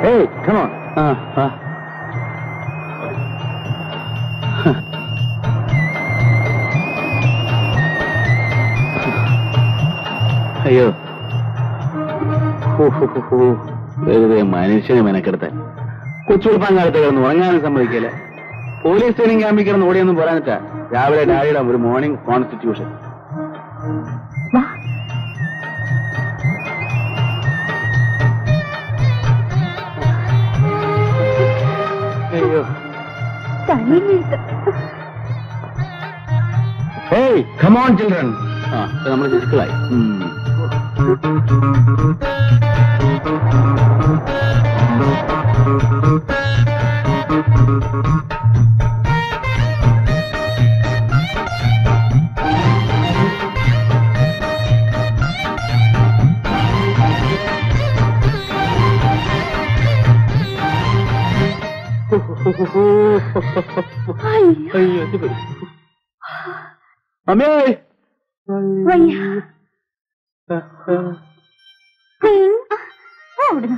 Hey, come on. ആ ആ അയ്യോ ഹോ, ഹോ, ഹോ, ഹോ. വെറുതെ മനുഷ്യനെ മെനക്കെടുത്താൻ കൊച്ചുകുളപ്പാങ്കാലത്ത് കിടന്ന് ഉറങ്ങാനും സമ്മതിക്കില്ല പോലീസ് ട്രെയിനിങ് ക്യാമ്പിൽ കിടന്ന് ഓടിയൊന്നും പോരാനിട്ടാ രാവിലെ ഡാഡിയുടെ ഒരു മോർണിംഗ് കോൺസ്റ്റിറ്റ്യൂഷൻ വാ അയ്യോ തലയിലെഴുത്ത് Hey, come on, children. ആ നമ്മൾ ശിശുക്കളായി ഉം. അയ്യോ അയ്യോ ഇത് പോയി. അമ്മേ വയ്യ ഉം. ആ, ആ, അവിടുന്ന്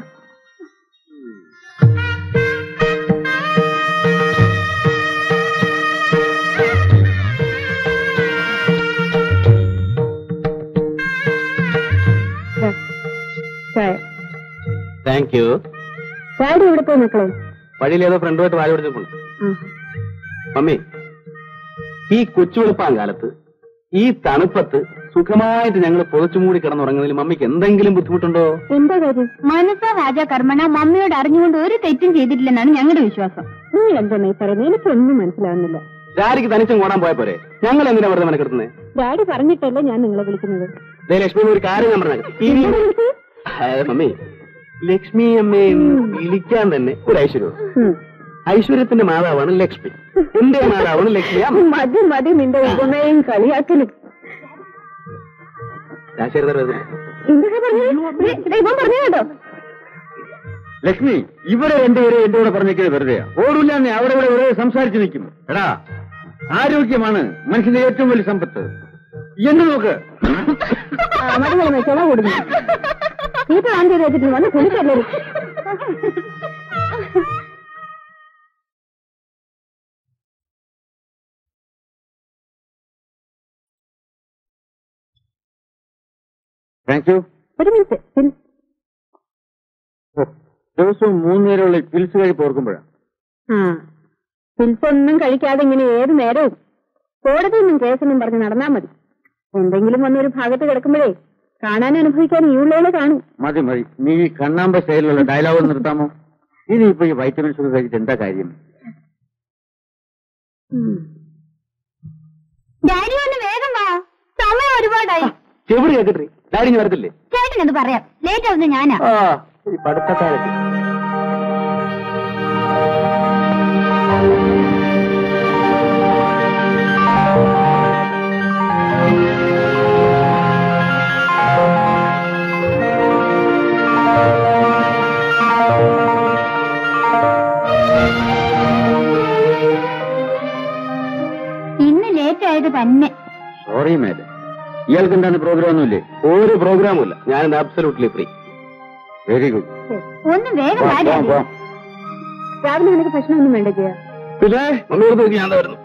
താങ്ക് യു ഡാഡി ഇവിടെ പോയി മക്കളെ വഴിയിൽ ഏതോ ഫ്രണ്ടുമായിട്ട് വാഴ പിടിച്ചിട്ടുണ്ട് മമ്മി ഈ കൊച്ചുവെളുപ്പാൻ കാലത്ത് ഈ തണുപ്പത്ത് സുഖമായിട്ട് ഞങ്ങൾ പുതച്ചു മൂടി കിടന്നുറങ്ങുന്നതിൽ മമ്മിക്ക് എന്തെങ്കിലും ബുദ്ധിമുട്ടുണ്ടോ എന്താ കാര്യം മനസ്സാ രാജാ കർമ്മണ മമ്മിയോട് അറിഞ്ഞുകൊണ്ട് ഒരു തെറ്റും ചെയ്തിട്ടില്ലെന്നാണ് ഞങ്ങളുടെ വിശ്വാസം നിങ്ങൾ എന്താ ഈ പറയുന്നത് എനിക്കൊന്നും മനസ്സിലാവുന്നില്ല ഡാഡിക്ക് തനിച്ചും ഓടാൻ പോയ പോരെ ഞങ്ങൾ എന്തിനാ വെറുതെ മെനക്കെടുക്കുന്നത് ഡാഡി പറഞ്ഞിട്ടല്ലേ ഞാൻ നിങ്ങളെ വിളിക്കുന്നത് ദേ ലക്ഷ്മി ഒരു കാര്യം ഞാൻ പറഞ്ഞത് എന്താ വിളിച്ചത്? മമ്മി ലക്ഷ്മി അമ്മയെ വിളിക്കാൻ തന്നെ ഒരു ഐശ്വര്യം ഉം. ഐശ്വര്യത്തിന്റെ മാതാവാണ് ലക്ഷ്മി എന്റെ മാതാവാണ് ലക്ഷ്മി അമ്മ മതി മതി നിന്റെ ഉപമയും കളിയാക്കലും രാജശേഖര വരുന്നത് എന്താ പറഞ്ഞത് ദൈവം പറഞ്ഞു കേട്ടോ ലക്ഷ്മി ഇവിടെ രണ്ടുപേരെ എന്റെ കൂടെ പറഞ്ഞേക്കുന്നത് വെറുതെയാ ഓടില്ല നീ അവിടെ ഇവിടെ വെറുതെ സംസാരിച്ചു നിൽക്കും എടാ ആരോഗ്യമാണ് മനുഷ്യന്റെ ഏറ്റവും വലിയ സമ്പത്ത് എന്ന് നോക്ക് മതി മതി ചെല കൊടുക്കുന്നു ഈ പ്ലാൻ ചെയ്ത് വെച്ചിട്ട് വന്ന് കുളിച്ചല്ലേ താങ്ക് യു ഒരു മിനിറ്റ് ദിവസവും മൂന്ന് നേരമുള്ള പിൽസ് കഴിപ്പ് ഓർക്കുമ്പോഴാണ് ആ പിൽസൊന്നും കഴിക്കാതെ ഇങ്ങനെ ഏത് നേരവും കോടതിയൊന്നും കേസൊന്നും പറഞ്ഞ് നടന്നാ മതി എന്തെങ്കിലും വന്നൊരു ഭാഗത്ത് കിടക്കുമ്പോഴേ കാണാൻ അനുഭവിക്കാൻ ഈ ഉള്ളവളെ കാണും മതി മതി നീ ഈ കണ്ണാമ്പ സ്റ്റൈലിലുള്ള ഡയലോഗ് നിർത്താമോ ഇനിയിപ്പോ ഈ വൈറ്റമിൻസ് ഒക്കെ കഴിച്ചിട്ട് എന്താ കാര്യം ഡാഡി ഒന്ന് വേഗം വാ സമയം ഒരുപാടായി ചെവിടി കേട്ടിട്ടേ ഡാഡി ഇനി വരത്തില്ലേ ചേട്ടൻ അത് പറയാം ലേറ്റ് ആവുന്ന ഞാനാ ആ ഈ പഠിത്തക്കാരൊക്കെ ഇന്ന് ലേറ്റ് ആയത് തന്നെ സോറി മേലെ ഇയാൾക്ക് എന്താണ് പ്രോഗ്രാം ഒന്നുമില്ലേ ഒരു പ്രോഗ്രാമും ഇല്ല ഞാൻ അബ്സല്യൂട്ട്ലി ഫ്രീ വെരി ഗുഡ് ഒന്ന് വേഗം വാ ഡാഡി രാവിലെ നിനക്ക് പ്രശ്നമൊന്നും വേണ്ട ചെയ്യാ പിന്നെ മമ്മിയോട് നോക്കി ഞാൻ ദാ വരുന്നു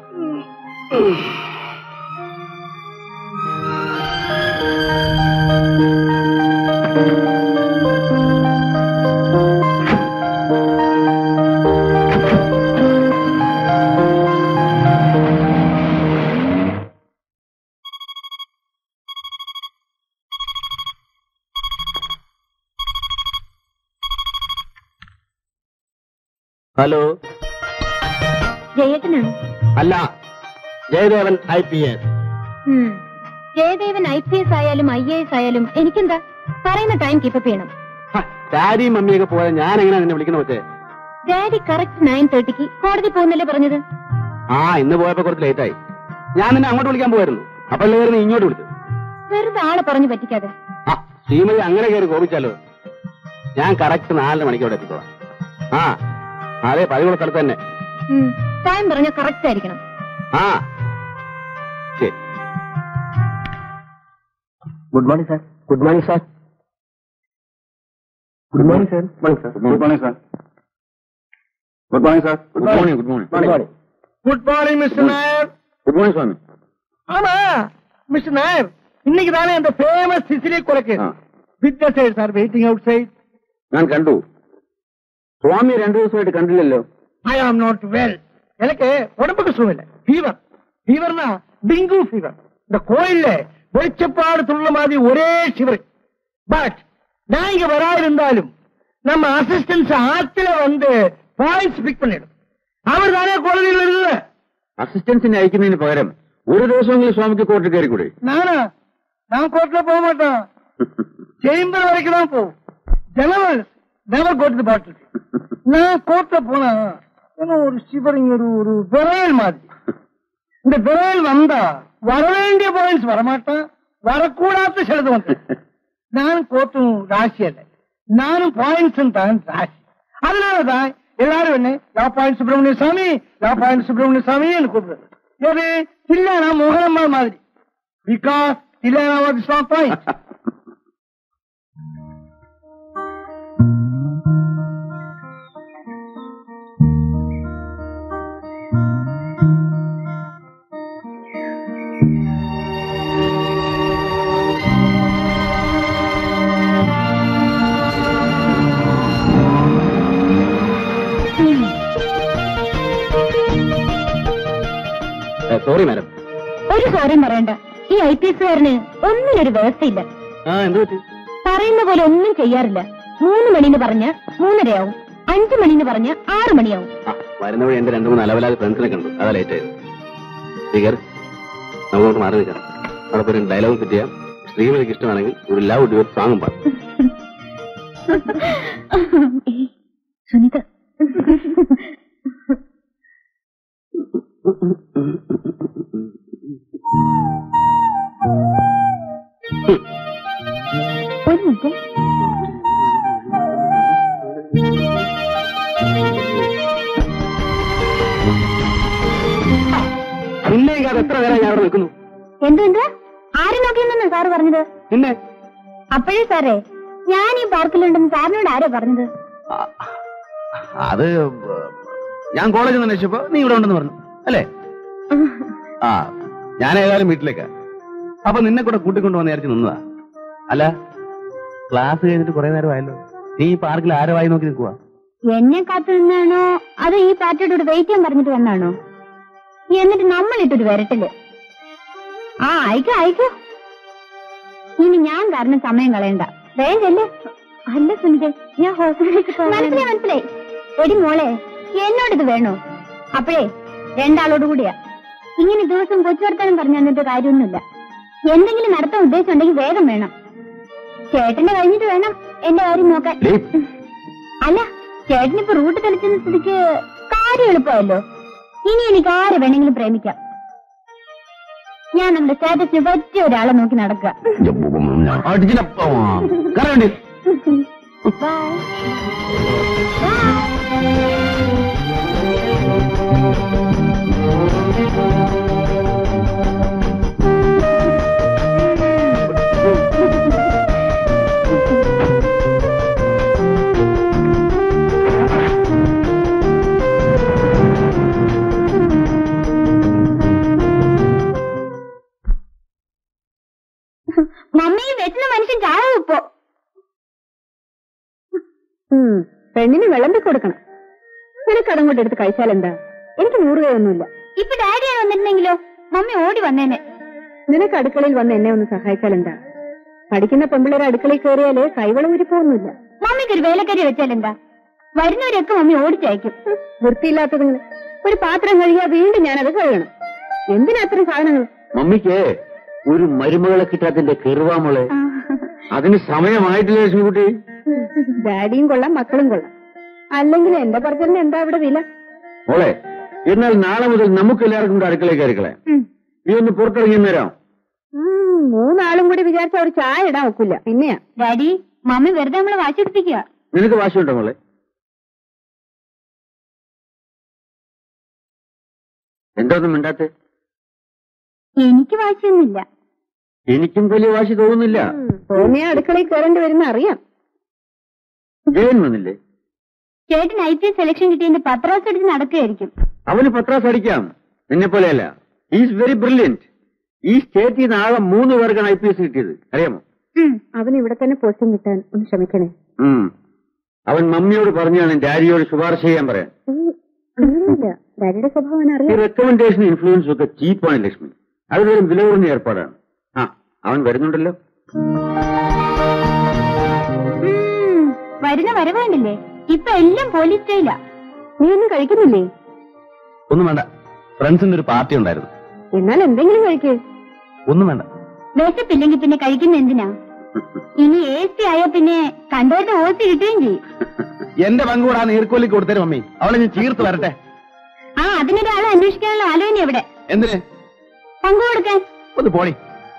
ഹലോ ജയേട്ടനാണ് അല്ല ജയദേവൻ ഐ പി എസ് ഉം. ജയദേവൻ ഐ പി എസ് ആയാലും ഐ എ എസ് ആയാലും എനിക്കെന്താ പറയുന്ന ടൈം കീപ്പപ്പ് ചെയ്യണം ഡാഡിയും മമ്മിയൊക്കെ പോയാൽ ഞാൻ എങ്ങനെയാ നിന്നെ വിളിക്കുന്ന വെച്ചേ ഡാഡി കറക്റ്റ് നയൻ തേർട്ടിക്ക് കോടതി പോകുന്നല്ലേ പറഞ്ഞത് ആ ഇന്ന് പോയപ്പോ കുറച്ച് ലേറ്റ് ആയി ഞാൻ നിന്നെ അങ്ങോട്ട് വിളിക്കാൻ പോയായിരുന്നു അപ്പോൾ നീ ഇങ്ങോട്ട് വിളിച്ചു വെറുതെ ആളെ പറഞ്ഞു പറ്റിക്കാതെ ആ ശ്രീമതി അങ്ങനെ കയറി കോപിച്ചാലോ ഞാൻ കറക്റ്റ് നാലര മണിക്ക് അവിടെ എത്തിക്കോളാം ആ അതെ പതിവുള്ള സ്ഥലത്ത് തന്നെ ടൈം പറഞ്ഞ കറക്റ്റ് ആയിരിക്കണം ആ ശരി good morning sir good morning sir good morning sir good morning sir good morning sir good morning good morning good morning good morning mister Nair good morning Swami ஆமா மிஸ்டர் நாயர் இன்னைக்கு தானே அந்த ஃபேமஸ் சிசிலி கொலைக்கு ആ witnesses are waiting outside ഞാൻ കണ്ടു സ്വാമി രണ്ടു ദിവസമായിട്ട് കണ്ടില്ലല്ലോ ஐ ஆம் நாட் வெல் எனக்கு உடம்புக்கு சூழ்நிலை ஃபீவர் ஃபீவர்னா டெங்கு ஃபீவர் இந்த கோயில்ல வெளிச்சப்பாடு துள்ள மாதிரி ஒரே சிவர் பட் நான் இங்க வராதிருந்தாலும் நம்ம அசிஸ்டன்ஸ் ஆத்துல வந்து பாயிண்ட்ஸ் பிக் பண்ணிடும் அவர் தானே குழந்தைகள் இருக்குது അസിസ്റ്റൻസിനെ അയക്കുന്നതിന് പകരം ഒരു ദിവസമെങ്കിലും സ്വാമിക്ക് കോർട്ടിൽ കയറിക്കൂടെ நானா நான் கோர்ட்ல போக மாட்டேன் சேம்பர் வரைக்கும் தான் போகும் general never got the battle நான் கோர்ட்ல போனா என்ன ஒரு சிவரிங் ஒரு ஒரு விரையல் மாதிரி இந்த விரையல் வந்தா வர வேண்டிய பாயிண்ட்ஸ் வரமாட்டான் வரக்கூடாத சிலது வந்து நானும் கோர்ட்டும் ராசி அல்ல நானும் பாயிண்ட்ஸும் தான் ராசி அதனாலதான் எல்லாரும் என்ன லா பாயிண்ட் சுப்பிரமணிய சாமி லா பாயிண்ட் சுப்பிரமணிய சாமி கூப்பிடுறது எது தில்லானா மோகனம்மா மாதிரி because Thillana was not point sorry madam ഒരു സോറിയും പറയണ്ട ഈ ഐ പി എസുകാരന് ഒന്നിനൊരു വ്യവസ്ഥയില്ല ആ എന്ത് പറ്റി പറയുന്ന പോലെ ഒന്നും ചെയ്യാറില്ല മൂന്ന് മണിന്ന് പറഞ്ഞ മൂന്നരയാവും അഞ്ചു മണിന്ന് പറഞ്ഞ ആറു മണിയാവും ആ വരുന്ന വഴി എന്റെ രണ്ടു മൂന്ന് അലവലാതെ ഫ്രണ്ട്സിനെ കണ്ടു അതാ ലേറ്റ് ആയത് സ്പീക്കർ നമുക്ക് മാറി നിൽക്കാം അവിടെ പോയി ഡയലോഗ് സെറ്റ് ചെയ്യാം ശ്രീമതിക്ക് ഇഷ്ടമാണെങ്കിൽ ഒരു ലവ് ഡ്യൂർ സോങ്ങും പാടും ഏയ്, സുനിത ഒരു മിനിറ്റ് പിന്നെ അത് എത്ര നേരം ഞാൻ അവിടെ നിൽക്കുന്നു എന്തുണ്ട് ആര് നോക്കിയെന്നാ സാറ് പറഞ്ഞത് പിന്നെ അപ്പോഴേ സാറേ ഞാൻ ഈ പാർക്കിലുണ്ടെന്ന് സാറിനോട് ആരാ പറഞ്ഞത് ആ, അത് ഞാൻ കോളേജിൽ നിന്ന് അന്വേഷിച്ചപ്പോ നീ ഇവിടെ ഉണ്ടെന്ന് പറഞ്ഞു അല്ലേ ആ ഞാൻ ഏതായാലും വീട്ടിലേക്കാ അപ്പൊ നിന്നെ കൂടെ കൂട്ടിക്കൊണ്ടു വന്ന് വിചാരിച്ച് നിന്നതാ അല്ല ക്ലാസ് കഴിഞ്ഞിട്ട് കുറെ നേരം ആയല്ലോ നീ ഈ പാർക്കിൽ ആരോ ആയി നോക്കി നിൽക്കുവാ എന്നെ കാത്തു നിന്നാണോ അതോ ഈ പാർട്ടിയോട് ഒരു വെയിറ്റ് ചെയ്യാൻ പറഞ്ഞിട്ട് വന്നാണോ എന്നിട്ട് നമ്മളിട്ടൊരു വരട്ടില് ആ അയക്കോ അയക്കോ ഇനി ഞാൻ കാരണം സമയം കളയണ്ട വേണ്ടല്ലേ അല്ല സുനിത ഞാൻ ഹോസ്പിറ്റലിലേക്ക് മനസ്സിലായി മനസ്സിലായി എടി മോളെ എന്നോടിത് വേണോ അപ്പോഴേ രണ്ടാളോട് കൂടിയാ ഇങ്ങനെ ദിവസം കൊച്ചു വർത്താനം പറഞ്ഞു തന്നിട്ട് കാര്യമൊന്നുമില്ല എന്തെങ്കിലും നടത്താൻ ഉദ്ദേശം ഉണ്ടെങ്കിൽ വേഗം വേണം ചേട്ടന്റെ കഴിഞ്ഞിട്ട് വേണം എന്റെ കാര്യം നോക്കാൻ ഡേയ്. അല്ല ചേട്ടനിപ്പോ റൂട്ട് തെളിച്ചുന്ന സ്ഥിതിക്ക് കാര്യം എളുപ്പമല്ലോ ഇനി എനിക്ക് ആരെ വേണമെങ്കിലും പ്രേമിക്കാം ഞാൻ നമ്മുടെ സ്റ്റാറ്റസിന് പറ്റിയ ഒരാളെ നോക്കി നടക്കുക അടിച്ചിനപ്പോ കറണ്ടി മമ്മി വെട്ടുന്ന മനുഷ്യൻ ചായ ഇപ്പോ പെണ്ണിന് വിളമ്പി കൊടുക്കണം നിനക്ക് അതങ്ങോട്ട് എടുത്ത് കഴിച്ചാൽ എന്താ എനിക്ക് നൂറ് രൂപയൊന്നുമില്ല ഇപ്പൊ ഡാഡിയാണ് വന്നിരുന്നെങ്കിലോ മമ്മി ഓടി വന്നേനെ നിനക്ക് അടുക്കളയിൽ വന്ന് എന്നെ ഒന്ന് സഹായിച്ചാൽ എന്താ പഠിക്കുന്ന പെമ്പിള്ളേരെ അടുക്കളയിൽ കയറിയാല് കൈവള ഉരിപ്പൊന്നുമില്ല മമ്മിക്ക് ഒരു വേലക്കാരി വെച്ചാലെന്താ വരുന്നവരൊക്കെ മമ്മി ഓടിച്ചയക്കും വൃത്തിയില്ലാത്തതുങ്ങൾ ഒരു പാത്രം കഴുകിയാൽ വീണ്ടും ഞാനത് കഴുകണം എന്തിനാ അത്തരം സാധനങ്ങൾ മമ്മിക്ക് ഒരു മരുമകളെ കിട്ടാത്തിന്റെ കെറുവാമോളെ അതിന് സമയമായിട്ടില്ല ലക്ഷ്മിക്കുട്ടി ഡാഡിയും കൊള്ളാം മക്കളും കൊള്ളാം അല്ലെങ്കിൽ എന്റെ പറച്ചലിന് എന്താ ഇവിടെ വില മോളെ എന്നാൽ നാളെ മുതൽ നമുക്ക് എല്ലാവർക്കും കൂടെ അടുക്കളയിൽ കയറിക്കളെ നീ ഒന്ന് പുറത്തിറങ്ങി നേരം ഉം, മൂന്നാളും കൂടി വിചാരിച്ച ഒരു ചായ ഇടാൻ ഒക്കില്ല പിന്നെയാ ഡാഡി മമ്മി വെറുതെ നമ്മളെ വാശിപ്പിക്കുക നിനക്ക് വാശിയുണ്ടോ മോളെ എന്താ ഒന്നും മിണ്ടാത്തെ എനിക്ക് വാശിയൊന്നുമില്ല എനിക്കും വലിയ വാശി തോന്നുന്നില്ല തോന്നിയ അടുക്കളയിൽ കയറേണ്ടി വരുന്ന അറിയാം ജയൻ വന്നില്ലേ ചേട്ടൻ ഐ പി എസ് സെലക്ഷൻ കിട്ടിയതിന്റെ പത്രാസ് എടുത്ത് നടക്കുകയായിരിക്കും അവന് പത്രാസ് അടിക്കാം നിന്നെ പോലെയല്ല ഈസ് വെരി ബ്രില്യന്റ് ഈ സ്റ്റേറ്റിൽ നിന്ന് ആകെ മൂന്ന് പേർക്കാണ് ഐ പി എസ് കിട്ടിയത് അറിയാമോ ഉം. അവന് ഇവിടെ തന്നെ പോസ്റ്റിംഗ് കിട്ടാൻ ഒന്ന് ശ്രമിക്കണേ ഉം. അവൻ മമ്മിയോട് പറഞ്ഞാണ് ഡാഡിയോട് ശുപാർശ ചെയ്യാൻ പറയാൻ ഉം, അങ്ങനെയൊന്നുമില്ല ഡാഡിയുടെ സ്വഭാവം ഈ അറിയാം റെക്കമെൻഡേഷൻ ഇൻഫ്ലുവൻസ് ഒക്കെ ചീപ്പാണ് ലക്ഷ്മി അതൊരു വില കുറഞ്ഞ ഏർപ്പാടാണ് ആ അവൻ വരുന്നുണ്ടല്ലോ ഉം. വരുന്ന വരവേണ്ടില്ലേ ഇപ്പൊ എല്ലാം പോലീസ് സ്റ്റൈലാ നീ ഒന്നും കഴിക്കുന്നില്ലേ ഒന്നും വേണ്ട ഫ്രണ്ട്സിന്റെ ഒരു പാർട്ടി ഉണ്ടായിരുന്നു എന്നാൽ എന്തെങ്കിലും കഴിക്കേ ഒന്നും വേണ്ട വിശപ്പില്ലെങ്കിൽ പിന്നെ കഴിക്കുന്ന എന്തിനാ ഇനി എ സി ആയ പിന്നെ കണ്ടോട്ട് ഓസി കിട്ടുകയും ചെയ്യും എന്റെ പങ്കുകൂടാ നീർക്കോലി കൊടുത്തരും മമ്മി അവളെ ഞാൻ ചീർത്ത് വരട്ടെ ആ അതിനൊരാളെ അന്വേഷിക്കാനുള്ള ആലോചന എവിടെ എന്തിന് പങ്കു കൊടുക്കാൻ ഒന്ന് പോണി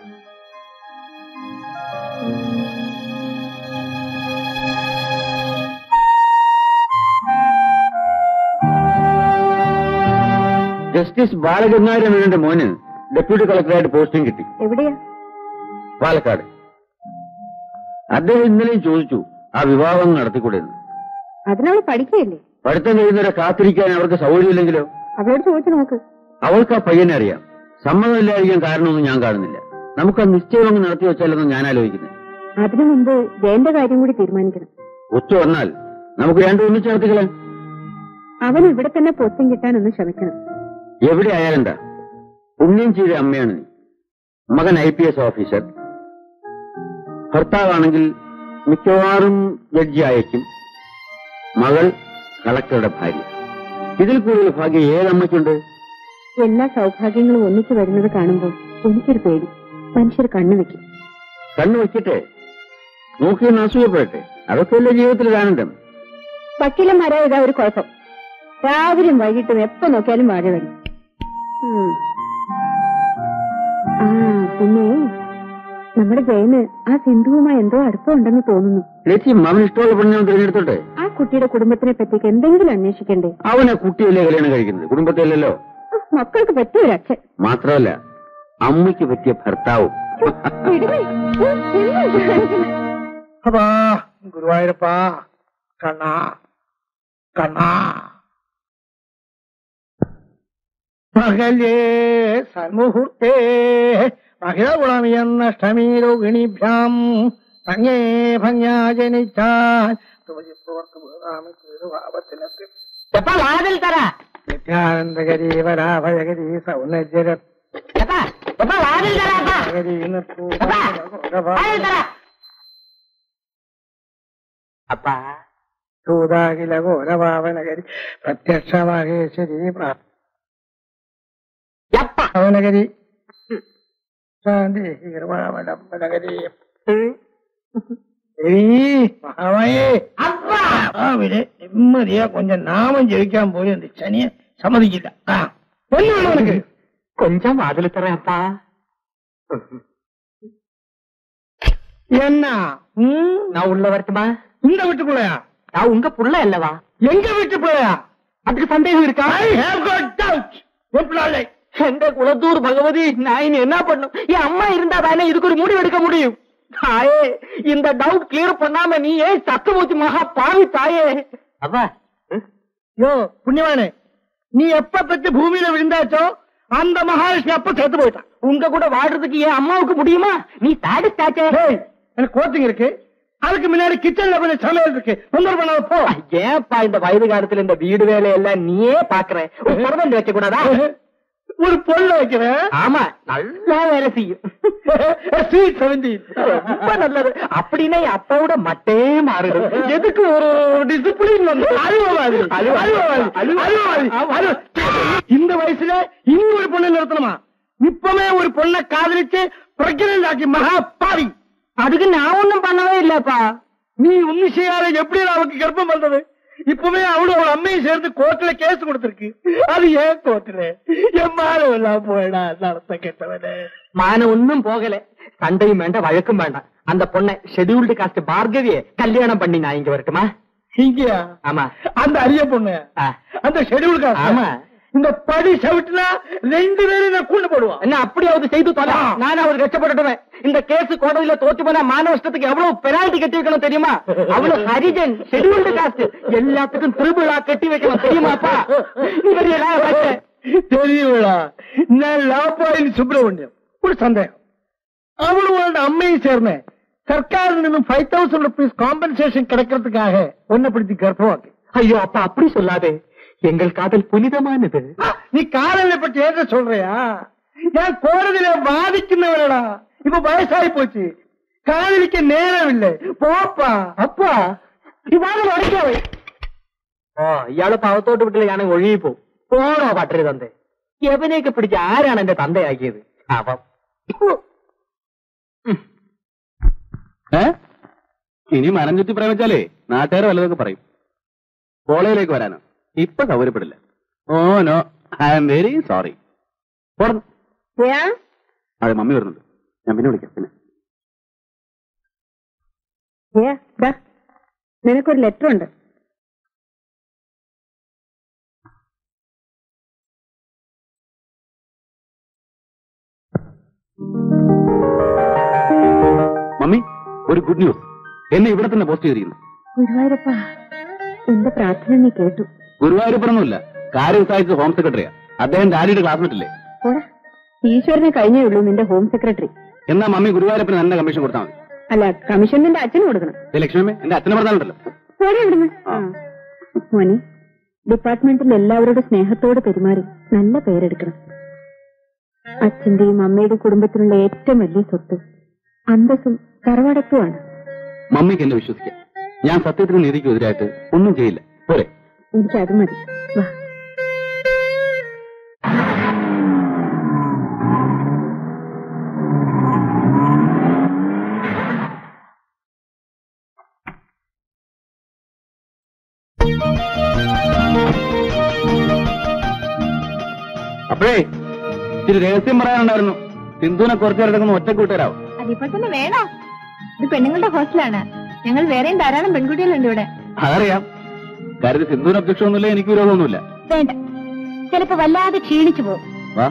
ജസ്റ്റിസ് ബാലഗംഗാധര മേനോന്റെ മോന് ഡെപ്യൂട്ടി കളക്ടറായിട്ട് പോസ്റ്റിംഗ് കിട്ടി എവിടെയാ പാലക്കാട് അദ്ദേഹം ഇന്നലെയും ചോദിച്ചു ആ വിവാഹം നടത്തിക്കൂടെ എന്ന് അതിനവൾ പഠിക്കുകയല്ലേ പഠിത്തം കഴിയുന്നവരെ കാത്തിരിക്കാൻ അവർക്ക് സൗകര്യമില്ലെങ്കിലോ അവളോട് ചോദിച്ചു നോക്ക് അവൾക്ക് ആ പയ്യനെ അറിയാം സമ്മതമില്ലായിരിക്കാൻ കാരണമൊന്നും ഞാൻ കാണുന്നില്ല നമുക്ക് ആ നിശ്ചയം അങ്ങ് നടത്തി വെച്ചാലെന്ന് ഞാൻ ആലോചിക്കുന്നത് അതിനു മുമ്പ് ജയന്റെ കാര്യം കൂടി തീരുമാനിക്കണം ഒത്തു വന്നാൽ നമുക്ക് രണ്ടും ഒന്നിച്ച് നടത്തിക്കളാം അവൻ ഇവിടെ തന്നെ പോസ്റ്റിംഗ് കിട്ടാൻ ഒന്ന് ശ്രമിക്കണം എവിടെ ആയാലെന്താ പുണ്യം ചെയ്ത അമ്മയാണ് നീ മകൻ ഐ പി എസ് ഓഫീസർ ഭർത്താവാണെങ്കിൽ മിക്കവാറും ജഡ്ജി അയക്കും മകൾ കളക്ടറുടെ ഭാര്യ ഇതിൽ കൂടുതൽ ഭാഗ്യം ഏതമ്മയ്ക്കുണ്ട് എല്ലാ സൗഭാഗ്യങ്ങളും ഒന്നിച്ചു വരുന്നത് കാണുമ്പോൾ എനിക്കൊരു പേടി മനുഷ്യർ കണ്ണു വെക്കും കണ്ണു വയ്ക്കട്ടെ നോക്കിയെന്ന് അസൂയപ്പെടട്ടെ അതൊക്കെയല്ലേ ജീവിതത്തിൽ ആനന്ദം വക്കീലന്മാരാ ഇതാ ഒരു കുഴപ്പം രാവിലെയും വൈകിട്ടും എപ്പോ നോക്കിയാലും വാഴ വരും ഉം. ആ പിന്നെ നമ്മുടെ ജയന് ആ സിന്ധുവുമായി എന്തോ അടുപ്പമുണ്ടെന്ന് തോന്നുന്നു ചേച്ചി അവൻ ഇഷ്ടമുള്ള പെണ്ണിനെ തിരഞ്ഞെടുത്തോട്ടെ ആ കുട്ടിയുടെ കുടുംബത്തിനെ പറ്റിക്ക് എന്തെങ്കിലും അന്വേഷിക്കണ്ടേ അവനെ കുട്ടിയല്ലേ കല്യാണം കഴിക്കുന്നത് കുടുംബത്തിലല്ലോ ആ, മക്കൾക്ക് പറ്റിയ ഒരു അച്ഛൻ മാത്രമല്ല അമ്മയ്ക്ക് പറ്റിയ ഭർത്താവും വിടുവേ. ഉം, എന്താ കാണിക്കുന്നെ? അപ്പാ ഗുരുവായൂരപ്പാ കണ്ണാ കണ്ണാ പകലേ സന്മുഹൂർത്തേ മഹിളകുളമി എന്ന അഷ്ടമീ രോഗിണിഭ്യാം ഭംഗേ ഭംഗ്യാ ജനിച്ചാൽ വാതിൽ തറ നിത്യാനന്ദഗരി വരാഭയഗരി സൗന്ദര്യ വാതിൽ തറ വാതിൽ തറ അപ്പാ സൂതാകില ഘോരഭാവനഗരി പ്രത്യക്ഷ മഹേശ്വരി എപ്പ ഭാവനഗരി ശാന്തി ഹീർവാമലംബനഗരി മഹാമായേ അപ്പാ രാവിലെ നിമ്മതിയാ കൊഞ്ചം നാമം ജയിക്കാൻ പോലും എന്ത് ശനിയെ സമ്മതിക്കില്ല ആ ഒന്നും നിനക്ക് കൊഞ്ചം വാതിൽ തറ അപ്പാ എന്നാ ഉം, நான் உள்ள வரட்டுமா இந்த வீட்டுக்குள்ளயா நான் உங்க புள்ள அல்லவா எங்க வீட்டுக்குள்ளயா அதுக்கு சந்தேகம் இருக்கா ஐ ஹேவ் காட் டவுட் ஒப்பிடாதே எந்த குலத்தூர் பகவதி நான் இனி என்ன பண்ணும் என் அம்மா இருந்தா தானே இதுக்கு ஒரு முடிவு எடுக்க முடியும் தாயே இந்த டவுட் கிளியர் பண்ணாம நீ ஏன் சத்தமூச்சி மகா பாவி தாயே அப்பா யோ புண்ணியவானே நீ எப்ப பெற்று பூமியில விழுந்தாச்சோ அந்த மகாலட்சுமி அப்ப செத்து போயிட்டான் உங்க கூட வாடுறதுக்கு என் அம்மாவுக்கு முடியுமா நீ சாடிஸ்டாச்சே டேய், எனக்கு கோச்சிங் இருக்கு அதுக்கு முன்னாடி கிச்சன்ல கொஞ்சம் சமையல் இருக்கு தொந்தரவு பண்ணாத போ ஏப்பா இந்த வயது காலத்துல இந்த வீடு வேலையெல்லாம் நீயே பாக்குற ஒரு பரவல் வைக்க கூடாதா ஒரு பொண்ணு வைக்கிறேன் ஆமா நல்லா வேலை செய்யும் ஸ்வீட் செவன்டீன் ரொம்ப நல்லது அப்படின்னா என் அப்பாவோட மட்டே மாறிடும் எதுக்கு ஒரு டிசிப்ளின் வந்து அழுவாது அழுவாது. அழுவாது இந்த வயசுல இன்னொரு பொண்ணு நிறுத்தணுமா இப்பவே ஒரு பொண்ணை காதலிச்சு பிரெக்னன்ட் ஆக்கி மகா பாவி அதுக்கு நான் ஒண்ணும் பண்ணவே இல்லப்பா நீ ஒண்ணும் செய்யாத எப்படி அவளுக்கு கர்ப்பம் வந்தது இப்பவே அவளும் அவள் அம்மையும் சேர்ந்து கோர்ட்ல கேஸ் கொடுத்திருக்கு அது ஏன் கோர்ட்ல என் மானம் எல்லாம் போயிடா நடத்த கெட்டவனே மானம் ஒன்னும் போகல சண்டையும் வேண்டாம் வழக்கும் வேண்டாம் அந்த பொண்ணை ஷெட்யூல்டு காஸ்ட் பார்கவிய கல்யாணம் பண்ணி நான் இங்க வரட்டுமா இங்கயா ஆமா அந்த அரிய பொண்ணு ஆ. அந்த ஷெட்யூல் ஆமா. இந்த படி சவிட்டுனா ரெண்டு பேரும் நான் கொண்டு போடுவான் என்ன அப்படியாவது செய்து தொலை நானாவது ரட்சப்பட்டுடுவேன் இந்த கேஸ் கோடதியில தோத்து போனா மான நஷ்டத்துக்கு எவ்வளவு பெனால்டி கட்டி வைக்கணும் தெரியுமா அவ்வளவு ஹரிஜன் ஷெட்யூல்டு காஸ்ட் எல்லாத்துக்கும் திருவிழா கட்டி வைக்கணும் தெரியுமாப்பா இவர் எல்லாம் வச்ச. தெரியுங்களா நான் லாப்பாயில் சுப்பிரமணியம் ஒரு சந்தேகம் அவளோட அம்மையும் சேர்ந்தேன் சர்க்காரில் நிന്നും ஃபைவ் தௌசண்ட் ருபீஸ் காம்பன்சேஷன் கிடைக்கிறதுக்காக ஒன்னப்படுத்தி கர்ப்பமாக்கு ஐயோ அப்பா அப்படி சொல்லாதே எங்கள் காதல் புனிதமானது நீ காதலை பற்றி ஏற்ற சொல்றியா நான் கோடதில பாதிക്കുന്നவரடா இப்ப வயசாகி போச்சு காதலிக்க நேரம் இல்லை போப்பா அப்பா ഇവാള് ഉടക്കാവേ ഓ ഇയാള് പാവത്തോട്ട് വിട്ടില്ല ഞാൻ ഒഴുകിപ്പോ പോണോ പട്ടര് തന്റെ യവനെയൊക്കെ പിടിച്ച് ആരാണ് എന്റെ തന്തയാക്കിയത് അവം ഏ ഇനി മനം ചുറ്റി പ്രേമിച്ചാലേ നാട്ടുകാർ വല്ലതൊക്കെ പറയും കോളേജിലേക്ക് വരാനോ ഇപ്പൊ സൗകര്യപ്പെടില്ല oh no I am very sorry പോടുന്നു ജയ അതെ മമ്മി വരുന്നുണ്ട് ഞാൻ പിന്നെ വിളിക്കാം പിന്നെ ജയ ദാ നിനക്കൊരു ലെറ്റർ ഉണ്ട് മമ്മി ഒരു ഗുഡ് ന്യൂസ് എന്നെ ഇവിടെ തന്നെ പോസ്റ്റ് ചെയ്തിരിക്കുന്നു ഗുരുവായൂരപ്പ എന്റെ പ്രാർത്ഥന നീ കേട്ടു ഗുരുവായൂരപ്പനൊന്നുമില്ല കാര്യം സഹായിച്ച ഹോം സെക്രട്ടറിയാ അദ്ദേഹം ഡാഡിയുടെ ക്ലാസ്മേറ്റ് അല്ലേ പോടാ ഈശ്വരനെ കഴിഞ്ഞേ ഉള്ളൂ നിന്റെ ഹോം സെക്രട്ടറി എന്നാ മമ്മി ഗുരുവായൂരപ്പന് തന്നെ കമ്മീഷൻ കൊടുത്താൽ മതി അല്ല കമ്മീഷൻ നിന്റെ അച്ഛന് കൊടുക്കണം ദേ ലക്ഷ്മി എന്റെ അച്ഛനെ പറഞ്ഞാലുണ്ടല്ലോ പോടെ ഇവിടുന്ന് ആ. മോനെ ഡിപ്പാർട്ട്മെന്റിൽ എല്ലാവരോടും സ്നേഹത്തോട് പെരുമാറി നല്ല പേരെടുക്കണം അച്ഛന്റെയും അമ്മയുടെയും കുടുംബത്തിനുള്ള ഏറ്റവും വലിയ സ്വത്ത് അന്തസ്സും തറവാടത്തുമാണ് മമ്മിക്ക് എന്നെ വിശ്വസിക്കാം ഞാൻ സത്യത്തിനും നീതിക്കും എതിരായിട്ട് ഒന്നും ചെയ്യില്ല പോരെ എനിക്ക് അത് മതി വാ അപ്പോഴേ ഇച്ചിരി രഹസ്യം പറയാനുണ്ടായിരുന്നു സിന്ധുവിനെ കുറച്ചേരെടുക്കുന്ന ഒറ്റ കൂട്ടുകാരാവും അതിപ്പോ തന്നെ വേണോ ഇത് പെണ്ണുങ്ങളുടെ ഹോസ്റ്റലാണ് ഞങ്ങൾ വേറെയും ധാരാളം പെൺകുട്ടികളുണ്ട് ഇവിടെ അതറിയാം കാര്യത്തിൽ സിന്ധുവിന് ഒബ്ജക്ഷൻ ഒന്നുമില്ല എനിക്ക് വിരോധമൊന്നുമില്ല വേണ്ട ചിലപ്പോ വല്ലാതെ ക്ഷീണിച്ചു പോകും വാ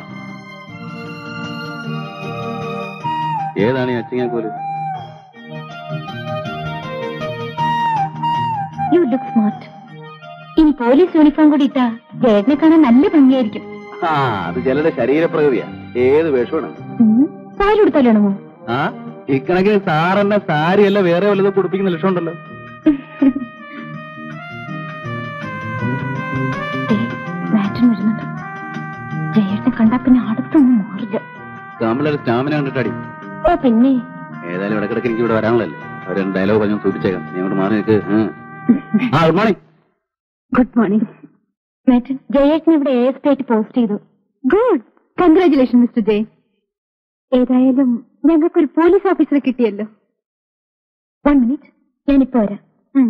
ഏതാണ് ഈ അച്ചിങ്ങാക്കോല് യു ലുക്ക് സ്മാർട്ട് ഇനി പോലീസ് യൂണിഫോം കൂടി ഇട്ടാ ജേട്ടനെ കാണാൻ നല്ല ഭംഗിയായിരിക്കും ആ അത് ചിലരുടെ ശരീരപ്രകൃതിയാ ഏത് വേഷമാണ് പാലെടുത്താലാണോ ആ ഇക്കണക്കിന് സാറിന്റെ സാരിയല്ല വേറെ വല്ലതും കുടിപ്പിക്കുന്ന ലക്ഷമുണ്ടല്ലോ മാറ്റൻ വരുന്നുണ്ട് ജയേട്ടനെ കണ്ടാ പിന്നെ അടുത്തൊന്നും മാറില്ല നമ്മളൊരു സ്റ്റാമിന കണ്ടിട്ടടി ഓ പിന്നെ ഏതായാലും ഇടക്കിടക്ക് എനിക്ക് ഇവിടെ വരാനുള്ളല്ലേ അവർ ഡയലോഗ് പറഞ്ഞു സൂചിച്ചേക്കാം നീ അങ്ങോട്ട് മാറി നിൽക്ക് ഉം. ആ ഗുഡ് മോർണിംഗ് ഗുഡ് മോർണിംഗ് മാറ്റൻ ജയേട്ടനെ ഇവിടെ എ എസ് ആയിട്ട് പോസ്റ്റ് ചെയ്തു ഗുഡ് കൺഗ്രാചുലേഷൻ മിസ്റ്റർ ജയ് ഏതായാലും ഞങ്ങൾക്കൊരു പോലീസ് ഓഫീസറെ കിട്ടിയല്ലോ വൺ മിനിറ്റ് ഞാനിപ്പോ വരാം ഉം.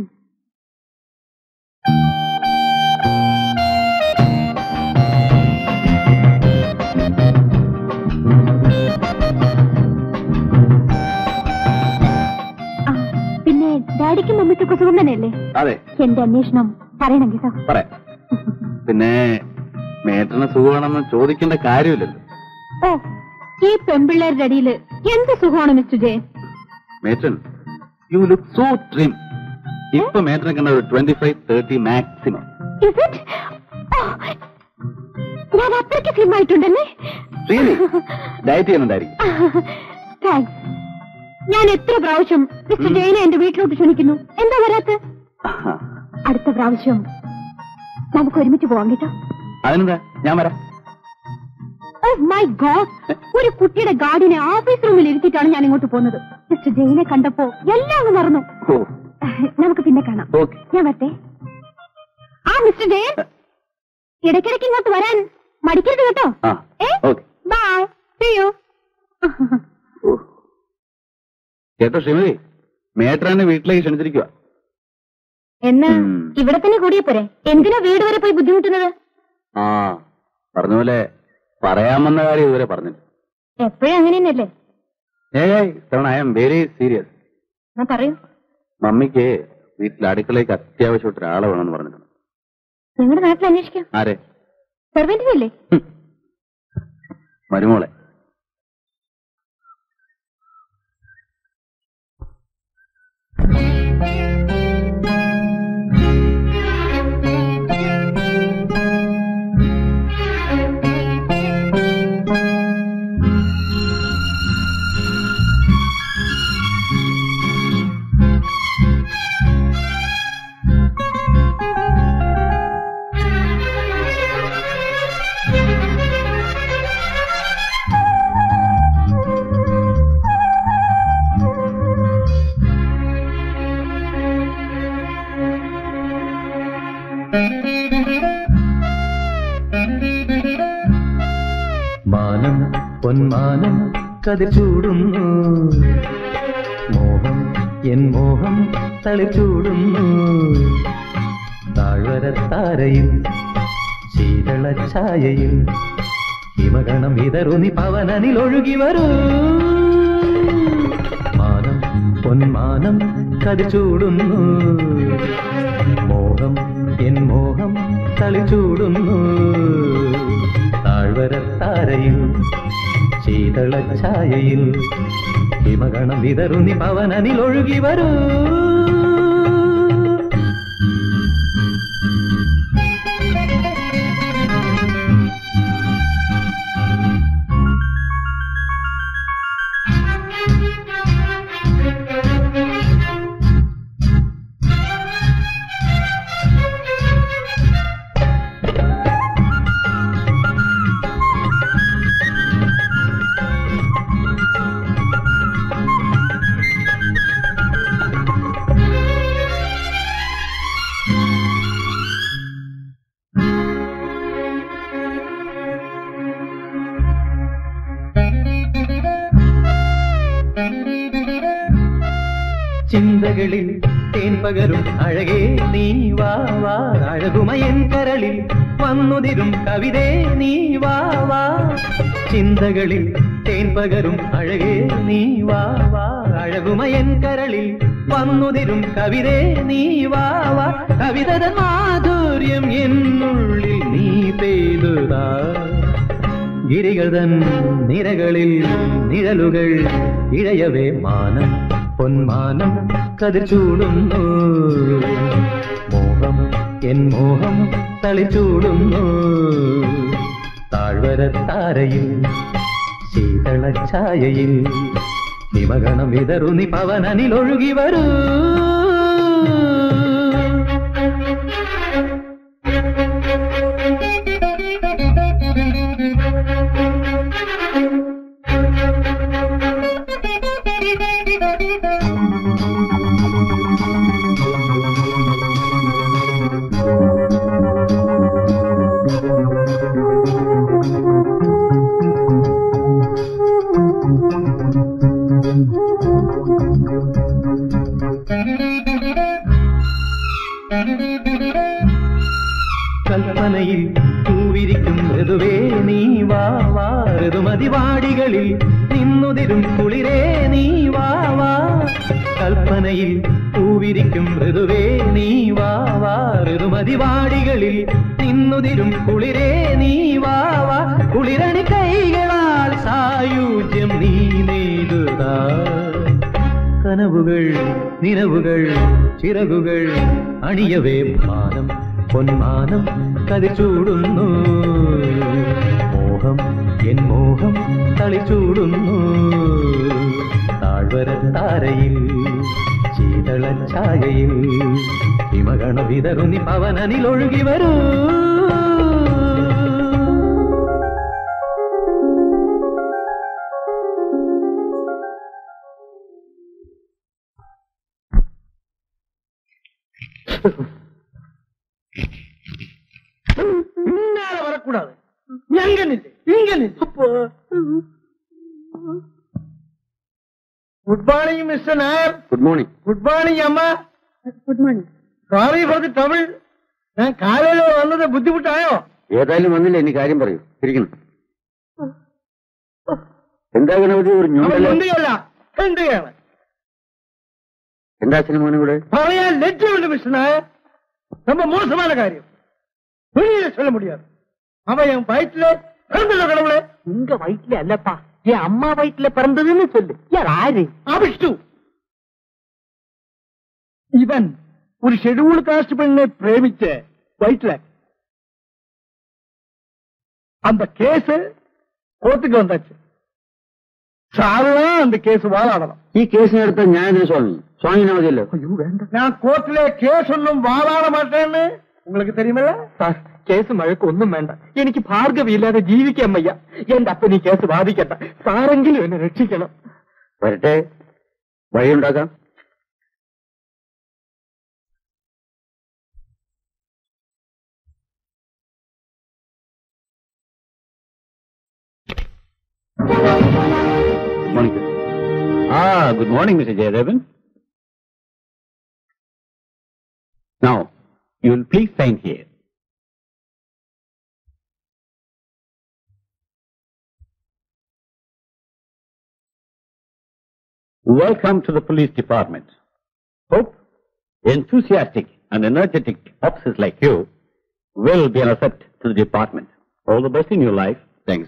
ആ, പിന്നെ ഡാഡിക്കും മമ്മിക്കൊക്കെ സുഖം തന്നെയല്ലേ അതെ എന്റെ അന്വേഷണം പറയണം കേട്ടോ പറയാം പിന്നെ മേട്ടന് സുഖമാണെന്ന് ചോദിക്കേണ്ട കാര്യമില്ലല്ലോ ഓ ഈ പെൺപിള്ളേരുടെ അടിയില് എന്ത് സുഖമാണ് മിസ്റ്റർ ജയൻ മേട്ടൻ യു ലുക്ക് സോ ട്രിം ഇപ്പൊ മേട്ടനെ കണ്ട ഒരു twenty five thirty maximum Is it? Oh, ഞാൻ അത്രയ്ക്ക് സ്ലിം ആയിട്ടുണ്ടല്ലേ റിയലി ഡയറ്റ് ചെയ്യുന്നുണ്ടായിരിക്കും താങ്ക്സ് ഞാൻ എത്ര പ്രാവശ്യം മിസ്റ്റർ ജയനെ എന്റെ വീട്ടിലോട്ട് ക്ഷണിക്കുന്നു എന്താ വരാത്ത അടുത്ത പ്രാവശ്യം നമുക്ക് ഒരുമിച്ച് പോവാം കേട്ടോ അതിനെന്താ ഞാൻ വരാം ഓ മൈ ഗോഡ് ഒരു കുട്ടിയുടെ ഗാർഡിനെ ഓഫീസ് റൂമിൽ ഇരുത്തിയിട്ടാണ് ഞാൻ ഇങ്ങോട്ട് പോകുന്നത് മിസ്റ്റർ ജയിനെ കണ്ടപ്പോ എല്ലാം അങ്ങ് മറന്നു ഓ നമുക്ക് പിന്നെ കാണാം ഓക്കെ ഞാൻ വരട്ടെ ആ മിസ്റ്റർ ജയൻ ഇടയ്ക്കിടയ്ക്ക് ഇങ്ങോട്ട് വരാൻ മടിക്കരുത് കേട്ടോ ആ ഏ ഓക്കെ ബൈ സീ യു കേട്ടോ ശ്രീമതി മേട്ടനെ വീട്ടിലേക്ക് ക്ഷണിച്ചിരിക്കുക എന്നാ ഉം. ഇവിടെ തന്നെ കൂടിയ പോരെ എന്തിനാ വീട് വരെ പോയി ബുദ്ധിമുട്ടുന്നത് ആ പറഞ്ഞ പോലെ പറയാമെന്ന കാര്യം ഇതുവരെ പറഞ്ഞില്ല എപ്പോഴും അങ്ങനെ തന്നെയല്ലേ ഏയ് ഇത്തവണ ഐ എം വെരി സീരിയസ് ഞാൻ പറയൂ മമ്മിക്ക് വീട്ടിൽ അടുക്കളയ്ക്ക് അത്യാവശ്യമായിട്ട് ഒരാളെ വേണമെന്ന് പറഞ്ഞിട്ടുണ്ട് നിങ്ങളുടെ നാട്ടിൽ അന്വേഷിക്കാം ആരെ സെർവന്റിനല്ലേ മരുമോളെ മാനം പൊന്മാനം കതിർ ചൂടുന്നു മോഹം എൻ മോഹം തളിർ ചൂടുന്നു താഴ്വരത്താരയിൽ ശീതള ഛായയിൽ ഹിമഗണം ഇതറുനി പവനനിൽ ഒഴുകി വരൂ മാനം പൊന്മാനം കതിർ ചൂടുന്നു മോഹം എൻ മോഹം തളി ചൂടുന്നു താഴ്വരത്താരയിൽ ശീതള ഛായയിൽ ഹിമഗണം വിതറുനി പവനനിൽ ഒഴുകി വരൂ ചിന്തകളിൽ തേൻ പകരും അഴകേ നീ വാ വാ അഴകുമയൻ കരളിൽ വന്നുതിരും കവിതേ നീ വാ വാ ചിന്തകളിൽ തേൻ പകരും അഴകേ നീ വാ വാ അഴകുമയൻ കരളിൽ വന്നുതിരും കവിതേ നീ വാ വാ കവിതത മാധുര്യം എന്നുള്ളിൽ നീ പെയ്തുതാ ഗിരികൾ തൻ നിരകളിൽ നിഴലുകൾ ഇഴയവേ മാനം പൊന്മാനം കതിർ ചൂടുന്നു മോഹം എൻ മോഹം തളി ചൂടുന്നു താഴ്വരത്താരയിൽ ശീതള ഛായയിൽ ഹിമഗണം വിതറുനി പവനനിൽ ഒഴുകി വരൂ കൽപ്പനയിൽ പൂവിരിക്കും ഋതുവേ നീ വാ വാ ഋതുമതിവാടികളിൽ നിന്നുതിരും കുളിരേ നീ വാ വാ കൽപ്പനയിൽ പൂവിരിക്കും ഋതുവേ നീ വാ വാ ഋതുമതിവാടികളിൽ നിന്നുതിരും കുളിരേ നീ വാ വാ കുളിരണി കൈകളാൽ സായുജ്യം നീ നെയ്തുതാ കനവുകൾ നിലവുകൾ ചിറകുകൾ അണിയവേ മാനം പൊന്മാനം കതിച്ചൂടുന്നു മോഹം എൻ മോഹം തളിച്ചൂടുന്നു താഴ്വരത്താരയിൽ ശീതള ഛായയിൽ ഹിമഗണ വിതറുനി പവനനിൽ ഒഴുകി വരൂ பின்னால வரக்கூடாது எங்க நில்லு இங்க நில்லு good morning mister Nair good morning good morning அம்மா good morning sorry for the Tamil நான் காலையில வந்தது புத்திமுட்டாയോ ഏതായാലും വന്നില്ല ഇനി കാര്യം പറയൂ ഇരിക്കണം എന്താ ഗണപതി ഒരു அவன் ഞൂണ്ടല് முந்தையல்ல ரெண்டுയാണ് എന്താ അച്ഛനും കൂടെ പറയാൻ ലജ്ജയുണ്ട് മിസ്റ്റർ നായർ ரொம்ப மோசமான காரியம் வெளியில சொல்ல முடியாது அவன் என் வயிற்றுல பிறந்தல கடவுளே உங்க வயிற்றுல அல்லப்பா என் அம்மா வயிற்றுல பிறந்ததுன்னு சொல்லு யார் ஆறு ஆபிஷ்டு இவன் ஒரு ஷெட்யூல் காஸ்ட் பெண்ணை பிரேமிச்ச வயிற்றுல அந்த கேஸ் கோர்ட்டுக்கு வந்தாச்சு சாருதான் அந்த கேஸ் வாழாடலாம் ഈ കേസിനെടുത്ത ഞാൻ ഇതിന് സ്വാമി സ്വാമിനെ മതിയല്ലോ நான் கோர்ட்ல கேஸ் ஒன்னும் வாழாட மாட்டேன்னு உங்களுக்கு தெரியுமில்ல സാർ കേസ് മഴക്ക് ഒന്നും വേണ്ട എനിക്ക് ഭാർഗവിയില്ലാതെ ജീവിക്കാൻ വയ്യ എന്റെ അപ്പൻ ഈ കേസ് ബാധിക്കണ്ട സാറെങ്കിലും എന്നെ രക്ഷിക്കണം വരട്ടെ വഴിയുണ്ടാക്കാം Morning. Ah, good morning, Mr. Jayadevan. Now, you will please sign here. Welcome to the police department. Hope enthusiastic and energetic officers like you will be an asset to the department. All the best in your life. Thanks.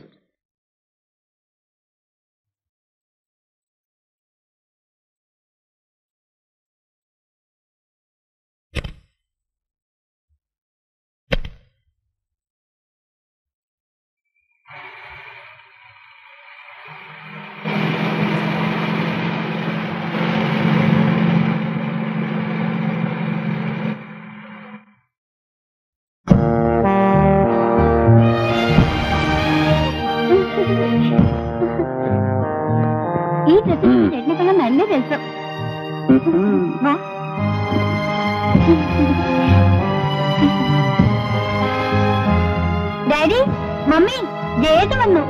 ഈ ഡ്രസ്സിൽ ചേട്ടനെക്കുള്ള നല്ല രസം വാ daddy mummy ജയേട്ട് വന്നു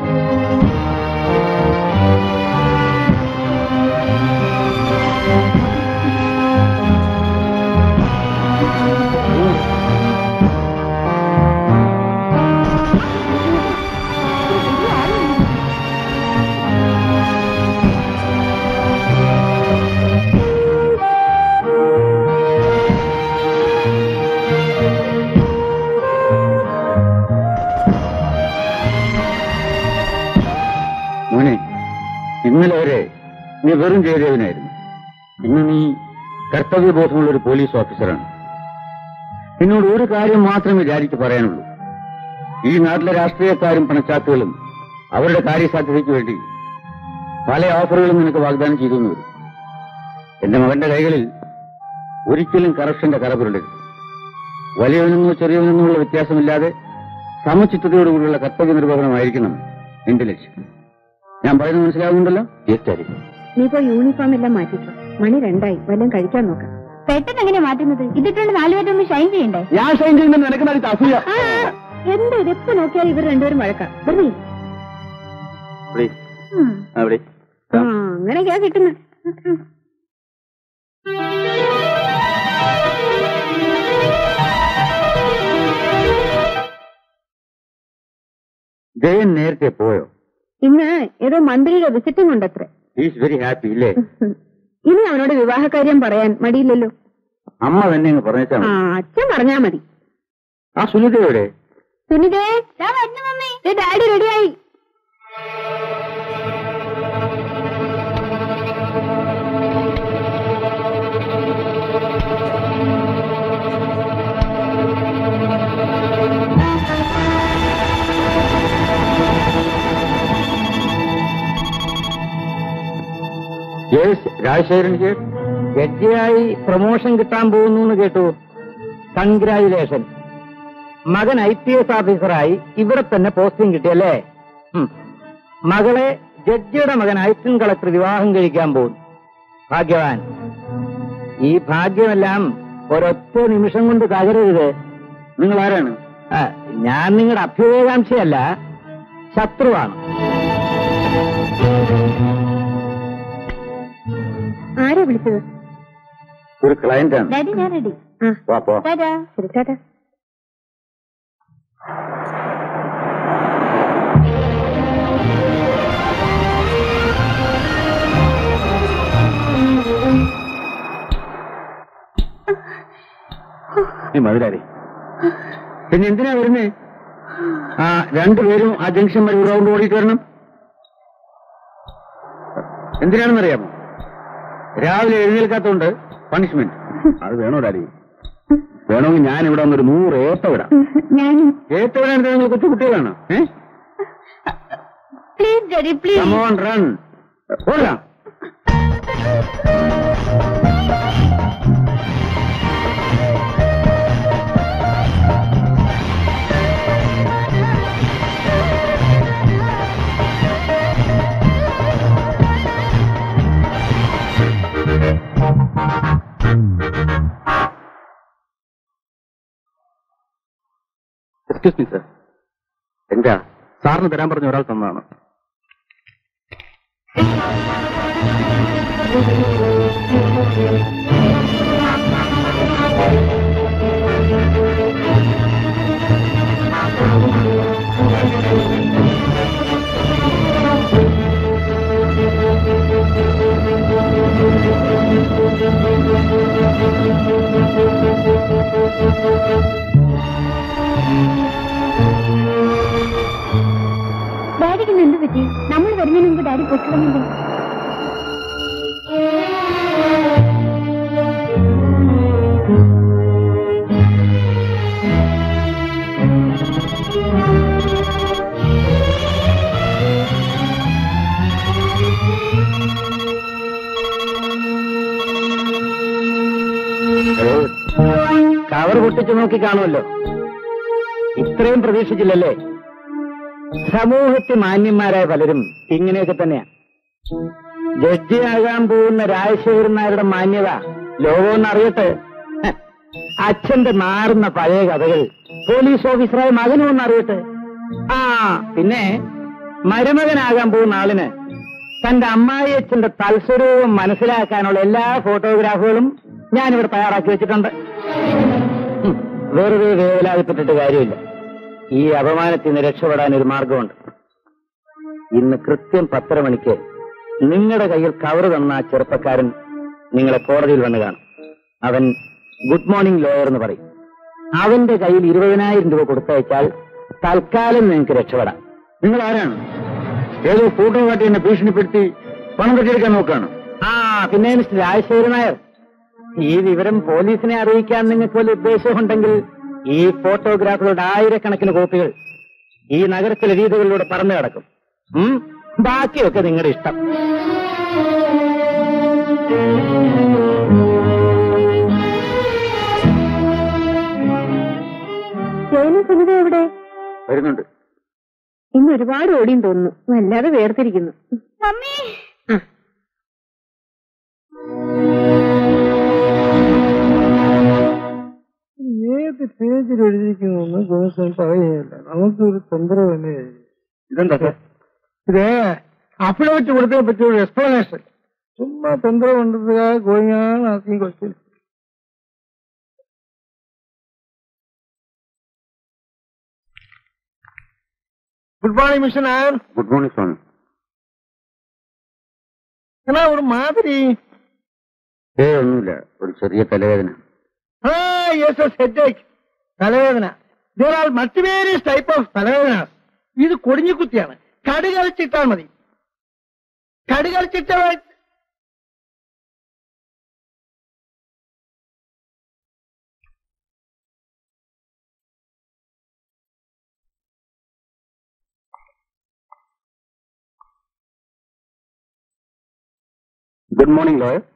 മോനെ ഇന്നലെ വരെ നീ വെറും ജയദേവനായിരുന്നു ഇന്ന് നീ കർത്തവ്യബോധമുള്ള ഒരു പോലീസ് ഓഫീസറാണ് നിന്നോട് ഒരു കാര്യം മാത്രമേ രാജിക്ക് പറയാനുള്ളൂ ഈ നാട്ടിലെ രാഷ്ട്രീയക്കാരും പണച്ചാക്കുകളും അവരുടെ കാര്യസാധ്യതയ്ക്ക് വേണ്ടി പല ഓഫറുകളും നിനക്ക് വാഗ്ദാനം ചെയ്തു എന്ന് വരും എന്റെ മകന്റെ കൈകളിൽ ഒരിക്കലും കറപ്ഷന്റെ കറ പുരണ്ടരുത് വലിയവനെന്നോ ചെറിയവനെന്നോ ഉള്ള വ്യത്യാസമില്ലാതെ സമചിത്തതയോടുകൂടിയുള്ള കർത്തവ്യ നിർവഹണമായിരിക്കണം എന്റെ ലക്ഷ്യം ഞാൻ പറയുന്നത് മനസ്സിലാകുന്നുണ്ടല്ലോ യെസ് ഡാഡി നീ ഇപ്പോ യൂണിഫോം എല്ലാം മാറ്റിട്ടോ മണി രണ്ടായി വല്ലതും കഴിക്കാൻ നോക്കാം പെട്ടെന്ന് എങ്ങനെ മാറ്റുന്നത് ഇതിട്ടുണ്ട് നാലുപേരും ഒന്ന് ഷൈൻ ചെയ്യണ്ടേ ഞാൻ ഷൈൻ ചെയ്യുന്ന നിനക്ക് നടി അസൂയ ആ, എന്താ ഇത് എപ്പോ നോക്കിയാൽ ഇവർ രണ്ടുപേരും വഴക്കാം വെറുതെ ഉം. അവിടെ ആ അങ്ങനെയൊക്കെയാ കിട്ടുന്നത് ജയൻ നേരത്തെ പോയോ ഇന്ന് ഏതോ മന്ത്രിയുടെ വിസിറ്റിംഗ് ഉണ്ടത്രേ ഈസ് വെരി ഹാപ്പി ഇല്ലേ ഇനി അവനോട് വിവാഹകാര്യം പറയാൻ മടിയില്ലല്ലോ അമ്മ തന്നെ അങ്ങ് പറഞ്ഞാൽ ആ മതി അച്ഛൻ പറഞ്ഞാ മതി ആ സുനിതയുടെ സുനിതേ ദേ ഡാഡി റെഡിയായി യെസ് രാജശേഖരൻ ഹിയർ ജഡ്ജിയായി പ്രൊമോഷൻ കിട്ടാൻ പോകുന്നു എന്ന് കേട്ടു കൺഗ്രാചുലേഷൻ മകൻ ഐ പി എസ് ഓഫീസറായി ഇവിടെ തന്നെ പോസ്റ്റിംഗ് കിട്ടിയല്ലേ ഉം. മകളെ ജഡ്ജിയുടെ മകൻ ഐറ്റൻ കളക്ടർ വിവാഹം കഴിക്കാൻ പോകുന്നു ഭാഗ്യവാൻ ഈ ഭാഗ്യമെല്ലാം ഒരൊറ്റ നിമിഷം കൊണ്ട് തകരരുത് നിങ്ങൾ ആരാണ് ആ, ഞാൻ നിങ്ങളുടെ അഭ്യുദയകാംക്ഷയല്ല ശത്രുവാണ് ആരാ വിളിച്ചത് ഒരു ക്ലയന്റ് ആണ് ഡാഡി ഞാൻ റെഡി ആ വാ പോ ടാറ്റാ ശരി ടാറ്റാ നീ മധുരാരി പിന്നെ എന്തിനാ വരുന്നേ ആ രണ്ടുപേരും ആ ജംഗ്ഷൻ വരെ ഒരു റൗണ്ട് ഓടിയിട്ട് വരണം എന്തിനാണെന്നറിയാമോ രാവിലെ എഴുന്നേൽക്കാത്തോണ്ട് പണിഷ്മെന്റ് അത് വേണോ ഡാഡി വേണമെങ്കിൽ ഞാൻ ഇവിടെ വന്നൊരു നൂറ് ഏത്ത വിടാം ഞാനും ഏറ്റവും നിങ്ങൾ കൊച്ചു കുട്ടികളാണ് ഏഹ് please daddy please come on run ഓടാം എക്സ്ക്യൂസ് മീ സർ എന്താ സാറിന് തരാൻ പറഞ്ഞ ഒരാൾ തന്നതാണ് ഡാഡിക്ക് ഇന്ന് എന്ത് പറ്റി നമ്മൾ വരുന്നതിന് മുമ്പ് ഡാഡി പൊട്ടിടുന്നുണ്ട് കവർ പൊട്ടിച്ചു നോക്കി കാണുമല്ലോ ഇത്രയും പ്രതീക്ഷിച്ചില്ലല്ലേ സമൂഹത്തിൽ മാന്യന്മാരായ പലരും ഇങ്ങനെയൊക്കെ തന്നെയാ ജഡ്ജിയാകാൻ പോകുന്ന രാജശേഖരൻ നായരുടെ മാന്യത ലോകമൊന്ന് അറിയട്ടെ ഹ, അച്ഛന്റെ മാറുന്ന പഴയ കഥകൾ പോലീസ് ഓഫീസറായ മകനും ഒന്ന് അറിയട്ടെ ആ പിന്നെ മരുമകനാകാൻ പോകുന്ന ആളിന് തന്റെ അമ്മായി അച്ഛന്റെ തൽസ്വരൂപം മനസ്സിലാക്കാനുള്ള എല്ലാ ഫോട്ടോഗ്രാഫുകളും ഞാനിവിടെ തയ്യാറാക്കി വെച്ചിട്ടുണ്ട് ഹും, വെറുതെ വേവലാതിപ്പെട്ടിട്ട് കാര്യമില്ല ഈ അപമാനത്തിൽ നിന്ന് രക്ഷപ്പെടാൻ ഒരു മാർഗമുണ്ട് ഇന്ന് കൃത്യം പത്തര മണിക്ക് നിങ്ങളുടെ കയ്യിൽ കവർ തന്ന ആ ചെറുപ്പക്കാരൻ നിങ്ങളെ കോടതിയിൽ വന്ന് കാണും അവൻ ഗുഡ് മോർണിംഗ് ലോയർ എന്ന് പറയും അവന്റെ കയ്യിൽ ഇരുപതിനായിരം രൂപ കൊടുത്തയച്ചാൽ തൽക്കാലം നിങ്ങൾക്ക് രക്ഷപ്പെടാം നിങ്ങൾ ആരാണ് ഏതോ ഫോട്ടോ കാട്ടി എന്നെ ഭീഷണിപ്പെടുത്തി പണം കെട്ടിയെടുക്കാൻ നോക്കാണ് ആ പിന്നെ മിസ്റ്റർ രാജശേഖരൻ നായർ ഈ വിവരം പോലീസിനെ അറിയിക്കാൻ നിങ്ങൾക്ക് വല്ല ഉദ്ദേശമുണ്ടെങ്കിൽ ഈ ഫോട്ടോഗ്രാഫുകളുടെ ആയിരക്കണക്കിന് കോപ്പികൾ ഈ നഗരത്തിലെ രീതികളിലൂടെ പറന്നു കിടക്കും ഉം? ബാക്കിയൊക്കെ നിങ്ങളുടെ ഇഷ്ടം ജയനും സുനിത എവിടെ വരുന്നുണ്ട് ഇന്ന് ഒരുപാട് ഓടിയും തോന്നുന്നു വല്ലാതെ വേർതിരിക്കുന്നു മമ്മി ഏത് പേജിൽ എഴുതിയിരിക്കുന്നു ദിവസം പറയുകയില്ല നമുക്കൊരു തൊന്തരവ് തന്നെ ഇതെന്താ സാർ ഇത് അഫിഡവിറ്റ് കൊടുത്തതിനെ പറ്റിയ ഒരു എക്സ്പ്ലനേഷൻ ചുമ്മാ തൊന്തരവ് ഉണ്ടതുക going asking question good morning മിഷൻ ആൻ ഗുഡ് മോർണിംഗ് സ്വാമി എന്നാ ഒരു മാതിരി ഏ ഒന്നുമില്ല ഒരു ചെറിയ തലവേദന ആ യെസ് യെസ് ഹെഡേക്ക് തലവേദന there are multivarious type of തലവേദന ഇത് കൊടിഞ്ഞുകുത്തിയാണ് കടുകരച്ചിട്ടാൽ മതി കടുകരച്ചിട്ടാൽ good morning lawyer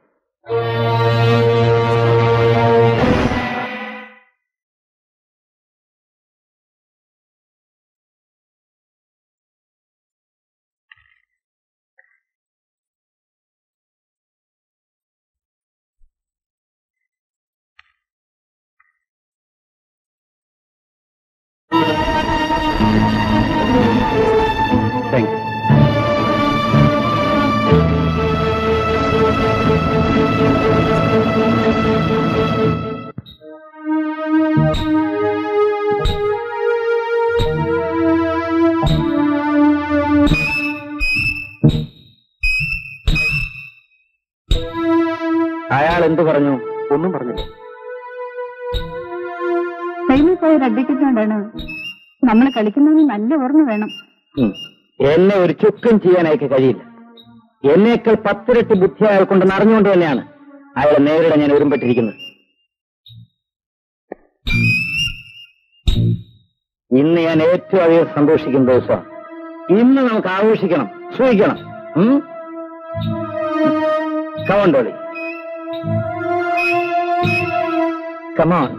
thank you അയാൾ എന്ത് പറഞ്ഞു ഒന്നും പറഞ്ഞില്ല ഫേമസ് ആയ ഒരു അഡ്വക്കേറ്റ് കൊണ്ടാണ് നമ്മൾ കളിക്കുന്നതിന് നല്ല ഓർമ്മ വേണം ഉം. എന്നെ ഒരു ചുക്കും ചെയ്യാൻ അയാൾക്ക് കഴിയില്ല എന്നേക്കാൾ പത്തിരട്ടി ബുദ്ധി അയാൾക്കൊണ്ട് നിറഞ്ഞുകൊണ്ട് തന്നെയാണ് അയാളെ നേരിടാൻ ഞാൻ ഒരുമ്പെട്ടിരിക്കുന്നത് ഇന്ന് ഞാൻ ഏറ്റവും അധികം സന്തോഷിക്കുന്ന ദിവസമാണ് ഇന്ന് നമുക്ക് ആഘോഷിക്കണം സൂഹിക്കണം കമണ്ടോളി കമോൺ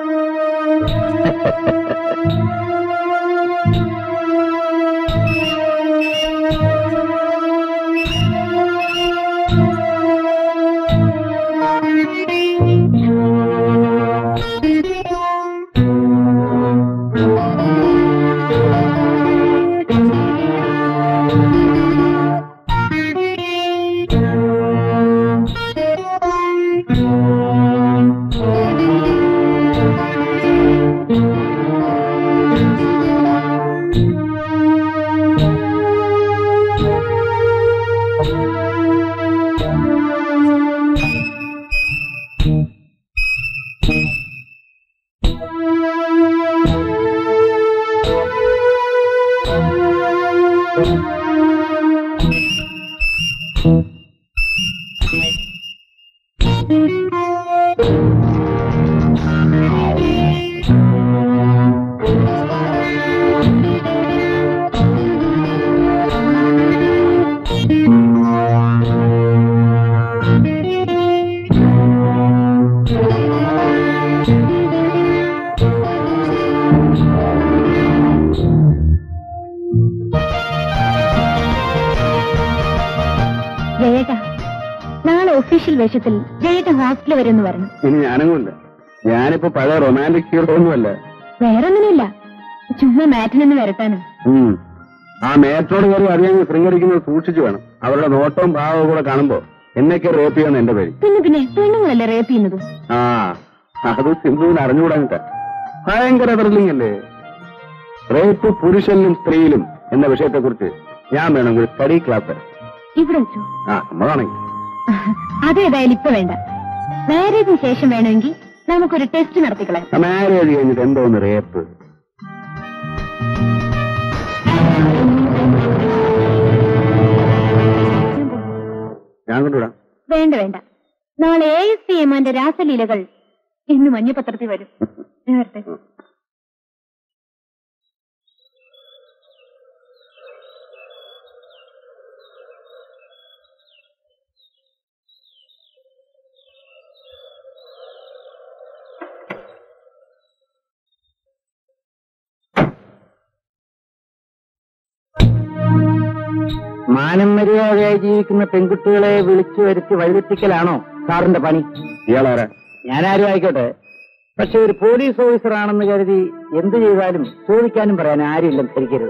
ജയേട്ട നാളെ ഒഫീഷ്യൽ വേഷത്തിൽ ജയേട്ട ഹോസ്റ്റലിൽ വരെ ഒന്ന് വരണം ഇനി ഞാനങ്ങുമില്ല ഞാനിപ്പോ പഴയ റൊമാൻറ്റിക് ഹീറോ ഒന്നുമല്ല വേറൊന്നിനുമില്ല ചുമ്മാ മാറ്റിനൊന്ന് വരട്ടാനും ഉം. ആ മേറ്റോട് കയറി അറിയാൻ ശൃംഗരിക്കുന്നത് സൂക്ഷിച്ചു വേണം അവരുടെ നോട്ടവും ഭാവവും കൂടെ കാണുമ്പോ എന്നൊക്കെ റേപ്പ് ചെയ്യുന്ന എന്റെ പേര് പിന്നെ പിന്നെ പെണ്ണുങ്ങളല്ലേ റേപ്പ് ചെയ്യുന്നത് ആ അത് സിന്ധുവിന് അറിഞ്ഞുകൂടാഞ്ഞിട്ട ഭയങ്കര ത്രില്ലിംഗ് അല്ലേ റേപ്പ് പുരുഷനിലും സ്ത്രീയിലും എന്ന വിഷയത്തെക്കുറിച്ച് ഞാൻ വേണമെങ്കിൽ സ്റ്റഡി ക്ലാസ് തരാം ഇവിടെ വെച്ചോ ആ നമ്മളാണെങ്കിൽ അതേതായാലും ഇപ്പൊ വേണ്ട മാരേജിന് ശേഷം വേണമെങ്കിൽ നമുക്കൊരു ടെസ്റ്റ് നടത്തിക്കളയാം മാരേജ് കഴിഞ്ഞിട്ട് എന്തോന്ന് റേപ്പ് ഞാൻ കൊണ്ടുവിടാം വേണ്ട വേണ്ട നാളെ എ എസ് സി എമാന്റെ രാസലീലകൾ ഇന്ന് മഞ്ഞപത്രത്തിൽ വരും ഞാൻ വരട്ടെ മാനം മര്യാദയായി ജീവിക്കുന്ന പെൺകുട്ടികളെ വിളിച്ചു വരുത്തി വഴിതെറ്റിക്കലാണോ സാറിന്റെ പണി ഇയാളാരാ ഞാനാരും ആയിക്കോട്ടെ പക്ഷെ ഒരു പോലീസ് ഓഫീസർ ആണെന്ന് കരുതി എന്ത് ചെയ്താലും ചോദിക്കാനും പറയാൻ ആരുമില്ലെന്ന് ധരിക്കരുത്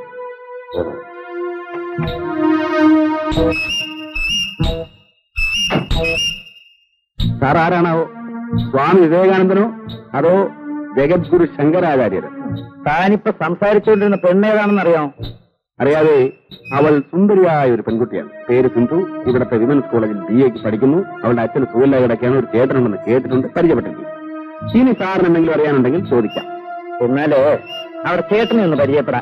സാർ ആരാണാവോ സ്വാമി വിവേകാനന്ദനോ അതോ ജഗദ്ഗുരു ശങ്കരാചാര്യരോ താനിപ്പോ സംസാരിച്ചുകൊണ്ടിരുന്ന പെണ്ണേതാണെന്ന് അറിയാമോ അറിയാതെ അവൾ സുന്ദരിയായ ഒരു പെൺകുട്ടിയാണ് പേര് സിന്ധു ഇവിടുത്തെ വിമൻസ് കോളേജിൽ ബി എക്ക് പഠിക്കുന്നു അവളുടെ അച്ഛന് സുഖമില്ലാതെ കിടക്കാണ് ഒരു ചേട്ടനുണ്ടെന്ന് കേട്ടിട്ടുണ്ട് പരിചയപ്പെട്ടിട്ടുണ്ട് ഇനി സാറിന് എന്തെങ്കിലും അറിയാനുണ്ടെങ്കിൽ ചോദിക്കാം എന്നാലേ അവിടെ ചേട്ടനെ ഒന്ന് പരിചയപ്പെടാം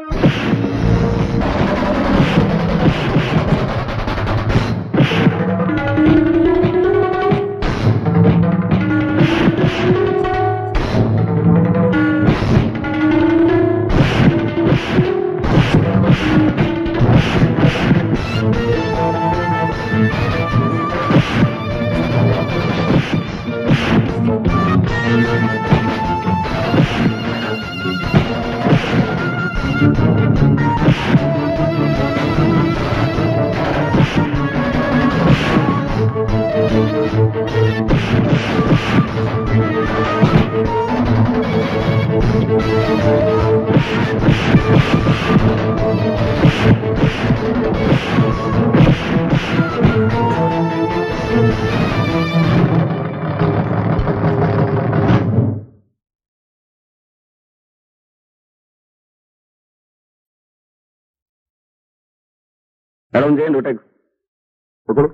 മേഡം ചെയ്യണ്ട വിട്ടേക്ക് പൊക്കോളൂ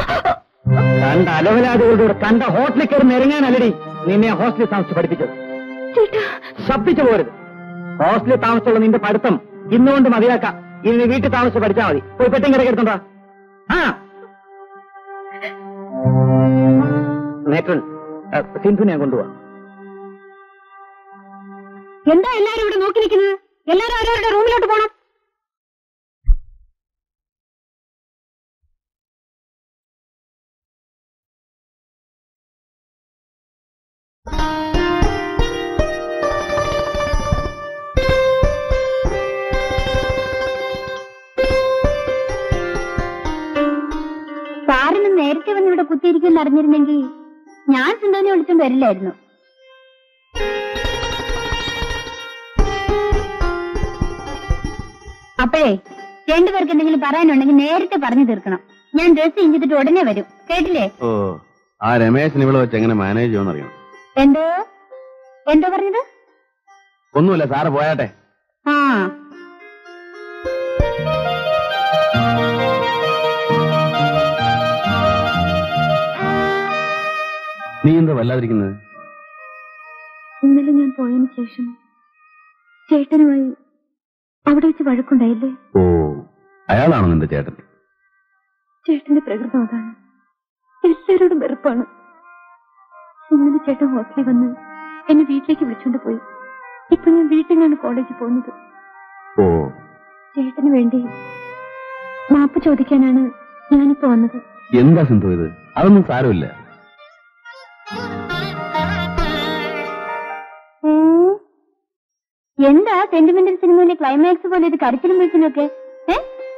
കണ്ട അലവലാദികളുടെ കൂടെ കണ്ട ഹോട്ടലിൽ കയറി നിരങ്ങാനല്ലടി നിന്നെ ഹോസ്റ്റലിൽ താമസിച്ച് പഠിപ്പിച്ചത് ശബ്ദിച്ചു പോരുത് ഹോസ്റ്റലിൽ താമസിച്ചുള്ള നിന്റെ പഠിത്തം ഇന്നുകൊണ്ട് മതിയാക്കാം ഇനി നീ വീട്ടിൽ താമസിച്ച് പഠിച്ചാൽ മതി പോയി പെട്ടിയും കിടക്കെ എടുത്തോണ്ടാ ആ നേത്രൻ സിന്ധു ഞാൻ കൊണ്ടുപോവാ എന്താ എല്ലാരും ഇവിടെ നോക്കി നിൽക്കുന്നത് എല്ലാരും അവരവരുടെ റൂമിലോട്ട് പോണം സാറിന് നേരത്തെ വന്ന് ഇവിടെ കുത്തിയിരിക്കുമെന്ന് അറിഞ്ഞിരുന്നെങ്കിൽ ഞാൻ സിന്ധുവിനെ വിളിച്ചും വരില്ലായിരുന്നു അപ്പോഴേ രണ്ടുപേർക്ക് എന്തെങ്കിലും പറയാനുണ്ടെങ്കിൽ നേരത്തെ പറഞ്ഞു തീർക്കണം ഞാൻ ഡ്രസ് ഇഞ്ചിട്ട് ഉടനെ വരും കേട്ടില്ലേ ഓ ആ രമേശൻ ഇവിടെ വെച്ച് എങ്ങനെ മാനേജ് ചെയ്യുമെന്ന് അറിയണം എന്തോ എന്തോ പറഞ്ഞത് ഒന്നുമില്ല സാറ് പോയാട്ടെ ആ നീ എന്താ വല്ലാതിരിക്കുന്നത് ഇന്നലെ ഞാൻ പോയതിനു ശേഷം ചേട്ടനുമായി അവിടെ വെച്ച് വഴക്കുണ്ടായില്ലേ ഓ അയാളാണോ നിന്റെ ചേട്ടൻ ചേട്ടന്റെ പ്രകൃതം അതാണ് എല്ലാവരോടും വെറുപ്പാണ് ഇന്നലെ ചേട്ടൻ ഹോസ്റ്റലിൽ വന്ന് എന്നെ വീട്ടിലേക്ക് വിളിച്ചോണ്ട് പോയി ഇപ്പൊ ഞാൻ വീട്ടിൽ നിന്നാണ് കോളേജിൽ പോകുന്നത് ഓ ചേട്ടന് വേണ്ടി മാപ്പ് ചോദിക്കാനാണ് ഞാനിപ്പോ വന്നത് എന്താ സിന്ധു ഇത് അതൊന്നും സാരമില്ല ഉം. എന്താ സെന്റിമെന്റൽ സിനിമയിലെ ക്ലൈമാക്സ് പോലെ ഇത് കരച്ചിലും വീഴ്ചലും ഒക്കെ ഏ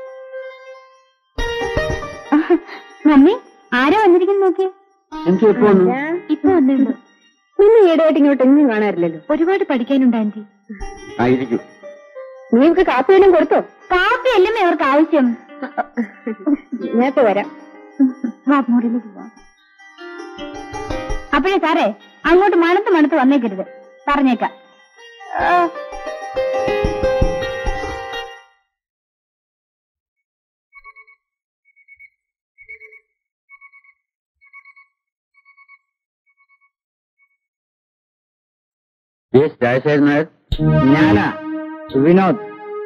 മമ്മി ആരോ വന്നിരിക്കുന്നു നോക്കിയേ എനിക്ക് എപ്പോ വന്നു ഇപ്പൊ വന്നിട്ടുണ്ട് നിന്നെ ഈടായിട്ട് ഇങ്ങോട്ട് എങ്ങും കാണാറില്ലല്ലോ ഒരുപാട് പഠിക്കാനുണ്ട് ആന്റി ആയിരിക്കും നീ നമുക്ക് കാപ്പി വല്ലതും കൊടുത്തോ കാപ്പി അല്ലമ്മേ അവർക്ക് ആവശ്യം നേരത്തെ വരാം വാ, മുറിയിലേക്ക് പോവാം. അപ്പോഴേ സാറേ അങ്ങോട്ട് മണത്ത് മണത്ത് വന്നേക്കരുത് പറഞ്ഞേക്കാം ആ, യെസ് രാജശേഖരൻ നായർ ഞാനാ വിനോദ്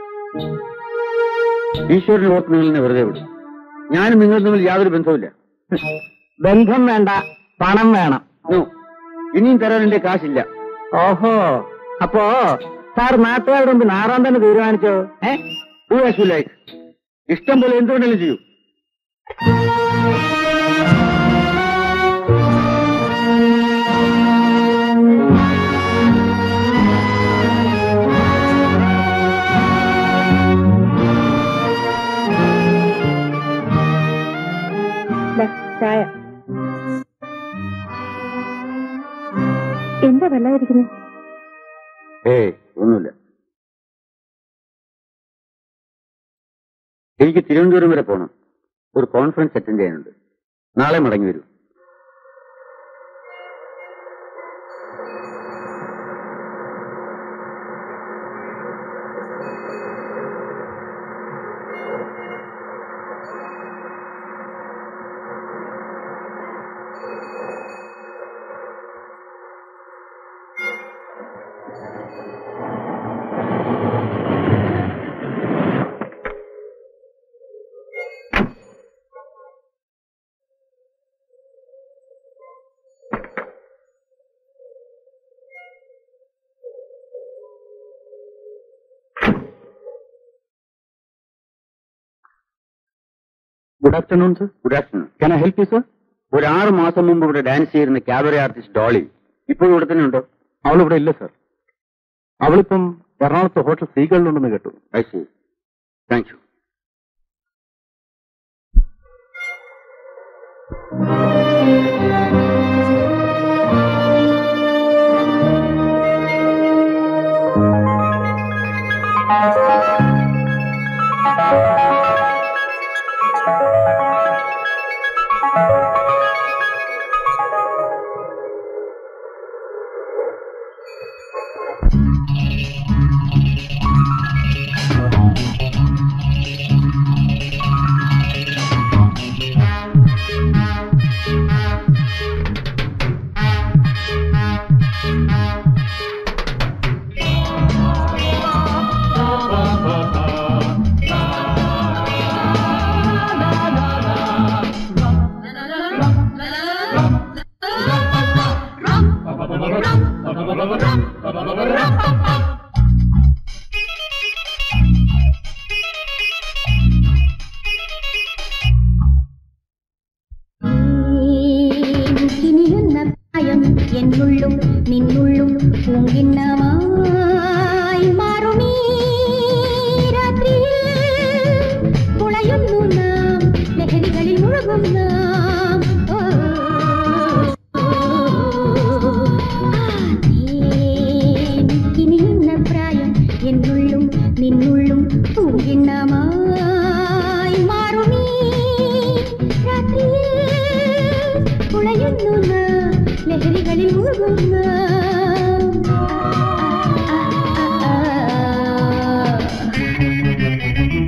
ഈശ്വരൻ ഓർത്ത് നിങ്ങൾ എന്നെ വെറുതെ വിടും ഞാനും നിങ്ങൾ തമ്മിൽ യാതൊരു ബന്ധവുമില്ല ബന്ധം വേണ്ട പണം വേണം നോ ഇനിയും തരാൻ എന്റെ കാശില്ല ഓഹോ അപ്പോ സാർ നാട്ടുകാരുടെ മുമ്പ് നാറാൻ തന്നെ തീരുമാനിച്ചോ ഏ ടു ആസ് യു ലൈക്ക് ഇഷ്ടം പോലെ എന്തുകൊണ്ടെങ്കിലും ചെയ്യൂ ദാ, ചായ എന്താ വല്ലാതിരിക്കുന്നത് ഏയ് ഒന്നുമില്ല എനിക്ക് തിരുവനന്തപുരം വരെ പോകണം ഒരു കോൺഫറൻസ് അറ്റൻഡ് ചെയ്യാനുണ്ട് നാളെ മടങ്ങി വരൂ good afternoon sir good afternoon can I help you sir ഒരു ആറ് മാസം മുമ്പ് ഇവിടെ ഡാൻസ് ചെയ്യുന്ന ക്യാബറെ ആർട്ടിസ്റ്റ് ഡോളി ഇപ്പോഴും ഇവിടെ തന്നെ ഉണ്ടോ അവളിവിടെ ഇല്ല സർ അവളിപ്പം എറണാകുളത്ത് ഹോട്ടൽ സീകളിലുണ്ടെന്ന് കേട്ടു ഐ സി താങ്ക് യു എന്നുള്ളും നിന്നുള്ളും പൂങ്കിണ്ണമായി മാറുമീ രാത്രിയിൽ കുളയുന്നു നാം ലഹരികളിൽ മുഴുകും നാം ഓ, ഓ, ഇനിയുന്ന പ്രായം എന്നുള്ളും നിന്നുള്ളും പൂങ്കിണ്ണമായി മാറുമീ രാത്രിയിൽ കുളയുന്നു നാം ലഹരികളിൽ മുഴുകും നാം. ആ, ആ, ആ, ആ.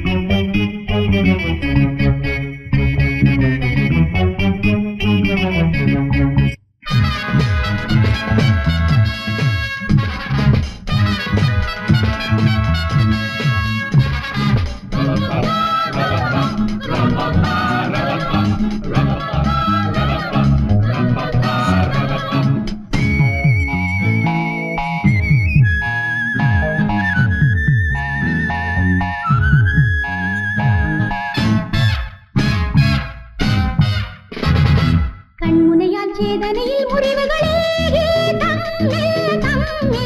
കൺമുനയാൽ ചേതനയിൽ മുറിവുകളെ തമ്മിൽ തമ്മിൽ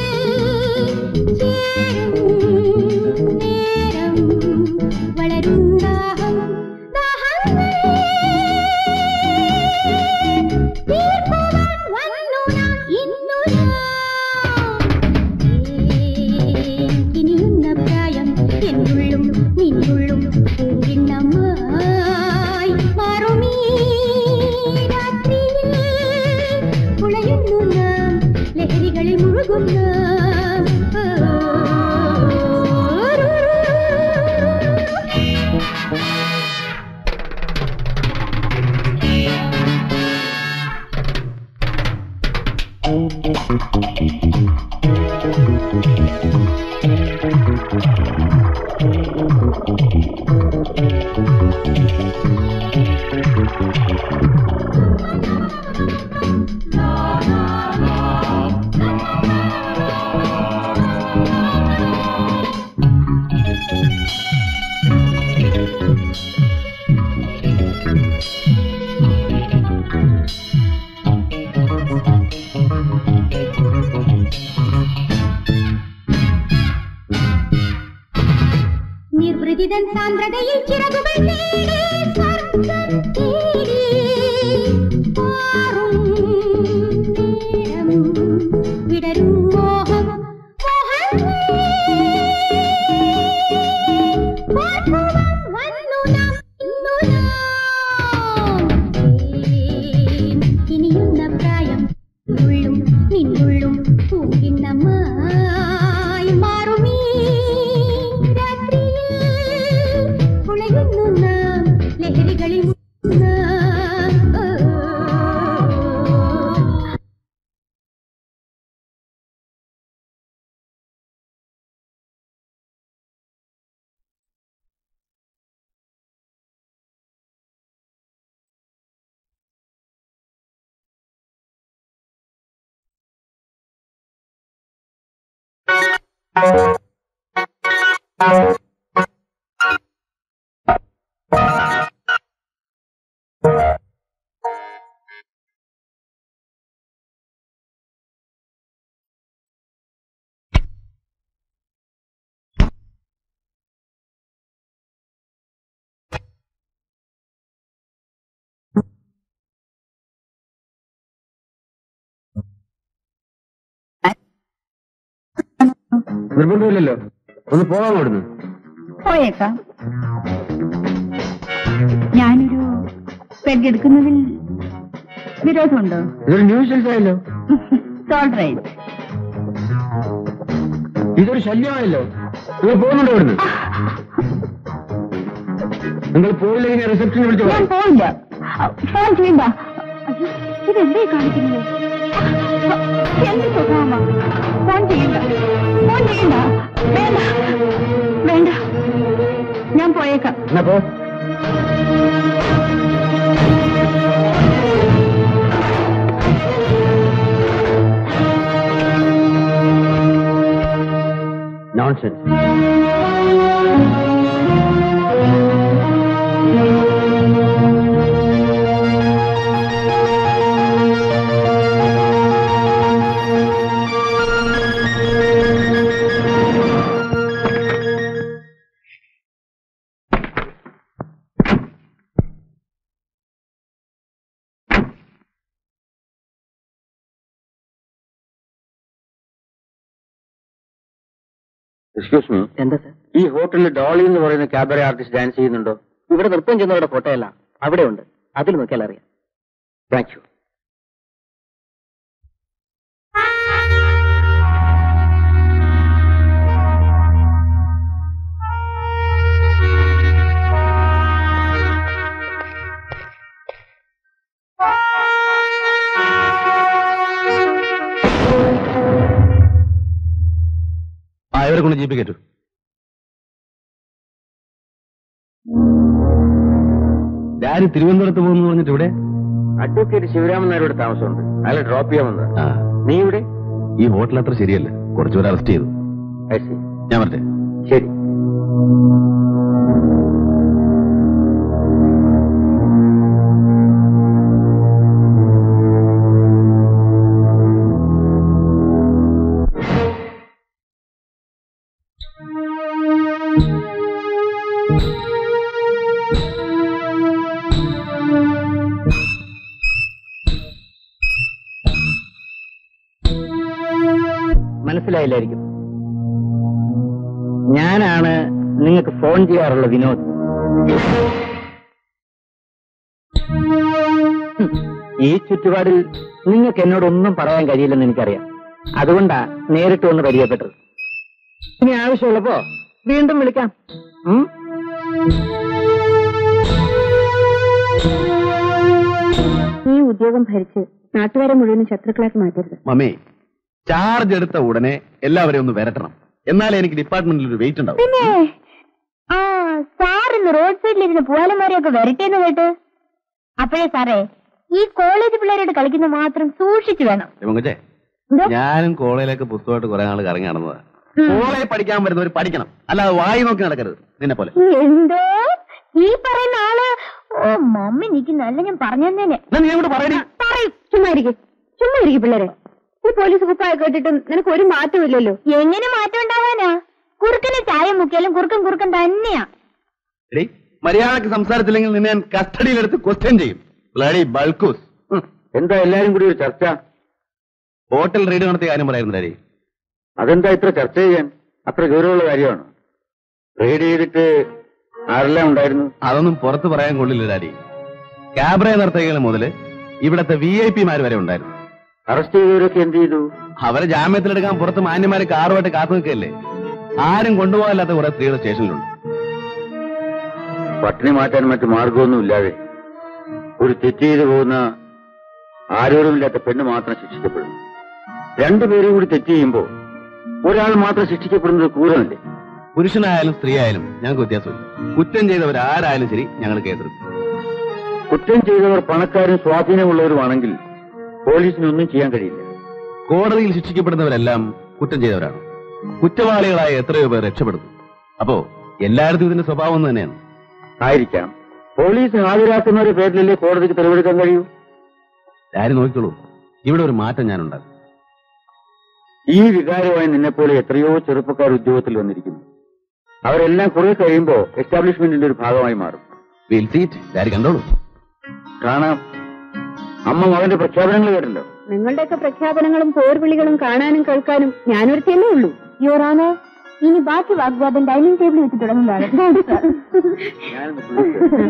ചേരും നേരം വളരും ദാഹം ദാഹങ്ങൾ തീർക്കുവാൻ വന്നു നാം ഇന്നു നാം. ഇനിയുന്ന പ്രായം എന്നുള്ളും നിന്നുള്ളും പൂവിണ്ണമായി മാറുമീ രാത്രിയിൽ കുളയുന്നു നാം ലഹരികളിൽ മുഴുകും നാം നിർവൃതിതൻ സാന്ദ്രതയിൽ ചിറകുകൾ തേടി സ്വർഗ്ഗം തേടി പാറും നേരം വിടരും മോഹം മോഹങ്ങൾ പാർക്കുവാൻ വന്നു നാം ഇന്നു നാം. ഇനിയുന്ന പ്രായം ഉള്ളും നിന്നുള്ളും പൂങ്കിണ്ണമായി മാറുമീ രാത്രിയിൽ കുളയുന്നു നാം ലഹരികളിൽ മുങ്ങുന്നു നാം. ഓ, നിർബന്ധമില്ലല്ലോ ഒന്ന് പോകാൻ കൊടുന്നു പോയേക്കാം ഞാനൊരു പെഗ് എടുക്കുന്നതിൽ വിരോധമുണ്ടോ ഇതൊരു ന്യൂസൻസ് ആയല്ലോ റൈറ്റ് ഇതൊരു ശല്യമായല്ലോ നിങ്ങൾ പോകുന്നുണ്ടോ ഇവിടുന്ന് നിങ്ങൾ പോയില്ലെങ്കിൽ റിസപ്ഷനിൽ വിളിച്ചു ഞാൻ പോയില്ല ഫോൺ ചെയ്യണ്ട അയ്യോ, ഇതെന്തേ കാണിക്കുന്നത് എന്ത് സ്വഭാവമാ ഫോൺ ചെയ്യണ്ട ഫോൺ ചെയ്യണ്ട വേണ്ട വേണ്ട ഞാൻ പോയേക്കാം എന്നാ പോ നോൺസെൻസ് എക്സ്ക്യൂസ് മീ എന്താ സാർ ഈ ഹോട്ടലിൽ ഡോളി എന്ന് പറയുന്ന ക്യാബറെ ആർട്ടിസ്റ്റ് ഡാൻസ് ചെയ്യുന്നുണ്ടോ ഇവിടെ നൃത്തം ചെയ്യുന്നവരുടെ ഫോട്ടോയല്ല അവിടെ ഉണ്ട് അതിൽ നോക്കിയാൽ അറിയാം താങ്ക് യു ആ ഇവരെ കൊണ്ട് ജീപ്പ് കയറ്റു ഡാഡി തിരുവനന്തപുരത്ത് പോകുന്നു പറഞ്ഞിട്ട് ഇവിടെ അഡ്വക്കേറ്റ് ശിവരാമൻ നായരോട് താമസമുണ്ട് അയാളെ ഡ്രോപ്പ് ചെയ്യാമെന്ന് ആ നീ ഇവിടെ ഈ ഹോട്ടൽ അത്ര ശരിയല്ല കുറച്ചുപേരെ അറസ്റ്റ് ചെയ്തു I see. ഞാൻ പറഞ്ഞേ ശരി മനസ്സിലായില്ലായിരിക്കും ഞാനാണ് നിങ്ങൾക്ക് ഫോൺ ചെയ്യാറുള്ള വിനോദ് ഹും, ഈ ചുറ്റുപാടിൽ നിങ്ങൾക്ക് എന്നോടൊന്നും പറയാൻ കഴിയില്ലെന്ന് എനിക്കറിയാം അതുകൊണ്ടാ നേരിട്ട് വന്ന് പരിചയപ്പെട്ടത് ഇനി ആവശ്യമുള്ളപ്പോ വീണ്ടും വിളിക്കാം ഉം? ഈ ഉദ്യോഗം ഭരിച്ച് നാട്ടുകാരെ മുഴുവൻ ശത്രുക്കളാക്കി മാറ്റരുത് മമ്മി ചാർജ് എടുത്ത ഉടനെ എല്ലാവരെയും ഒന്ന് വരട്ടണം എന്നാലേ എനിക്ക് ഡിപ്പാർട്ട്മെന്റിൽ ഒരു വെയിറ്റ് ഉണ്ടാവും പിന്നെ ആ സാറിന്ന് റോഡ് സൈഡിലിരുന്ന് പൂവാലന്മാരെയൊക്കെ വരട്ടേന്ന് കേട്ട് അപ്പോഴേ സാറേ ഈ കോളേജ് പിള്ളേരോട് കളിക്കുന്ന മാത്രം സൂക്ഷിച്ചു വേണം കൊച്ചേ എന്തോ? ഞാനും കോളേജിലേക്ക് പുസ്തകമായിട്ട് കുറെ നാൾ കറങ്ങി നടന്നതാ കോളേജിൽ പഠിക്കാൻ വരുന്നവർ പഠിക്കണം അല്ലാതെ വായി നോക്കി നടക്കരുത് നിന്നെ പോലെ എന്തോ ഈ പറയുന്ന ആള് ഓ മമ്മി നിൽക്കുന്നല്ല ഞാൻ പറഞ്ഞു തന്നെ എന്നാ നീ ഇവിടെ പറയടി പറയും ചുമ്മാ ഇരിക്കും ചുമ്മാ ഇരിക്കും പിള്ളേരെ ഈ പോലീസ് കുപ്പായ കേട്ടിട്ടും നിനക്ക് ഒരു മാറ്റമില്ലല്ലോ എങ്ങനെ മാറ്റം ഉണ്ടാവാനാ കുറുക്കനെ ചായ മുക്കിയാലും കുറുക്കൻ കുറുക്കൻ തന്നെയാ എടീ മര്യാദക്ക് സംസാരത്തില്ലെങ്കിൽ നിന്നെ ഞാൻ കസ്റ്റഡിയിലെടുത്ത് ക്വസ്റ്റ്യൻ ചെയ്യും ബ്ലഡി ബൾക്കൂസ് ഹും. എന്താ എല്ലാരും കൂടി ഒരു ചർച്ച ഹോട്ടൽ റെയ്ഡ് നടത്തിയ കാര്യം പറയായിരുന്നു ഡാഡി അതെന്താ ഇത്ര ചർച്ച ചെയ്യാൻ അത്ര ഗൗരവമുള്ള കാര്യമാണ് റെയ്ഡ് ചെയ്തിട്ട് ആരെല്ലാം ഉണ്ടായിരുന്നു അതൊന്നും പുറത്ത് പറയാൻ കൊള്ളില്ല ഡാഡി ക്യാബറ നടത്തുകകൾ മുതൽ ഇവിടത്തെ വി ഐ പിമാർ വരെ ഉണ്ടായിരുന്നു അറസ്റ്റ് ചെയ്തവരൊക്കെ എന്ത് ചെയ്തു അവരെ ജാമ്യത്തിലെടുക്കാൻ പുറത്ത് മാന്യമാര് കാറുമായിട്ട് കാത്തു നിൽക്കല്ലേ ആരും കൊണ്ടുപോകാല്ലാത്ത കുറെ സ്ത്രീകൾ സ്റ്റേഷനിലുണ്ട് പട്ടിണി മാറ്റാൻ മറ്റു മാർഗമൊന്നും ഇല്ലാതെ ഒരു തെറ്റ് ചെയ്തു പോകുന്ന ആരോരുമില്ലാത്ത പെണ്ണ് മാത്രം ശിക്ഷിക്കപ്പെടുന്നു രണ്ടുപേരും കൂടി തെറ്റ് ചെയ്യുമ്പോ ഒരാൾ മാത്രം ശിക്ഷിക്കപ്പെടുന്നത് ക്രൂരമല്ലേ പുരുഷനായാലും സ്ത്രീ ആയാലും ഞങ്ങൾക്ക് വ്യത്യാസമില്ല കുറ്റം ചെയ്തവർ ആരായാലും ശരി ഞങ്ങൾ കേസെടുക്കും കുറ്റം ചെയ്തവർ പണക്കാരും സ്വാധീനമുള്ളവരുമാണെങ്കിൽ പോലീസിനൊന്നും ചെയ്യാൻ കഴിയില്ല കോടതിയിൽ ശിക്ഷിക്കപ്പെടുന്നവരെല്ലാം കുറ്റം ചെയ്തവരാണ് കുറ്റവാളികളായ എത്രയോ പേർ രക്ഷപ്പെടുന്നു അപ്പോ എല്ലായിടത്തും ഇതിന്റെ സ്വഭാവം ഒന്ന് തന്നെയാണ് ആയിരിക്കാം പോലീസ് ഹാജരാക്കുന്നവരുടെ പേരിലല്ലേ കോടതിക്ക് തെളിവെടുക്കാൻ കഴിയൂ ആരും നോക്കിക്കോളൂ ഇവിടെ ഒരു മാറ്റം ഞാനുണ്ടാകും ഈ വികാരമായി നിന്നെപ്പോലെ എത്രയോ ചെറുപ്പക്കാർ ഉദ്യോഗത്തിൽ വന്നിരിക്കുന്നു അവരെല്ലാം കുറെ കഴിയുമ്പോ എസ്റ്റാബ്ലിഷ്മെന്റിന്റെ ഒരു ഭാഗമായി മാറും വിൽ സീറ്റ് ഡാഡി കണ്ടോളൂ കാണാം അമ്മ മകന്റെ പ്രഖ്യാപനങ്ങൾ കേട്ടല്ലോ നിങ്ങളുടെയൊക്കെ പ്രഖ്യാപനങ്ങളും പോർവിളികളും കാണാനും കേൾക്കാനും ഞാനൊരുത്തല്ലേ ഉള്ളൂ യോറാണ് ഇനി ബാക്കി വാഗ്വാദം ഡൈനിങ് ടേബിൾ വെച്ച് തുടങ്ങുന്നതാണ് ഞാനൊന്ന് കുളിക്കട്ടെ.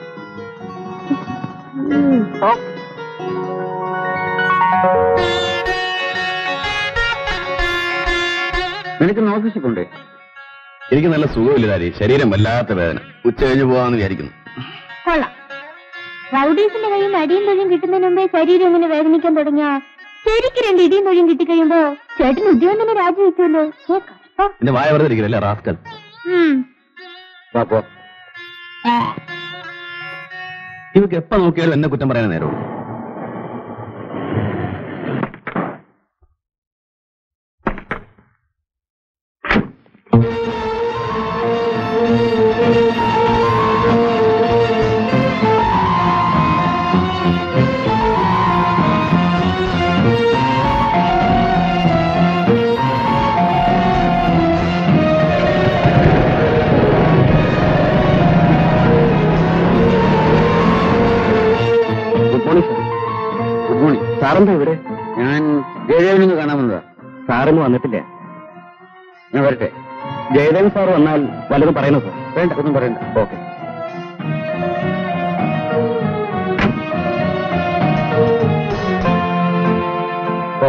നിനക്ക് ഓഫീസിൽ കൊണ്ടേ എനിക്ക് നല്ല സുഖമില്ല ഡാഡി ശരീരം വല്ലാത്ത വേദന ഉച്ച കഴിഞ്ഞ് പോവാന്ന് വിചാരിക്കുന്നു കൊള്ളാം റൗഡീസിന്റെ കയ്യിൽ നിന്ന് അടിയും തൊഴിയും കിട്ടുന്നതിന് മുമ്പേ ശരീരം ഇങ്ങനെ വേദനിക്കാൻ തുടങ്ങിയ ശരിക്ക് രണ്ട് ഇടിയും തൊഴിയും കിട്ടിക്കഴിയുമ്പോ ചേട്ടൻ ഉദ്യോഗം തന്നെ രാജിവെച്ചല്ലോ ഏ, കഷ്ടം. എന്റെ വായ വെറുതെ ഇരിക്കില്ല റാസ്കൽ ഉം. വാ, പോ ആ. ഇവക്ക് എപ്പോ നോക്കിയാലും എന്നെ കുറ്റം പറയാൻ നേരമുള്ളൂ good morning sir good morning സാറെന്താ ഇവിടെ ഞാൻ ജയദേവനൊന്ന് കാണാൻ വന്നതാ സാറിന് വന്നിട്ടില്ല ഞാൻ വരട്ടെ ജയദേവൻ സാർ വന്നാൽ വല്ലതും പറയണോ സാർ വേണ്ട ഒന്നും പറയണ്ട ഓക്കെ ഓ